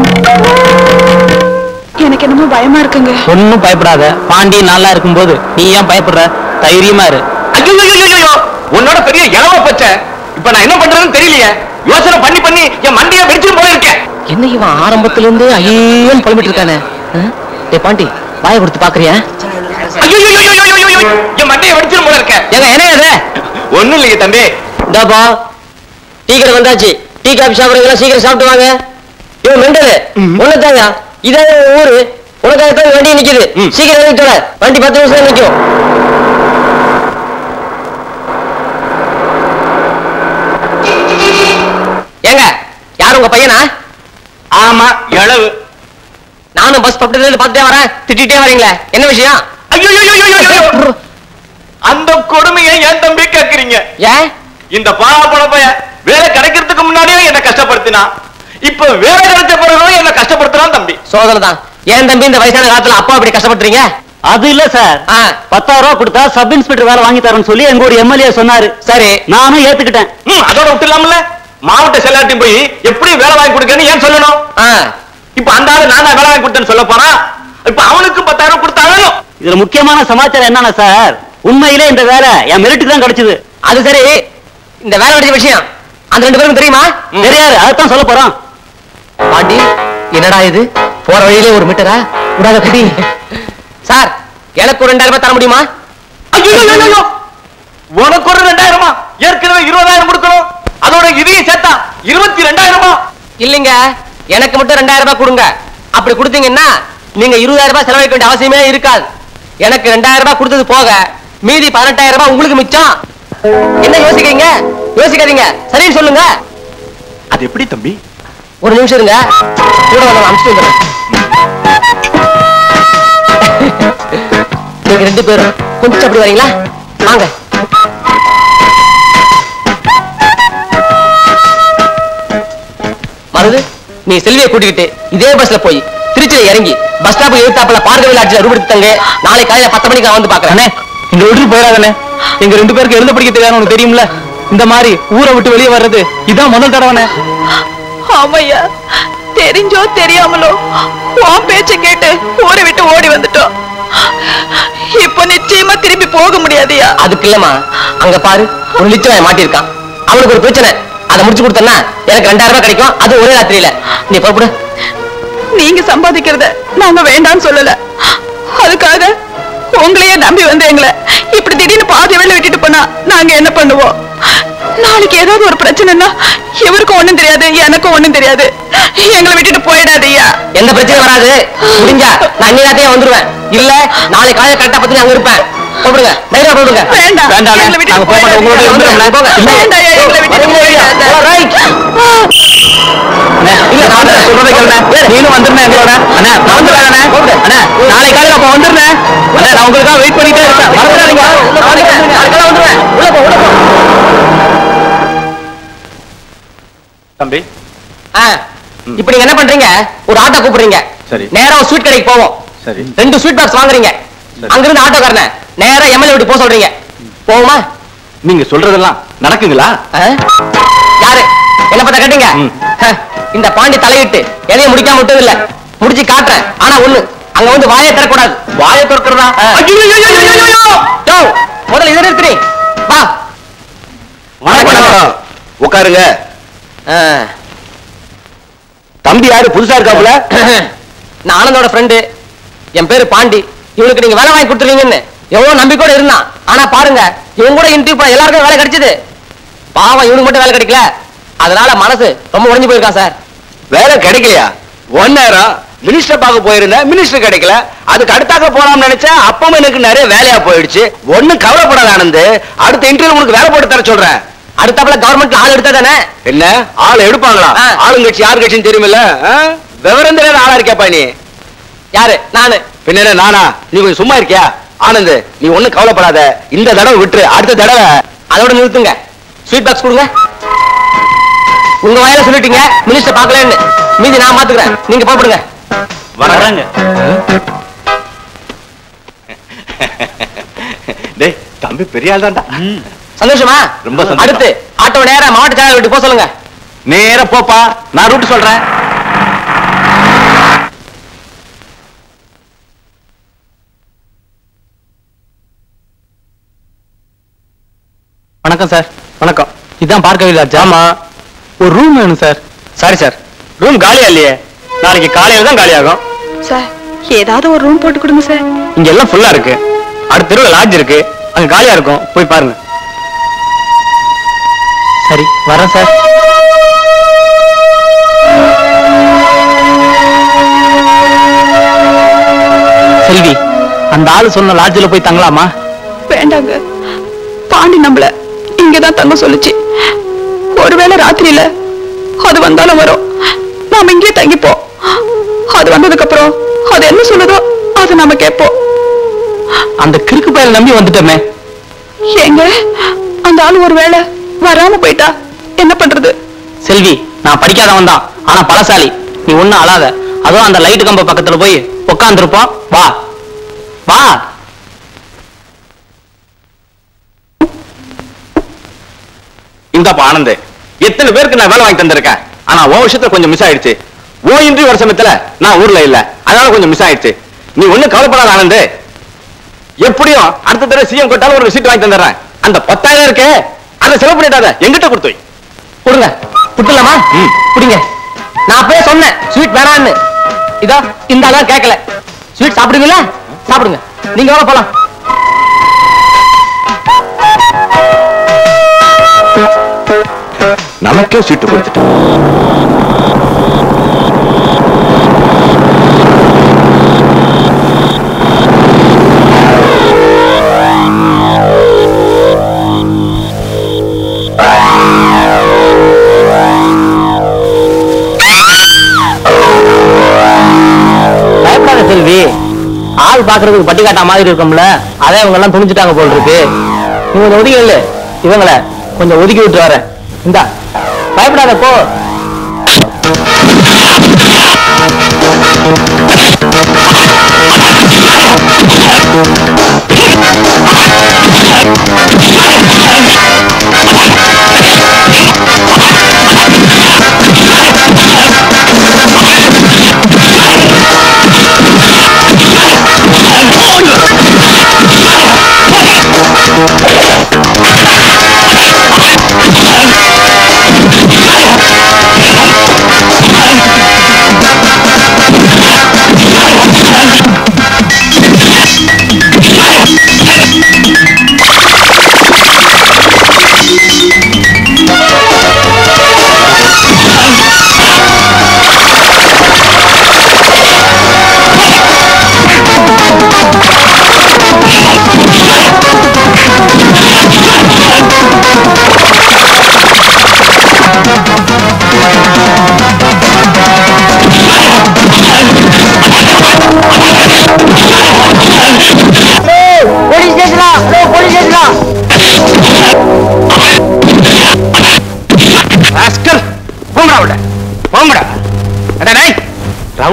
எனக்கு என்னமோ பயமா இருக்குங்க ஒன்னும் பயப்படாத பாண்டி நல்லா இருக்கும்போது நீ ஏன் பயப்படுற தைரியமா இரு ஐயோ உன்னோட பெரிய இளவ பச்சை இப்ப நான் என்ன பண்றதுன்னு தெரியலையே யோசனை பண்ணி பண்ணி என் மண்டைய வெடிச்சு போல இருக்கேன் என்ன இவன் ஆரம்பத்துல இருந்து ஐயேன்னு புலம்பிட்டு இருக்கானே டே பாண்டி வாயை கொடுத்து பாக்குறியா ஐயோ என் மண்டைய வெடிச்சு போல இருக்கேன் ஏங்க என்ன இது ஒண்ணும் இல்லையே தம்பி இந்தாப்பா டீ கடை வந்தாச்சு டீ காபி சாப்பிடுறீங்களா சீக்கிரம் சாப்பிட்டு வாங்க இவன் மெண்டலு ஒண்ணுதாங்க இதான் உன் ஊரு உனக்காக தான் வண்டி நிக்குது சீக்கிரம் இறங்கி தொலை வண்டி பத்து நிமிஷம் நிக்கும் ஏங்க யார் உங்க பையனா ஆமா இளவு நானும் பஸ் பக்கத்துல இருந்து பார்த்துட்டே வரேன் திட்டிட்டே வரீங்களே என்ன விஷயம் ஐயோ அந்த கொடுமையை ஏன் தம்பி கேக்குறீங்க ஏன் இந்த பாலா பண பையன் வேலை கிடைக்கிறதுக்கு முன்னாடியே என்ன கஷ்டப்படுத்தினான் இப்ப வேலை கிடைச்ச பிறகும் என்ன கஷ்டப்படுத்துறான் தம்பி சோதனை தான் ஏன் தம்பி இந்த வயசான காலத்துல அப்பா அப்படி கஷ்டப்படுறீங்க அது இல்ல சார் ஆ, பத்தாயிரம் ரூபாய் கொடுத்தா சப் இன்ஸ்பெக்டர் வேலை வாங்கி தரேன்னு சொல்லி எங்க ஒரு எம்எல்ஏ சொன்னாரு சரி நானும் ஏத்துக்கிட்டேன் ம், அதோட விட்டுலாம்ல மாவட்ட செல்லாட்டி போய் எப்படி வேலை வாங்கி கொடுக்கன்னு ஏன் சொல்லணும் ஆ, இப்ப அந்த ஆளு நான் தான் வேலை வாங்கி கொடுத்தேன்னு சொல்ல போறான் இப்ப அவனுக்கு பத்தாயிரம் கொடுத்தாலும் இதுல முக்கியமான சமாச்சாரம் என்னன்னா சார் உண்மையிலே இந்த வேலை என் மெரிட்டுக்கு தான் கிடைச்சது அது சரி இந்த வேலை கிடைச்ச விஷயம் அந்த ரெண்டு பேருக்கும் தெரியுமா தெரியாது அதைத்தான் சொல்ல போறோம் பாண்டி என்னடா இது போற வழியிலே ஒரு மீட்டரா விடாத குடி சார் எனக்கு ஒரு ரெண்டாயிரம் ரூபாய் தர முடியுமா ஐயோ ஐயோ, ஐயோ உனக்கு ஒரு ரெண்டாயிரமா ஏற்கனவே இருபதாயிரம் கொடுக்கணும் அதோட இதையும் சேர்த்தா இருபத்தி ரெண்டாயிரமா இல்லைங்க எனக்கு மட்டும் ரெண்டாயிரம் ரூபாய் கொடுங்க அப்படி கொடுத்தீங்கன்னா நீங்க இருபதாயிரம் ரூபாய் செலவழிக்க வேண்டிய அவசியமே இருக்காது எனக்கு ரெண்டாயிரம் ரூபாய் கொடுத்தது போக மீதி பதினெட்டாயிரம் ரூபாய் உங்களுக்கு மிச்சம் என்ன யோசிக்கிறீங்க யோசிக்காதீங்க சரின்னு சொல்லுங்க அது எப்படி தம்பி ஒரு நிமிஷம் இருங்க கூட வந்து அனுப்பிச்சு வந்துடுறேன் நீங்க ரெண்டு பேரும் கொஞ்சம் அப்படி வரீங்களா வாங்க மருது நீ செல்வியை கூட்டிக்கிட்டு இதே பஸ்ல போய் திருச்சியில இறங்கி பஸ் ஸ்டாப் எழுத்தாப்புல பார்க்கவில்லை ஆட்சியில் ரூபடுத்தாங்க நாளை காலையில பத்து மணிக்கு நான் வந்து பாக்குறேன் இங்க விட்டுட்டு போயிடாதானே எங்க ரெண்டு பேருக்கு எழுத படிக்க தெரியாது உனக்கு தெரியும்ல இந்த மாதிரி ஊரை விட்டு வெளியே வர்றது இதான் முதல் தடவைனே ஆமையா தெரிஞ்சோ தெரியாமலோ உன் பேச்ச கேட்டு ஊரை விட்டு ஓடி வந்துட்டோம் இப்ப நிச்சயமா திரும்பி போக முடியாதுயா அதுக்கு இல்லம்மா அங்க பாரு ஒரு லிச்சம் மாட்டிருக்கான் அவனுக்கு ஒரு பிரச்சனை அதை முடிச்சு கொடுத்தனா எனக்கு ரெண்டாயிரம் ரூபாய் கிடைக்கும் அது ஒரே ராத்திரியில நீ புறப்படு நீங்க சம்பாதிக்கிறத நாங்க வேண்டாம்னு சொல்லல அதுக்காக உங்களையே நம்பி வந்து எங்களை இப்படி திடீர்னு பாதி வேலை விட்டுட்டு போனா நாங்க என்ன பண்ணுவோம் நாளைக்கு ஏதாவது ஒரு பிரச்சனைன்னா இவருக்கும் ஒண்ணும் தெரியாது எனக்கும் ஒண்ணும் தெரியாது எங்களை விட்டுட்டு போயிடாதய்யா எந்த பிரச்சனையும் வராது முடிஞ்சா நான் இன்னைக்கு வந்துருவேன் இல்ல நாளை காலையில கரெக்டா பத்தி அங்க இருப்பேன் கூப்பிடுங்க தைரியம் கூப்பிடுங்க வேண்டாம் வேண்டாம், எங்களை விட்டுட்டு நாங்க போக மாட்டோம், உங்களோட போயிடாதீங்க. இருந்துடுறோம், போங்க. வேண்டாம்யா, எங்களை விட்டுட்டு போயிடாத. இல்ல நான் தான் சொல்றதை கேளுண்ணே. நீனும் வந்துருந்தேன் எங்களோட அண்ணா நான் வந்துடுறேன் அண்ணா நாளை காலையில அப்ப வந்துடுறேன் அண்ணா நான் உங்களுக்காக வெயிட் பண்ணிட்டே இருப்பேன் மறந்துடாதீங்க நாளைக்கு வந்துருவேன் உள்ள போ உள்ள போ தம்பி ஆ, இப்ப நீங்க என்ன பண்றீங்க ஒரு ஆட்டோ கூப்பிடுறீங்க சரி நேரா ஒரு ஸ்வீட் கடைக்கு போவோம் சரி ரெண்டு ஸ்வீட் பாக்ஸ் வாங்குறீங்க அங்கிருந்து ஆட்டோக்காரன நேரா எம்எல்ஏ வீட்டு போக சொல்றீங்க போவோமா நீங்க சொல்றதெல்லாம் நடக்குங்களா யாரு என்ன பத்த கட்டுங்க ஹ, இந்த பாண்டி தலையிட்டு எதையும் முடிக்காம விட்டது இல்ல முடிச்சு காட்டுறேன் ஆனா ஒண்ணு அங்க வந்து வாயை திறக்கூடாது வாயை திறக்கிறதா முதல்ல இதை நிறுத்துறீ வா வணக்கம் உட்காருங்க தம்பி யாரு புதுசா இருக்காப்புல நான் ஆனந்தோட ஃப்ரெண்டு என் பேரு பாண்டி இவனுக்கு நீங்க வேலை வாங்கி கொடுத்துருவீங்கன்னு எவ்வளவு நம்பிக்கையோட இருந்தான் ஆனா பாருங்க இவன் கூட இன்டர்வியூ பண்ண எல்லாருக்கும் வேலை கிடைச்சது பாவம் இவனுக்கு மட்டும் வேலை கிடைக்கல அதனால மனசு ரொம்ப உடைஞ்சு போயிருக்கான் சார் வேலை கிடைக்கலையா ஒன் நேரம் மினிஸ்டர் பார்க்க போயிருந்தேன் மினிஸ்டர் கிடைக்கல அதுக்கு அடுத்தாக போலாம்னு நினைச்சேன் அப்பவும் எனக்கு நிறைய வேலையா போயிடுச்சு ஒண்ணும் கவலைப்படாத ஆனந்து அடுத்த இன்டர்வியூ உனக்கு வேலை போட்டு தர சொல்றேன் அடுத்தாப்புல கவர்மெண்ட்ல ஆள் எடுத்தா தானே என்ன ஆள் எடுப்பாங்களா ஆளுங்கட்சி யார் கட்சின்னு தெரியுமில்ல ஆ? விவரம் தெரியாத ஆளா இருக்கியாப்பா நீ யாரு நானு பின்ன என்ன நானா நீ கொஞ்சம் சும்மா இருக்கியா ஆனந்த் நீ ஒண்ணும் கவலைப்படாத இந்த தடவை விட்டுரு அடுத்த தடவை அதோட நிறுத்துங்க ஸ்வீட் பாக்ஸ் கொடுங்க உங்க வாயில சொல்லிட்டீங்க மினிஸ்டர் பார்க்கலன்னு மீதி நான் பாத்துக்கிறேன் நீங்க போடுங்க வர்றாங்க டேய் தம்பி பெரிய ஆள் தான்டா சந்தோஷமா ரொம்ப சந்தோஷம். அடுத்து ஆட்டோ நேரா மாவட்ட செயலாளர் வீட்டு போக சொல்லுங்க நேரா போப்பா நான் ரூட் சொல்றேன் வணக்கம் சார் வணக்கம் இதான் பார்க்க வில்லாச்சா ஆமா ஒரு ரூம் வேணும் சார் சாரி சார் ரூம் காலியா இல்லையே நாளைக்கு காலையில தான் காலியாகும் சார் ஏதாவது ஒரு ரூம் போட்டு கொடுங்க சார் இங்க எல்லாம் ஃபுல்லா இருக்கு அடுத்த தெருவில் லாட்ஜ் இருக்கு அங்க காலியா இருக்கும் போய் பாருங்க சரி வரேன் சார் செல்வி அந்த ஆளு சொன்ன லாட்ஜில் போய் தங்கலாமா வேண்டாங்க பாண்டி நம்மள இங்கதான் தங்க சொல்லுச்சு ஒருவேளை ராத்திரியில அது வந்தாலும் வரும் நாம இங்கே தங்கிப்போம் அது வந்ததுக்கு அப்புறம் அது என்ன சொல்லுதோ அதை நாம கேட்போம் அந்த கிறுக்கு பயில நம்பி வந்துட்டோமே ஏங்க அந்த ஆள் ஒருவேளை வராம போயிட்டா என்ன பண்றது செல்வி நான் படிக்காதவன் தான் ஆனா பலசாலி நீ ஒண்ணும் அழாத அதுவும் அந்த லைட் கம்ப பக்கத்துல போய் உட்காந்துருப்போம் வா வா இந்தாப்பா ஆனந்த் எத்தனை பேருக்கு நான் வேலை வாங்கி தந்திருக்கேன் ஆனா உன் விஷயத்துல கொஞ்சம் மிஸ் ஆயிடுச்சு ஓ இன்டர்வியூ வர சமயத்துல நான் ஊர்ல இல்ல அதனால கொஞ்சம் மிஸ் ஆயிடுச்சு நீ ஒண்ணும் கவலைப்படாத ஆனந்த் எப்படியும் அடுத்த தடவை சிஎம் கொட்டாலும் ஒரு சீட் வாங்கி தந்துடுறேன் அந்த பத்தாயிரம் இருக்கே அதை செலவு பண்ணிட்டாத எங்கிட்ட கொடுத்து வை. கொடுங்க கொடுத்துடலாமா குடிங்க நான் அப்பவே சொன்னேன் ஸ்வீட் வேணான்னு இதோ இந்த ஆளா கேட்கல ஸ்வீட் சாப்பிடுவீங்களா சாப்பிடுங்க நீங்க வாங்க போலாம் நமக்கே சீட்டு கொடுத்துட்டேன் பயப்படாத செல்வி ஆள் பாக்குறதுக்கு பட்டிக்காட்டா மாதிரி இருக்கும்ல அதே இவங்க எல்லாம் துணிச்சுட்டாங்க போல் இருக்கு நீ கொஞ்சம் ஒதுக்கி இல்ல இவங்கள கொஞ்சம் ஒதுக்கி விட்டு வரேன் இந்தா பயப்படாத போ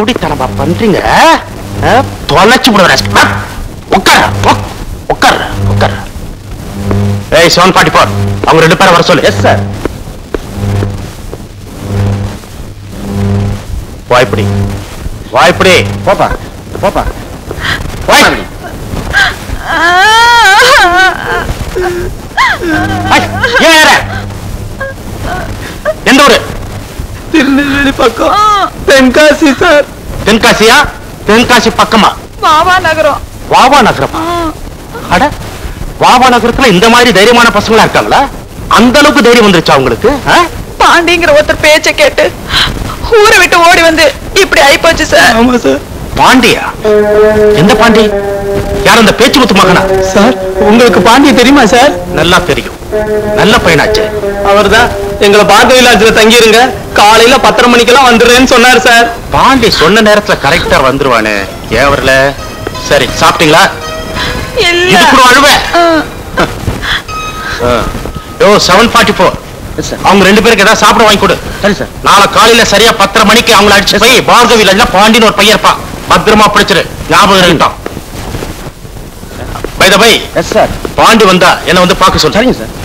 ரவுடித்தனமா பண்றீங்க ஆ? தொலைச்சு விடுவேன் உட்கார உட்கார உட்கார ஏய் செவன் ஃபார்ட்டி ஃபோர் அவங்க ரெண்டு பேரும் வர சொல்லு எஸ் சார் வாய்ப்படி வாய்ப்படி போப்பா போப்பா வாய்ப்படி ஏன் ஏற? எந்த ஊரு திருநெல்வேலி பக்கம் தென்காசி சார் தென்காசியா தென்காசி பக்கமா மாவா நகரம் வாவா நகரமா அட வாவா நகரத்துல இந்த மாதிரி தைரியமான பசங்களா இருக்காங்களா அந்த அளவுக்கு தைரியம் வந்துருச்சா உங்களுக்கு ஆ? பாண்டிங்கிற ஒருத்தர் பேச்ச கேட்டு ஊரை விட்டு ஓடி வந்து இப்படி ஆயிப்போச்சு சார் ஆமா சார் பாண்டியா எந்த பாண்டி யார் அந்த பேச்சு முத்து மகனா சார் உங்களுக்கு பாண்டிய தெரியுமா சார் நல்லா தெரியும் நல்ல பையனாச்சு அவர்தான் எங்களை பாரத விலாஜ்ல தங்கிருங்க காலையில பத்தரை மணிக்கெல்லாம் வந்துடுறேன்னு சொன்னார் சார் பாண்டி சொன்ன நேரத்துல கரெக்டா வந்துருவானே ஏன் வரல சரி சாப்பிட்டீங்களா இல்ல இது கூட அழுவ யோ செவன் ஃபார்ட்டி ஃபோர் அவங்க ரெண்டு பேருக்கு ஏதாவது சாப்பிட வாங்கி கொடு சரி சார் நாளை காலையில சரியா பத்தரை மணிக்கு அவங்கள அடிச்சு போய் பார்கவி இல்ல பாண்டின்னு ஒரு பையன் இருப்பான் பத்திரமா பிடிச்சிரு ஞாபகம் இருக்கட்டும் bye bye yes sir Pandi வந்தா என்ன வந்து பார்க்க சொல்லு சரிங்க சார்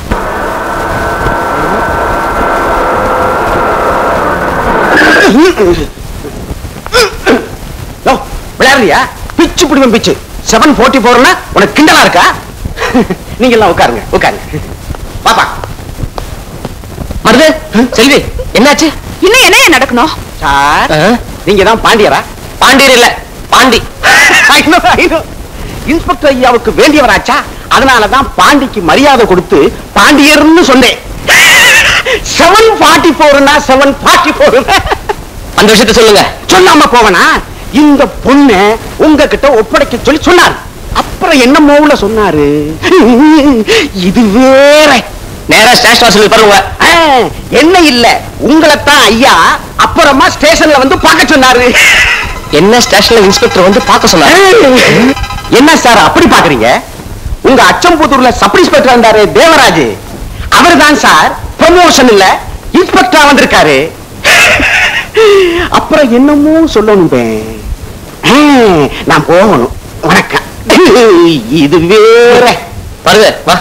விளையாடுறியா பிச்சு பிடிவன் பிச்சு செவன் போர்ட்டி போர்னா உனக்கு கிண்டலா இருக்கா நீங்க எல்லாம் உட்காருங்க உட்காருங்க பாப்பா மருது செல்வி என்னாச்சு இன்னும் என்னைய நடக்கணும் சார் நீங்க தான் பாண்டியரா பாண்டியர் இல்ல Pandi I know, I know. Inspector ஐயாவுக்கு வேண்டியவராச்சா அதனாலதான் பாண்டிக்கு மரியாதை கொடுத்து பாண்டியர்னு சொன்னேன் செவன் ஃபார்ட்டி போர்னா செவன் ஃபார்ட்டி போர் அந்த விஷயத்த சொல்லுங்க சொல்லாம போவனா இந்த பொண்ணு உங்ககிட்ட ஒப்படைக்க சொல்லி சொன்னார் அப்புறம் என்ன மோவுல சொன்னாரு இது வேற நேரா ஸ்டேஷன் வாசலுக்கு பாருங்க ஆ, என்ன இல்ல உங்களைத்தான் ஐயா அப்புறமா ஸ்டேஷன்ல வந்து பார்க்க சொன்னாரு என்ன ஸ்டேஷன்ல இன்ஸ்பெக்டர் வந்து பார்க்க சொன்னாரு என்ன சார் அப்படி பாக்குறீங்க உங்க அச்சம்புத்தூர்ல சப் இன்ஸ்பெக்டர் இருந்தாரு தேவராஜ் அவர்தான் சார் ப்ரமோஷன் இல்ல இன்ஸ்பெக்டரா வந்திருக்காரு அப்புறம் என்னமோ சொல்லணும் பே. ஆ, நான் போகணும் வணக்கம் இது வேற வருது வா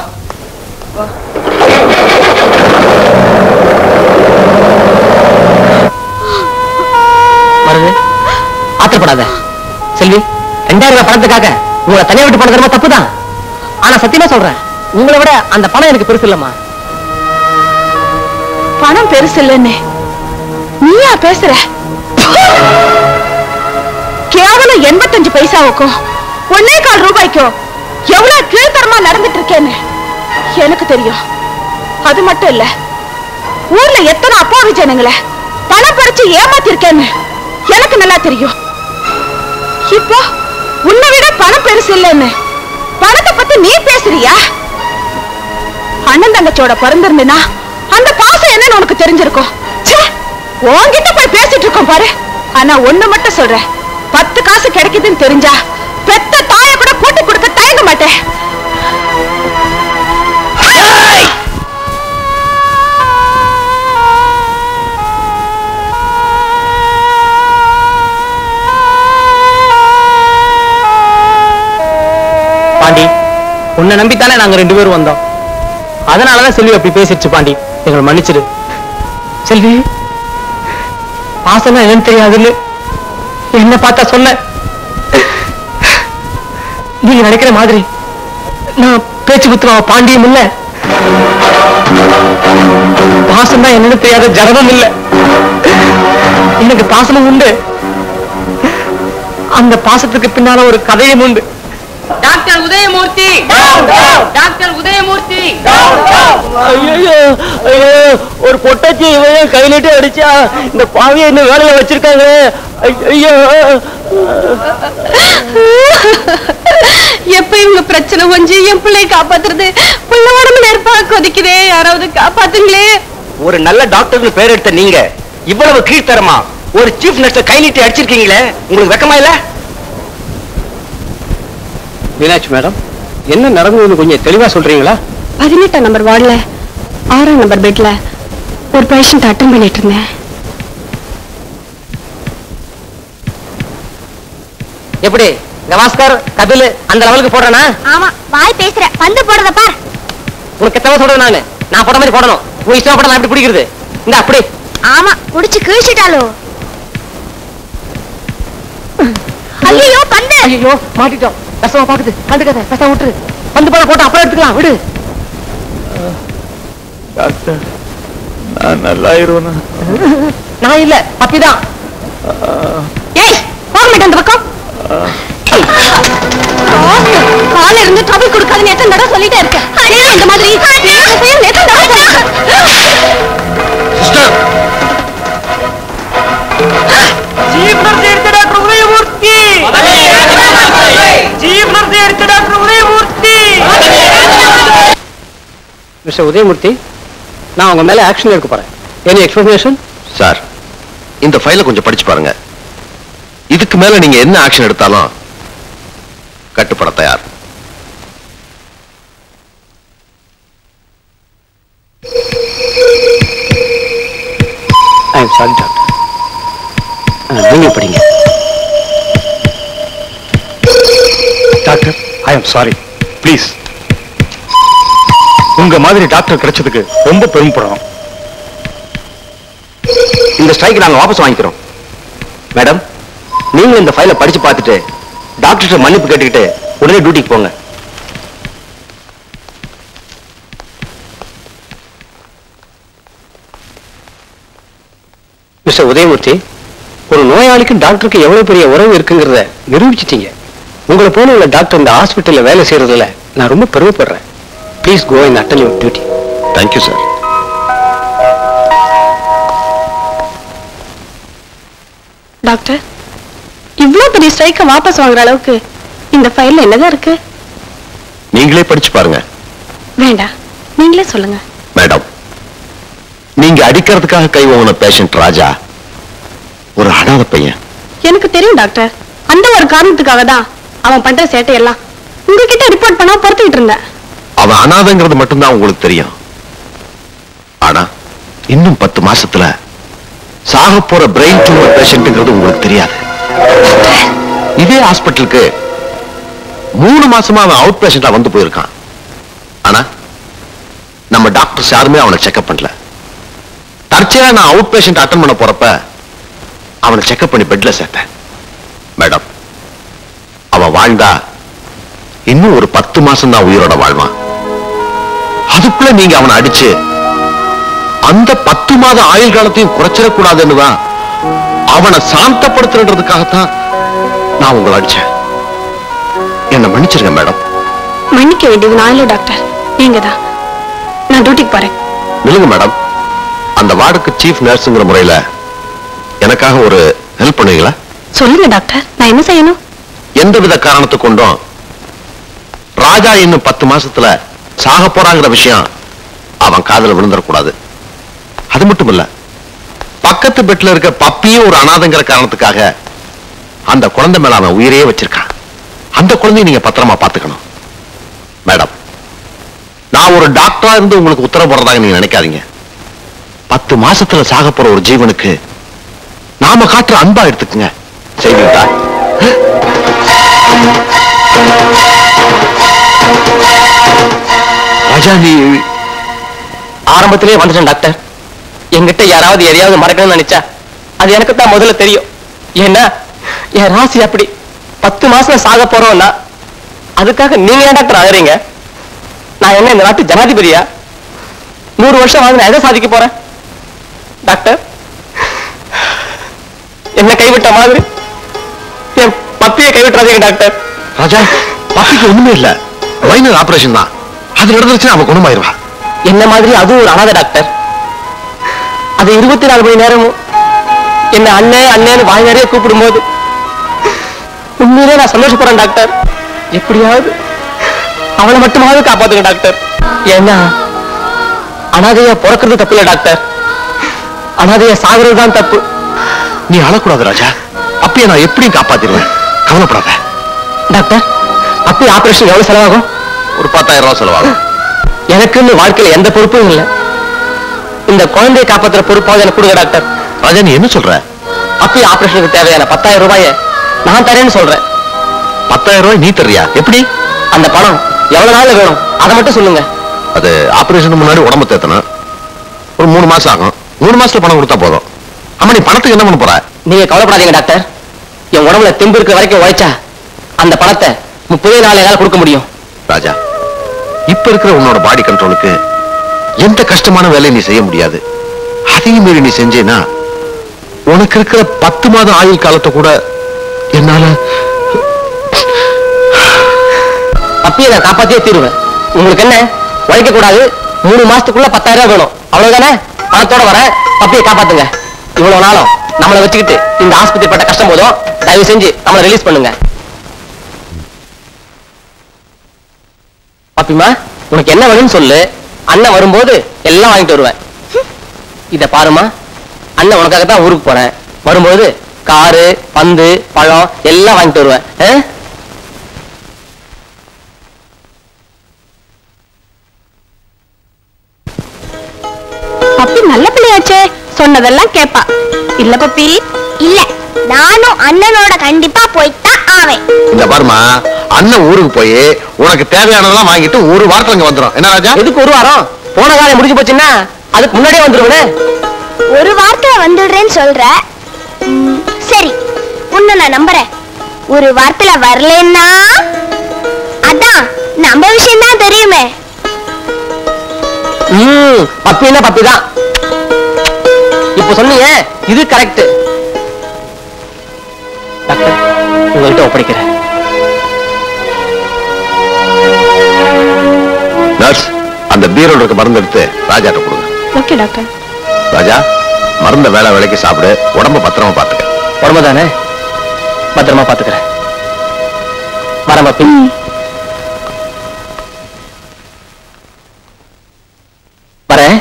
வருது ஆத்திரப்படாத செல்வி ரெண்டாயிரம் ரூபாய் பணத்துக்காக உங்களை தனியா விட்டு போனது ரொம்ப தப்புதான் ஆனா சத்தியமா சொல்றேன் உங்களை விட அந்த பணம் எனக்கு பெருசு இல்லம்மா பணம் பெருசு இல்லைன்னு நீயா பேசுற கேவலம் எண்பத்தஞ்சு பைசாவுக்கும் ஒன்னே கால் ரூபாய்க்கும் எவ்வளவு கீழ்த்தரமா நடந்துட்டு இருக்கேன்னு எனக்கு தெரியும் அது மட்டும் இல்ல ஊர்ல எத்தனை அப்பாவி ஜனங்களை பணம் பறிச்சு ஏமாத்திருக்கேன்னு எனக்கு நல்லா தெரியும் இப்போ உன்னை விட பணம் பெருசு இல்லைன்னு பணத்தை பத்தி நீ பேசுறியா அண்ணன் தங்கச்சியோட பிறந்திருந்தேனா அந்த பாசம் என்னன்னு உனக்கு தெரிஞ்சிருக்கும் ச்சே, உன்கிட்ட போய் பேசிட்டு இருக்கோம் பாரு ஆனா ஒண்ணு மட்டும் சொல்றேன் பத்து காசு கிடைக்குதுன்னு தெரிஞ்சா பெத்த தாய கூட கூட்டி கொடுக்க தயங்க மாட்டேன் ஏய்! பாண்டி உன்னை நம்பித்தானே நாங்க ரெண்டு பேரும் வந்தோம் அதனாலதான் செல்வி அப்படி பேசிடுச்சு பாண்டி எங்களை மன்னிச்சிடு செல்வி பாசம்னா என்னன்னு தெரியாதுன்னு என்ன பார்த்தா சொன்ன நீங்க நினைக்கிற மாதிரி நான் பேச்சு குத்துவா பாண்டியும் இல்ல பாசம் தான் என்னன்னு தெரியாத ஜனமும் இல்ல எனக்கு பாசமும் உண்டு அந்த பாசத்துக்கு பின்னால ஒரு கதையும் உண்டு டாக்டர் உதயமூர்த்தி டாக்டர் உதயமூர்த்தி ஐயோ ஐயோ ஒரு பொட்டாச்சி இவன் கை நீட்டி அடிச்சா இந்த பாவியை என்ன வேலையில வச்சிருக்காங்க ஐயோ எப்ப இவங்க பிரச்சனை கொஞ்சம் என் பிள்ளைய காப்பாத்துறது பிள்ளை உடம்பு நெருப்பா கொதிக்குதே யாராவது காப்பாத்துங்களே ஒரு நல்ல டாக்டர்னு பேர் எடுத்த நீங்க இவ்வளவு கீழ்த்தரமா ஒரு சீஃப் நர்ஸ கை நீட்டி அடிச்சிருக்கீங்களே உங்களுக்கு வெக்கமா இல்ல மீனாட்சி மேடம் என்ன நடந்ததுன்னு கொஞ்சம் தெளிவா சொல்றீங்களா பதினெட்டாம் நம்பர் வார்டுல ஆறாம் நம்பர் பெட்ல ஒரு பேஷண்ட் அட்டன் பண்ணிட்டு இருந்தேன் எப்படி கவாஸ்கர் கபில் அந்த லெவலுக்கு போடுறேனா ஆமா வாய் பேசுற பந்து போடுறத பார் உனக்கு எத்தனை சொல்றேன் நானு நான் போட்ட மாதிரி போடணும் உன் இஷ்டம் போட நான் எப்படி பிடிக்கிறது இந்த அப்படி ஆமா புடிச்சு கிழிச்சிட்டாலோ ஐயோ பந்து ஐயோ மாட்டிட்டோம் கஷ்டமா பாக்குது கண்டுக்காத கஷ்டம் விட்டுரு வந்து போட போட்டு அப்புறம் எடுத்துக்கலாம் விடு டாக்டர் நான் நல்லாயிருவேனா நான் இல்ல பப்பிதான் ஏய் போக மாட்டேன் அந்த பக்கம் கால இருந்து ட்ரபிள் கொடுக்காதுன்னு எத்தனை தடவை சொல்லிட்டே இருக்கேன் ஏன் இந்த மாதிரி செய்ய செய்ய எத்தனை தடவை சிஸ்டர் ஜீப் நர்ஸ் எடுத்த டாக்டர் உதயமூர்த்தி ஜீப் நர்ஸ் எடுத்த டாக்டர் உதயமூர்த்தி மிஸ்டர் உதயமூர்த்தி நான் உங்க மேல ஆக்ஷன் எடுக்க போறேன் எனி எக்ஸ்பிளனேஷன் சார் இந்த ஃபைலை கொஞ்சம் படிச்சு பாருங்க இதுக்கு மேல நீங்க என்ன ஆக்ஷன் எடுத்தாலும் கட்டுப்பட தயார் ஐ எம் சாரி டாக்டர் நீங்க படிங்க doctor I am sorry please உங்க மாதிரி டாக்டர் கிடைச்சதுக்கு ரொம்ப பெருமைப்படுறோம் இந்த ஸ்ட்ரைக் நாங்க வாபஸ் வாங்கிக்கிறோம் மேடம் நீங்க இந்த ஃபைலை படிச்சு பார்த்துட்டு டாக்டர்கிட்ட மன்னிப்பு கேட்டுக்கிட்டு உடனே டியூட்டிக்கு போங்க மிஸ்டர் உதயமூர்த்தி ஒரு நோயாளிக்கும் டாக்டருக்கு எவ்வளவு பெரிய உறவு இருக்குங்கிறத நிரூபிச்சிட்டீங்க உங்களை போல உள்ள டாக்டர் இந்த ஹாஸ்பிட்டல்ல வேலை செய்யறதுல நான் ரொம்ப பெருமைப்படுறேன் please go in attend your duty thank you sir doctor இவ்ளோ பெரிய ஸ்ட்ரைக்க வாபஸ் வாங்குற அளவுக்கு இந்த ஃபைல்ல என்னதான் இருக்கு நீங்களே படிச்சு பாருங்க வேண்டாம் நீங்களே சொல்லுங்க மேடம் நீங்க அடிக்கிறதுக்காக கை வாங்கின பேஷண்ட் ராஜா ஒரு அனாத பையன் எனக்கு தெரியும் டாக்டர் அந்த ஒரு காரணத்துக்காக தான் அவன் பண்ற சேட்டையெல்லாம் உங்ககிட்ட ரிப்போர்ட் பண்ணா பொறுத்துக்கிட்டு இருந்தேன் அவன் அனாதைங்கிறது மட்டும்தான் உங்களுக்கு தெரியும் ஆனா இன்னும் பத்து மாசத்துல சாக போற பிரெயின் டியூமர் பேஷண்ட்ங்கிறது உங்களுக்கு தெரியாது இதே ஹாஸ்பிட்டலுக்கு மூணு மாசமா அவன் அவுட் பேஷண்டா வந்து போயிருக்கான் ஆனா நம்ம டாக்டர்ஸ் யாருமே அவனை செக்அப் பண்ணல தற்செயலா நான் அவுட் பேஷண்ட் அட்டன் பண்ண போறப்ப அவனை செக்அப் பண்ணி பெட்ல சேர்த்தேன் மேடம் அவன் வாழ்ந்தா இன்னும் ஒரு பத்து மாசம் தான் உயிரோட வாழ்வான் அதுக்குள்ள நீங்க அவனை அடிச்சு அந்த பத்து மாத ஆயுள் காலத்தையும் குறைச்சிடக்கூடாதுன்னு தான் அவனை சாந்தப்படுத்துறதுக்காகத்தான் நான் உங்களை அடிச்சேன் என்ன மன்னிச்சிருங்க மேடம் மன்னிக்க வேண்டியது நான் இல்ல டாக்டர் நீங்க தான் நான் டியூட்டிக்கு போறேன் நில்லுங்க மேடம் அந்த வார்டுக்கு சீஃப் நர்ஸுங்கிற முறையில எனக்காக ஒரு ஹெல்ப் பண்ணுவீங்களா சொல்லுங்க டாக்டர் நான் என்ன செய்யணும் எந்தவித காரணத்தை கொண்டும் ராஜா இன்னும் பத்து மாசத்துல சாக போறாங்கிற விஷயம் அவன் காதுல விழுந்துடக்கூடாது அது மட்டும் இல்ல பக்கத்து பெட்ல இருக்க பப்பியும் ஒரு அனாதைங்கிற காரணத்துக்காக அந்த குழந்தை மேல அவன் உயிரையே வச்சிருக்கான் அந்த குழந்தையை நீங்க பத்திரமா பாத்துக்கணும் மேடம் நான் ஒரு டாக்டரா இருந்து உங்களுக்கு உத்தரவு போடுறதாக நீங்க நினைக்காதீங்க பத்து மாசத்துல சாக போற ஒரு ஜீவனுக்கு நாம காட்டுற அன்பா எடுத்துக்குங்க செய்வீங்களா ராஜா நீ ஆரம்பத்திலே வந்துட்டேன் டாக்டர் என்கிட்ட யாராவது எதையாவது மறக்கணும்னு நினைச்சா அது எனக்கு தான் முதல்ல தெரியும் ஏன்னா என் ராசி அப்படி பத்து மாசம் சாக போறோம்னா அதுக்காக நீங்க ஏன் டாக்டர் அழறீங்க நான் என்ன இந்த நாட்டு ஜனாதிபதியா நூறு வருஷம் வாழ்ந்து நான் எதை சாதிக்க போறேன் டாக்டர் என்ன கைவிட்ட மாதிரி என் பப்பியை கைவிட்டுறாதீங்க டாக்டர் ராஜா பப்பிக்கு ஒண்ணுமே இல்ல மைனர் ஆபரேஷன் தான் அது நடந்துருச்சுன்னா அவன் குணமாயிருவா என்ன மாதிரி அதுவும் ஒரு அனாதை டாக்டர் அது இருபத்தி நாலு மணி நேரமும் என்ன அண்ணே அண்ணேன்னு வாய் நிறைய கூப்பிடும்போது உண்மையிலே நான் சந்தோஷப்படுறேன் டாக்டர் எப்படியாவது அவளை மட்டுமாவது காப்பாத்துங்க டாக்டர் ஏன்னா அனாதையா பிறக்கிறது தப்பு இல்ல டாக்டர் அனாதையா சாகுறது தான் தப்பு நீ அழக்கூடாது ராஜா அப்பயே நான் எப்படியும் காப்பாத்திடுவேன் கவலைப்படாத டாக்டர் அப்படி ஆபரேஷன் எவ்வளவு செலவாகும் ஒரு பத்தாயிரம் ரூபாய் செலவாகும் எனக்குன்னு வாழ்க்கையில எந்த பொறுப்பும் இல்லை இந்த குழந்தையை காப்பாத்துற பொறுப்பாவது எனக்கு கொடுங்க டாக்டர் ராஜா நீ என்ன சொல்ற அப்படி ஆபரேஷனுக்கு தேவையான பத்தாயிரம் ரூபாயை நான் தரேன்னு சொல்றேன் பத்தாயிரம் ரூபாய் நீ தர்றியா எப்படி அந்த பணம் எவ்வளவு நாள்ல வேணும் அதை மட்டும் சொல்லுங்க அது ஆபரேஷன் முன்னாடி உடம்பு தேத்தணும் ஒரு மூணு மாசம் ஆகும் மூணு மாசத்துல பணம் கொடுத்தா போதும் ஆமா நீ பணத்துக்கு என்ன பண்ண போற நீங்க கவலைப்படாதீங்க டாக்டர் என் உடம்புல தெம்பு இருக்கிற வரைக்கும் உழைச்சா அந்த பணத்தை முப்பதே நாள் என்னால கொடுக்க முடியும் ராஜா இப்ப இருக்கிற உன்னோட பாடி கண்ட்ரோலுக்கு எந்த கஷ்டமான வேலையை நீ செய்ய முடியாது அதையும் மீறி நீ செஞ்சேன்னா உனக்கு இருக்கிற பத்து மாதம் ஆயுள் காலத்தை கூட என்னால அப்பயே நான் காப்பாத்தியே தீருவேன் உங்களுக்கு என்ன உழைக்க கூடாது மூணு மாசத்துக்குள்ள பத்தாயிரம் ரூபாய் வேணும் அவ்வளவுதானே பணத்தோட வரேன் பப்பியை காப்பாத்துங்க இவ்வளவு நாளும் நம்மளை வச்சுக்கிட்டு இந்த ஆஸ்பத்திரி பட்ட கஷ்டம் போதும் தயவு செஞ்சு நம்மளை ரிலீஸ் பண்ணுங்க பாப்பிமா உனக்கு என்ன வேணும்னு சொல்லு அண்ணன் வரும்போது எல்லாம் வாங்கிட்டு வருவேன் இத பாருமா அண்ணன் உனக்காக தான் ஊருக்கு போறேன் வரும்போது காரு பந்து பழம் எல்லாம் வாங்கிட்டு வருவேன் ஆ? பப்பி நல்ல பிள்ளையாச்சே சொன்னதெல்லாம் கேப்பா இல்ல பப்பி இல்ல நானும் அண்ணனோட கண்டிப்பா போய்தான் ஆவேன் இந்த பாருமா அண்ணன் ஊருக்கு போய் உனக்கு தேவையானதெல்லாம் வாங்கிட்டு ஒரு வாரத்துல இங்க வந்துடும் என்ன ராஜா எதுக்கு ஒரு வாரம் போன காலம் முடிஞ்சு போச்சுன்னா அதுக்கு முன்னாடியே வந்துருவனே ஒரு வாரத்துல வந்துடுறேன்னு சொல்ற ம், சரி உன்னை நான் நம்புறேன் ஒரு வாரத்துல வரலன்னா அதான் நம்ம விஷயம் தான் தெரியுமே ம் பப்பின்னா பப்பி தான் இப்ப சொன்னீங்க இது கரெக்ட் டாக்டர் உங்கள்கிட்ட ஒப்படைக்கிறேன் நர்ஸ் அந்த பீரோல இருக்க மருந்து எடுத்து ராஜாட்ட கொடுங்க ஓகே டாக்டர் ராஜா மருந்த வேலை வேலைக்கு சாப்பிடு உடம்ப பத்திரமா பாத்துக்க உடம்பு தானே பத்திரமா பாத்துக்கிறேன் வரேன் பப்பி வரேன்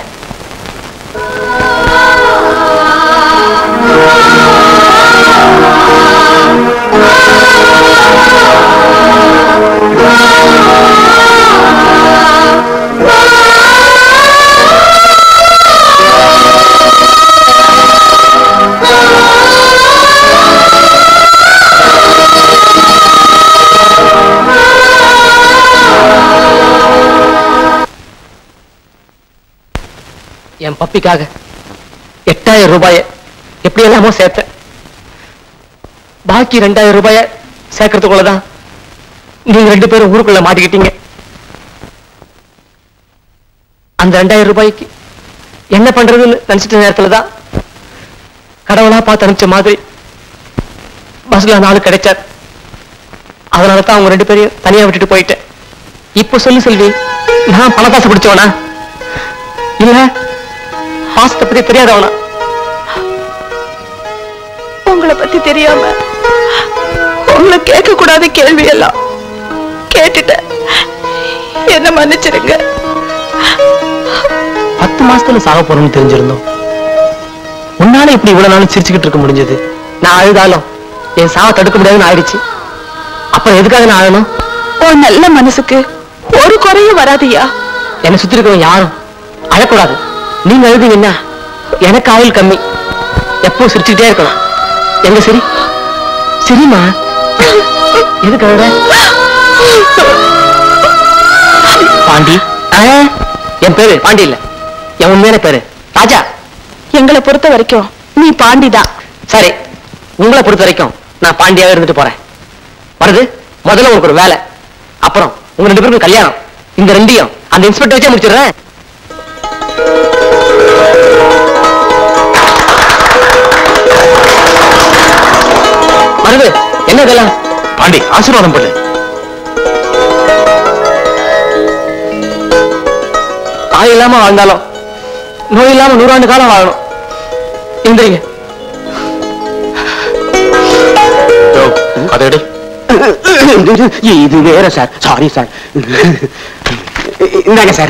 என் பப்பிக்காக எட்டாயிரம் ரூபாய எப்படி எல்லாமோ சேர்த்தேன் பாக்கி ரெண்டாயிரம் ரூபாய சேர்க்கறதுக்குள்ளதான் நீங்க ரெண்டு பேரும் ஊருக்குள்ள மாட்டிக்கிட்டீங்க அந்த ரெண்டாயிரம் ரூபாய்க்கு என்ன பண்றதுன்னு நினைச்சிட்ட நேரத்துல தான் கடவுளா பார்த்து அனுப்பிச்ச மாதிரி பஸ்ல நாலு கிடைச்சார் அதனால தான் அவங்க ரெண்டு பேரையும் தனியா விட்டுட்டு போயிட்டேன் இப்போ சொல்லு செல்வி நான் பணக்காசு பிடிச்சவனா இல்ல பாசத்தை பத்தி தெரியாதவனா உங்களை பத்தி தெரியாம உங்களை கேட்க கூடாத கேள்வி எல்லாம் கேட்டுட்டேன் என்ன மன்னிச்சிருங்க பத்து மாசத்துல சாக போறோம்னு தெரிஞ்சிருந்தோம் உன்னால இப்படி இவ்வளவு நாளும் சிரிச்சுக்கிட்டு இருக்க முடிஞ்சது நான் அழுதாலும் என் சாவை தடுக்க முடியாதுன்னு ஆயிடுச்சு அப்புறம் எதுக்காக நான் அழணும் உன் நல்ல மனசுக்கு ஒரு குறையும் வராதியா என்னை சுத்தி இருக்கவங்க யாரும் அழக்கூடாது நீங்க அழுதீங்கன்னா எனக்கு ஆயுள் கம்மி எப்போ சிரிச்சுக்கிட்டே இருக்கணும் எங்க சரி சரிம்மா எதுக்கு அழுற பாண்டி ஆ, என் பேரு பாண்டி இல்ல என் உண்மையான பேரு ராஜா எங்களை பொறுத்த வரைக்கும் நீ பாண்டிதான் சரி உங்களை பொறுத்த வரைக்கும் நான் பாண்டியாவே இருந்துட்டு போறேன் வருது முதல்ல உங்களுக்கு ஒரு வேலை அப்புறம் உங்க ரெண்டு பேருக்கும் கல்யாணம் இந்த ரெண்டையும் அந்த இன்ஸ்பெக்டர் வச்சே முடிச்சிடுறேன் வருது என்ன இதெல்லாம் பாண்டி ஆசீர்வாதம் பண்ணு தாய் இல்லாம வாழ்ந்தாலும் நோய் இல்லாம நூறாண்டு காலம் வாழணும் எந்திரிங்க அதை எடு இது வேற சார் சாரி சார் இந்தாங்க சார்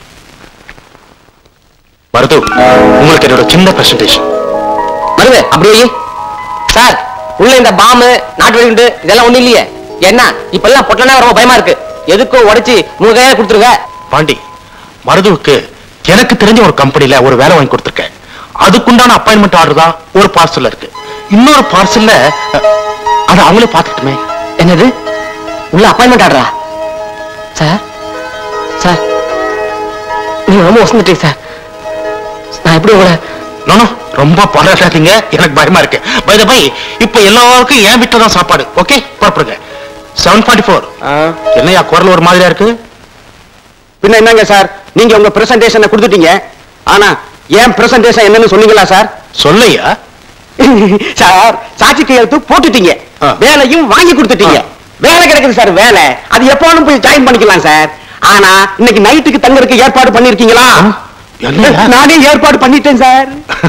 மருது உங்களுக்கு என்னோட சின்ன பிரசன்டேஷன் வருது அப்படியே சார் உள்ள இந்த பாம்பு நாட்டு வெடிகுண்டு இதெல்லாம் ஒண்ணும் இல்லையே என்ன இப்ப எல்லாம் பொட்டனா ரொம்ப பயமா இருக்கு எதுக்கும் உடைச்சு மூணு கையா கொடுத்துருங்க பாண்டி மருதுவுக்கு எனக்கு தெரிஞ்ச ஒரு கம்பெனில ஒரு வேலை வாங்கி கொடுத்துருக்கேன் அதுக்குண்டான அப்பாயின்மெண்ட் ஆர்டர் தான் ஒரு பார்சல்ல இருக்கு இன்னொரு பார்சல்ல அது அவங்களே பார்த்துட்டுமே என்னது உள்ள அப்பாயின்மெண்ட் ஆடுறா சார் சார் நீங்க ரொம்ப வசந்துட்டீங்க சார் நான் எப்படி உங்களை நானோ ரொம்ப பாராட்டாதீங்க எனக்கு பயமா இருக்கு பை த பை இப்ப எல்லாருக்கும் என் வீட்டுல தான் சாப்பாடு ஓகே புறப்படுங்க செவன் ஃபார்ட்டி ஃபோர் என்னையா குரல் ஒரு மாதிரியா இருக்கு பின்ன என்னங்க சார் நீங்க உங்க பிரசன்டேஷனை கொடுத்துட்டீங்க ஆனா ஏன் பிரசன்டேஷன் என்னன்னு சொன்னீங்களா சார் சொல்லையா சார் சாட்சி கையெழுத்து போட்டுட்டீங்க வேலையும் வாங்கி கொடுத்துட்டீங்க வேலை கிடைக்குது சார் வேலை அது எப்போனும் போய் ஜாயின் பண்ணிக்கலாம் சார் ஆனா இன்னைக்கு நைட்டுக்கு தங்கறதுக்கு ஏற்பாடு பண்ணிருக்கீங்களா என்னய்யா? நானே ஏற்பாடு பண்ணிட்டேன் சார்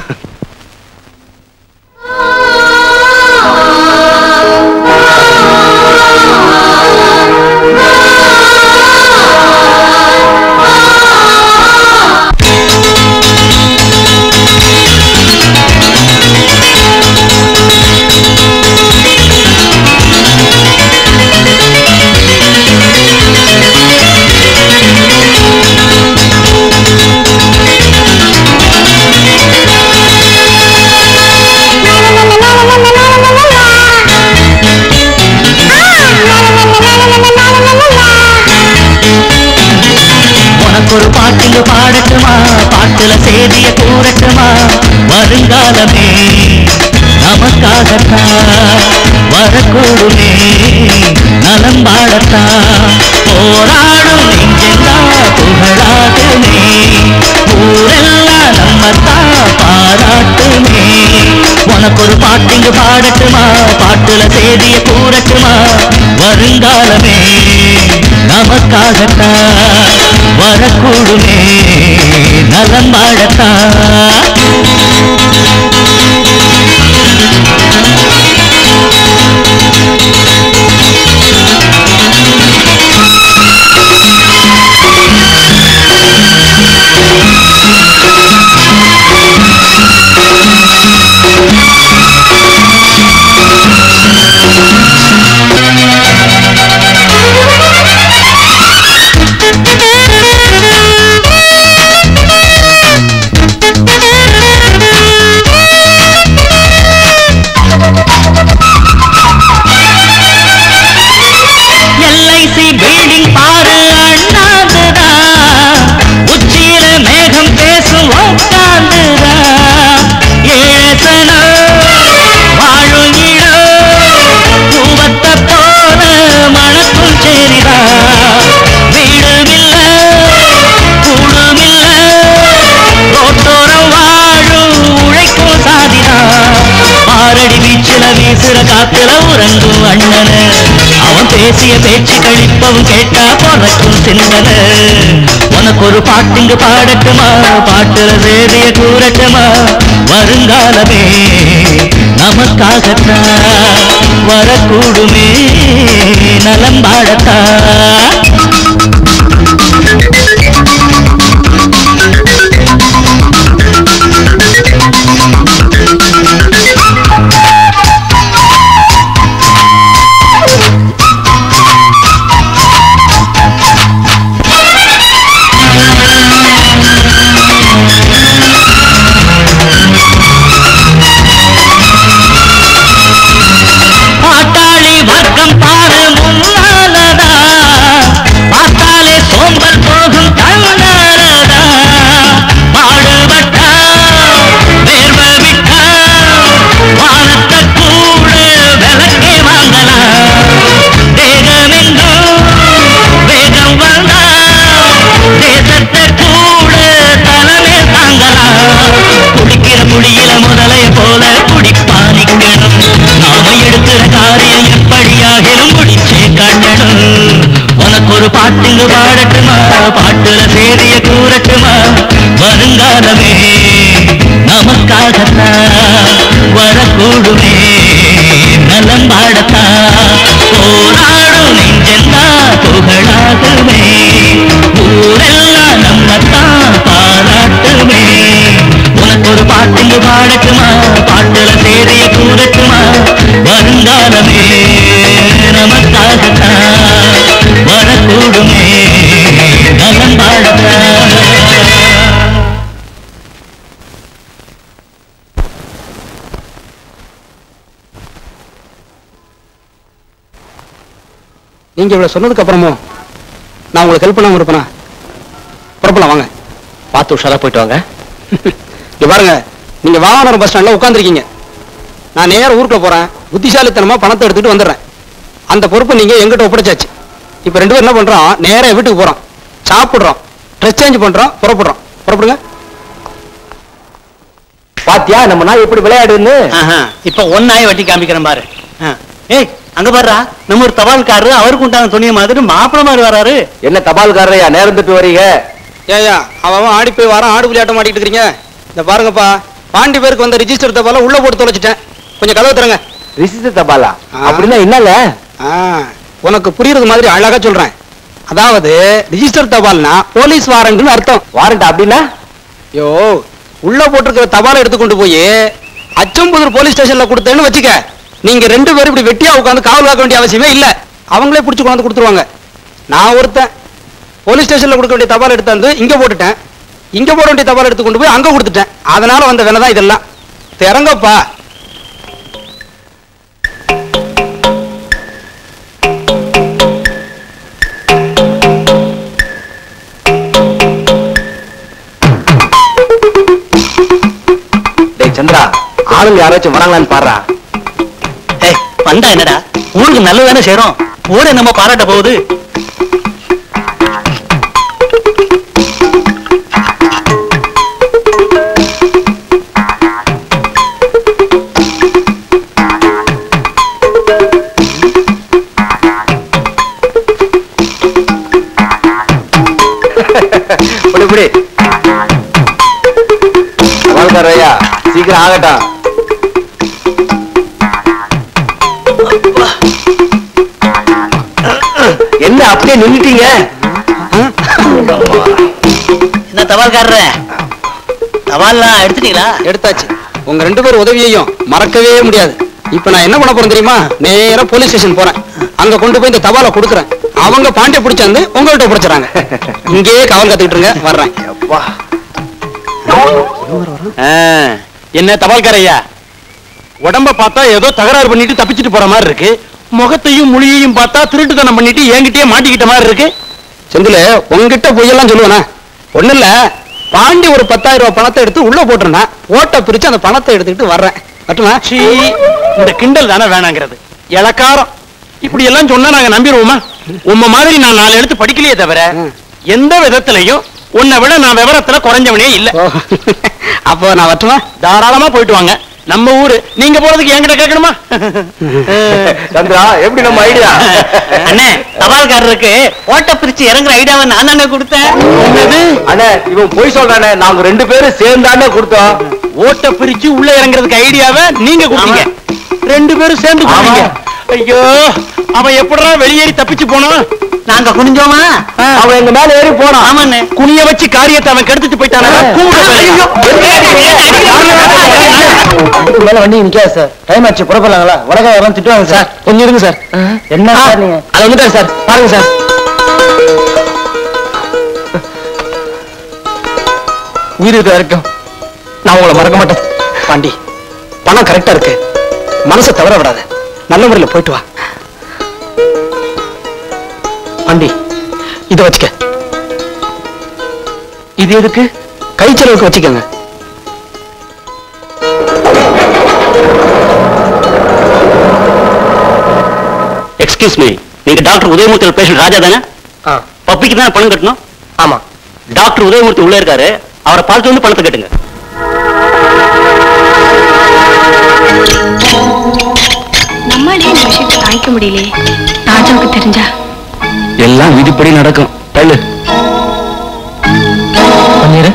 உனக்கு ஒரு பாட்டுங்க பாடட்டுமா பாட்டுல சேதிய கூறட்டுமா வருங்காலமே நமக்காகத்தான் வரக்கூடுமே நலம் வாழத்தான் போராடும் நெஞ்செல்லாம் புகழாகுமே ஊரெல்லாம் நம்மத்தான் பாராட்டுமே உனக்கு ஒரு பாட்டுங்க பாடட்டுமா பாட்டுல சேதிய கூறட்டுமா வருங்காலமே நமக்காகத்தான் வரக்கூடுமே நலம் வாழத்தான் எல்ஐசி பில்டிங் பாரு அண்ணாந்துதான் உச்சியில மேகம் பேசும் உட்காந்துதான் ஏசனோ வாழும் இடம் பூவத்தை போல மணக்கும் சரிதான் வீடுமில்ல கூடுமில்ல ரோட்டோரம் வாழும் உழைக்கும் சாதிதான் ஆறடி வீச்சுல வீசுற காத்துல உறங்கும் அண்ணன அவன் பேசிய பேச்சு கழிப்பவும் கேட்டா பொறக்கும் சிந்தன உனக்கு ஒரு பாட்டுங்க பாடட்டுமா பாட்டுல சேதிய கூறட்டுமா வருங்காலமே நமக்காகத்தான் வரக்கூடுமே நலம் பாடத்தான் பாட்டாளி வர்க்கம் பாரு முன்னாலதா பார்த்தாலே சோம்பல் போகும் தன்னாலதா பாடுபட்டா வேர்வ விட்டா வானத்தை கூட விளக்கே வாங்கலாம் தேகமெங்கும் வேகம் வந்தா தேசத்தை கூட தலைமே தாங்கலாம் குடிக்கிற குடியில முதலைய போல குடிப்பானிக்கணும் நாம எடுக்கிற காரியம் எப்படியாகிலும் முடிச்சே காட்டணும் உனக்கு ஒரு பாட்டுங்க பாடட்டுமா பாட்டுல சேதிய கூறட்டுமா வருங்காலமே நமக்காகத்தான் வரக்கூடுமே நலம் பாடத்தான் போராடும் நெஞ்செல்லாம் புகழாகுமே ஊரெல்லாம் நம்மத்தான் பாராட்டுமே உனக்கு ஒரு பாட்டுங்க பாடட்டுமா பாட்டுல சேதிய கூறட்டுமா வருங்காலமே நமக்காகத்தான் வரக்கூடுமே நலம் பாடத்தான் நீங்க இவ்வளவு சொன்னதுக்கு அப்புறமும் நான் உங்களுக்கு ஹெல்ப் பண்ணாம இருப்பேனா புறப்படலாம் வாங்க பார்த்து உஷாரா போயிட்டு வாங்க இங்க பாருங்க நீங்க வாகனம் பஸ் ஸ்டாண்ட்ல உட்காந்துருக்கீங்க நான் நேரா ஊருக்குள்ள போறேன் புத்திசாலித்தனமா பணத்தை எடுத்துட்டு வந்துடுறேன் அந்த பொறுப்பை நீங்க எங்கிட்ட ஒப்படைச்சாச்சு இப்ப ரெண்டு பேரும் என்ன பண்றோம் நேரா என் வீட்டுக்கு போறோம் சாப்பிடுறோம் ட்ரெஸ் சேஞ்ச் பண்றோம் புறப்படுறோம் புறப்படுங்க பாத்தியா நம்ம நாய் எப்படி விளையாடுன்னு இப்ப ஒன்னாய் வட்டி காமிக்கிறேன் பாரு ஆ. ஏய் அங்க பாருடா நம்ம ஒரு தபால்காரரு அவருக்கு உண்டான துணியை மாதிரி மாப்பிள மாதிரி வராரு என்ன தபால்காரரையா நேரம் தப்பி வரீங்க ஏயா அவன் அவன் ஆடி போய் வாரம் ஆடு புலி ஆட்டம் மாட்டிட்டு இருக்கீங்க இந்த பாருங்கப்பா பாண்டி பேருக்கு வந்த ரிஜிஸ்டர் தபால உள்ள போட்டு தொலைச்சிட்டேன் கொஞ்சம் கதவு தரங்க ரிசிஸ்டர் தபாலா ஆ. அப்படின்னா என்னங்க ஆ, உனக்கு புரியுறது மாதிரி அழகா சொல்றேன் அதாவது ரிஜிஸ்டர் தபால்னா போலீஸ் வாரண்ட்னு அர்த்தம் வாரண்ட் அப்படின்னா யோ உள்ள போட்டிருக்கிற தபாலை எடுத்து கொண்டு போய் அச்சம்புதூர் போலீஸ் ஸ்டேஷன்ல கொடுத்தேன்னு வச்சுக்க நீங்க ரெண்டு பேரும் இப்படி வெட்டியா உட்காந்து காவல் காக்க வேண்டிய அவசியமே இல்ல அவங்களே பிடிச்சு கொண்டாந்து கொடுத்துருவாங்க நான் ஒருத்தன் போலீஸ் ஸ்டேஷன்ல கொடுக்க வேண்டிய தபால் எடுத்தாந்து இங்க போட்டுட்டேன் இங்க போட வேண்டிய தபால் எடுத்து கொண்டு போய் அங்க கொடுத்துட்டேன் அதனால வந்த வேலை தான் இதெல்லாம் திறங்கப்பா டேய் சந்திரா ஆளுங்க யாராச்சும் வராங்களான்னு பாடுறா ஏய் வந்தா என்னடா ஊருக்கு நல்லது தானே சேரும் ஊரை நம்ம பாராட்ட போகுது இப்படி இப்படி தபால்காரையா சீக்கிரம் ஆகட்டும் என்ன அப்படியே நின்னுட்டீங்க என்ன தபால்காரர தபால்லாம் எடுத்துட்டீங்களா எடுத்தாச்சு உங்க ரெண்டு பேர் உதவியையும் மறக்கவே முடியாது இப்ப நான் என்ன பண்ண போறேன் தெரியுமா நேரா போலீஸ் ஸ்டேஷன் போறேன் அங்க கொண்டு போய் இந்த தபாலை கொடுக்குறேன் அவங்க பாண்டிய பிடிச்சாந்து உங்கள்கிட்ட பிடிச்சாங்க இங்கேயே காவல் காத்துக்கிட்டு இருங்க வர்றேன் ஆ, என்ன தபால்காரையா உடம்ப பார்த்தா ஏதோ தகராறு பண்ணிட்டு தப்பிச்சிட்டு போற மாதிரி இருக்கு முகத்தையும் மொழியையும் பார்த்தா திருட்டுத்தனம் பண்ணிட்டு என்கிட்டயே மாட்டிக்கிட்ட மாதிரி இருக்கு செந்தில உங்ககிட்ட பொய்யெல்லாம் சொல்லுவேனா ஒண்ணு இல்ல பாண்டி ஒரு பத்தாயிரம் ரூபாய் பணத்தை எடுத்து உள்ள போட்டிருந்தேன் ஓட்டை பிரிச்சு அந்த பணத்தை எடுத்துக்கிட்டு வர்றேன் மட்டுமா சீ, இந்த கிண்டல் தானே வேணாங்கிறது இலக்காரம் இப்படி எல்லாம் சொன்னா நாங்க நம்பிடுவோமா உம்ம மாதிரி நான் நாலு எழுத்து படிக்கலையே தவிர எந்த விதத்திலையும் உன்னை விட நான் விவரத்துல குறைஞ்சவனே இல்ல அப்போ நான் வரட்டுமா தாராளமா போயிட்டு வாங்க நம்ம ஊரு நீங்க போறதுக்கு என்கிட்ட கேட்கணுமா சந்திரா எப்படி நம்ம ஐடியா அண்ணே தபால்காரருக்கு ஓட்ட பிரிச்சு இறங்குற ஐடியாவை நான் தானே கொடுத்தேன் அண்ணே இவன் போய் சொல்றானே நாங்க ரெண்டு பேரும் சேர்ந்தானே கொடுத்தோம் ஓட்ட பிரிச்சு உள்ள இறங்குறதுக்கு ஐடியாவை நீங்க கொடுத்தீங்க ரெண்டு பேரும் சேர்ந்து கொடுத்தீங்க ஐயோ அவன் எப்படிடா வெளியேறி தப்பிச்சு போனான் நாங்க குனிஞ்சோமா அவன் எங்க மேல ஏறி போனான் ஆமாண்ணே குனிய வச்சு காரியத்தை அவன் கெடுத்துட்டு போயிட்டானே இதுக்கு மேல வண்டி நிக்காது சார் டைம் ஆச்சு புறப்படலாங்களா வடகா எல்லாம் திட்டுவாங்க சார் கொஞ்சம் இருங்க சார் என்ன சார் நீங்க அது வந்துட்டாரு சார் பாருங்க சார் உயிர் இருக்க வரைக்கும் நான் உங்களை மறக்க மாட்டேன் பாண்டி பணம் கரெக்டா இருக்கு மனசை தவற விடாத நல்ல முறையில போயிட்டு வா பாண்டி இதை வச்சுக்க இது எதுக்கு கை செலவுக்கு வச்சுக்கோங்க எக்ஸ்கியூஸ் மீ நீங்க டாக்டர் உதயமூர்த்தி பேஷண்ட் ராஜா தானே பப்பிக்கு தான் பணம் கட்டணும் ஆமா டாக்டர் உதயமூர்த்தி உள்ள இருக்காரு அவரை பார்த்து வந்து பணத்தை கட்டுங்க நம்மளே இந்த விஷயத்தை தாங்கிக்க முடியலையே ராஜாவுக்கு தெரிஞ்சா எல்லாம் விதிப்படி நடக்கும் தள்ளு பண்ணிரு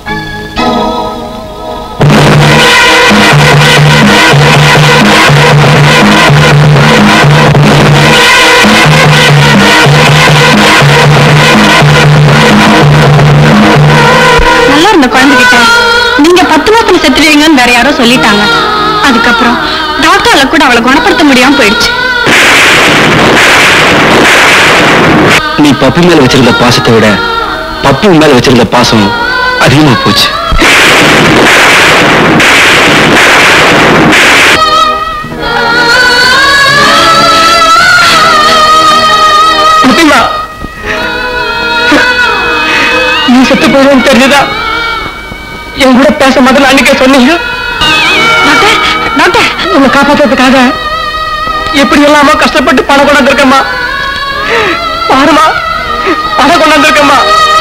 நல்லா இருந்த குழந்தைகிட்ட நீங்க பத்து மாசத்துல செத்துருவீங்கன்னு வேற யாரோ சொல்லிட்டாங்க அதுக்கப்புறம் டாக்டரால கூட அவளை குணப்படுத்த முடியாம போயிடுச்சு நீ பப்பு மேல வச்சிருந்த பாசத்தை விட பப்பு மேல வச்சிருந்த பாசம் அதிகமா போச்சு நான் செத்து போயிடுவேன் தெரிஞ்சுதா என் கூட பேச முதல்ல அன்னைக்கே சொன்னீங்க டாக்டர் டாக்டர் உங்களை காப்பாத்துறதுக்காக எப்படி எல்லாமோ கஷ்டப்பட்டு பணம் கொண்டாந்துருக்கம்மா பாருமா பணம் கொண்டாந்துருக்கம்மா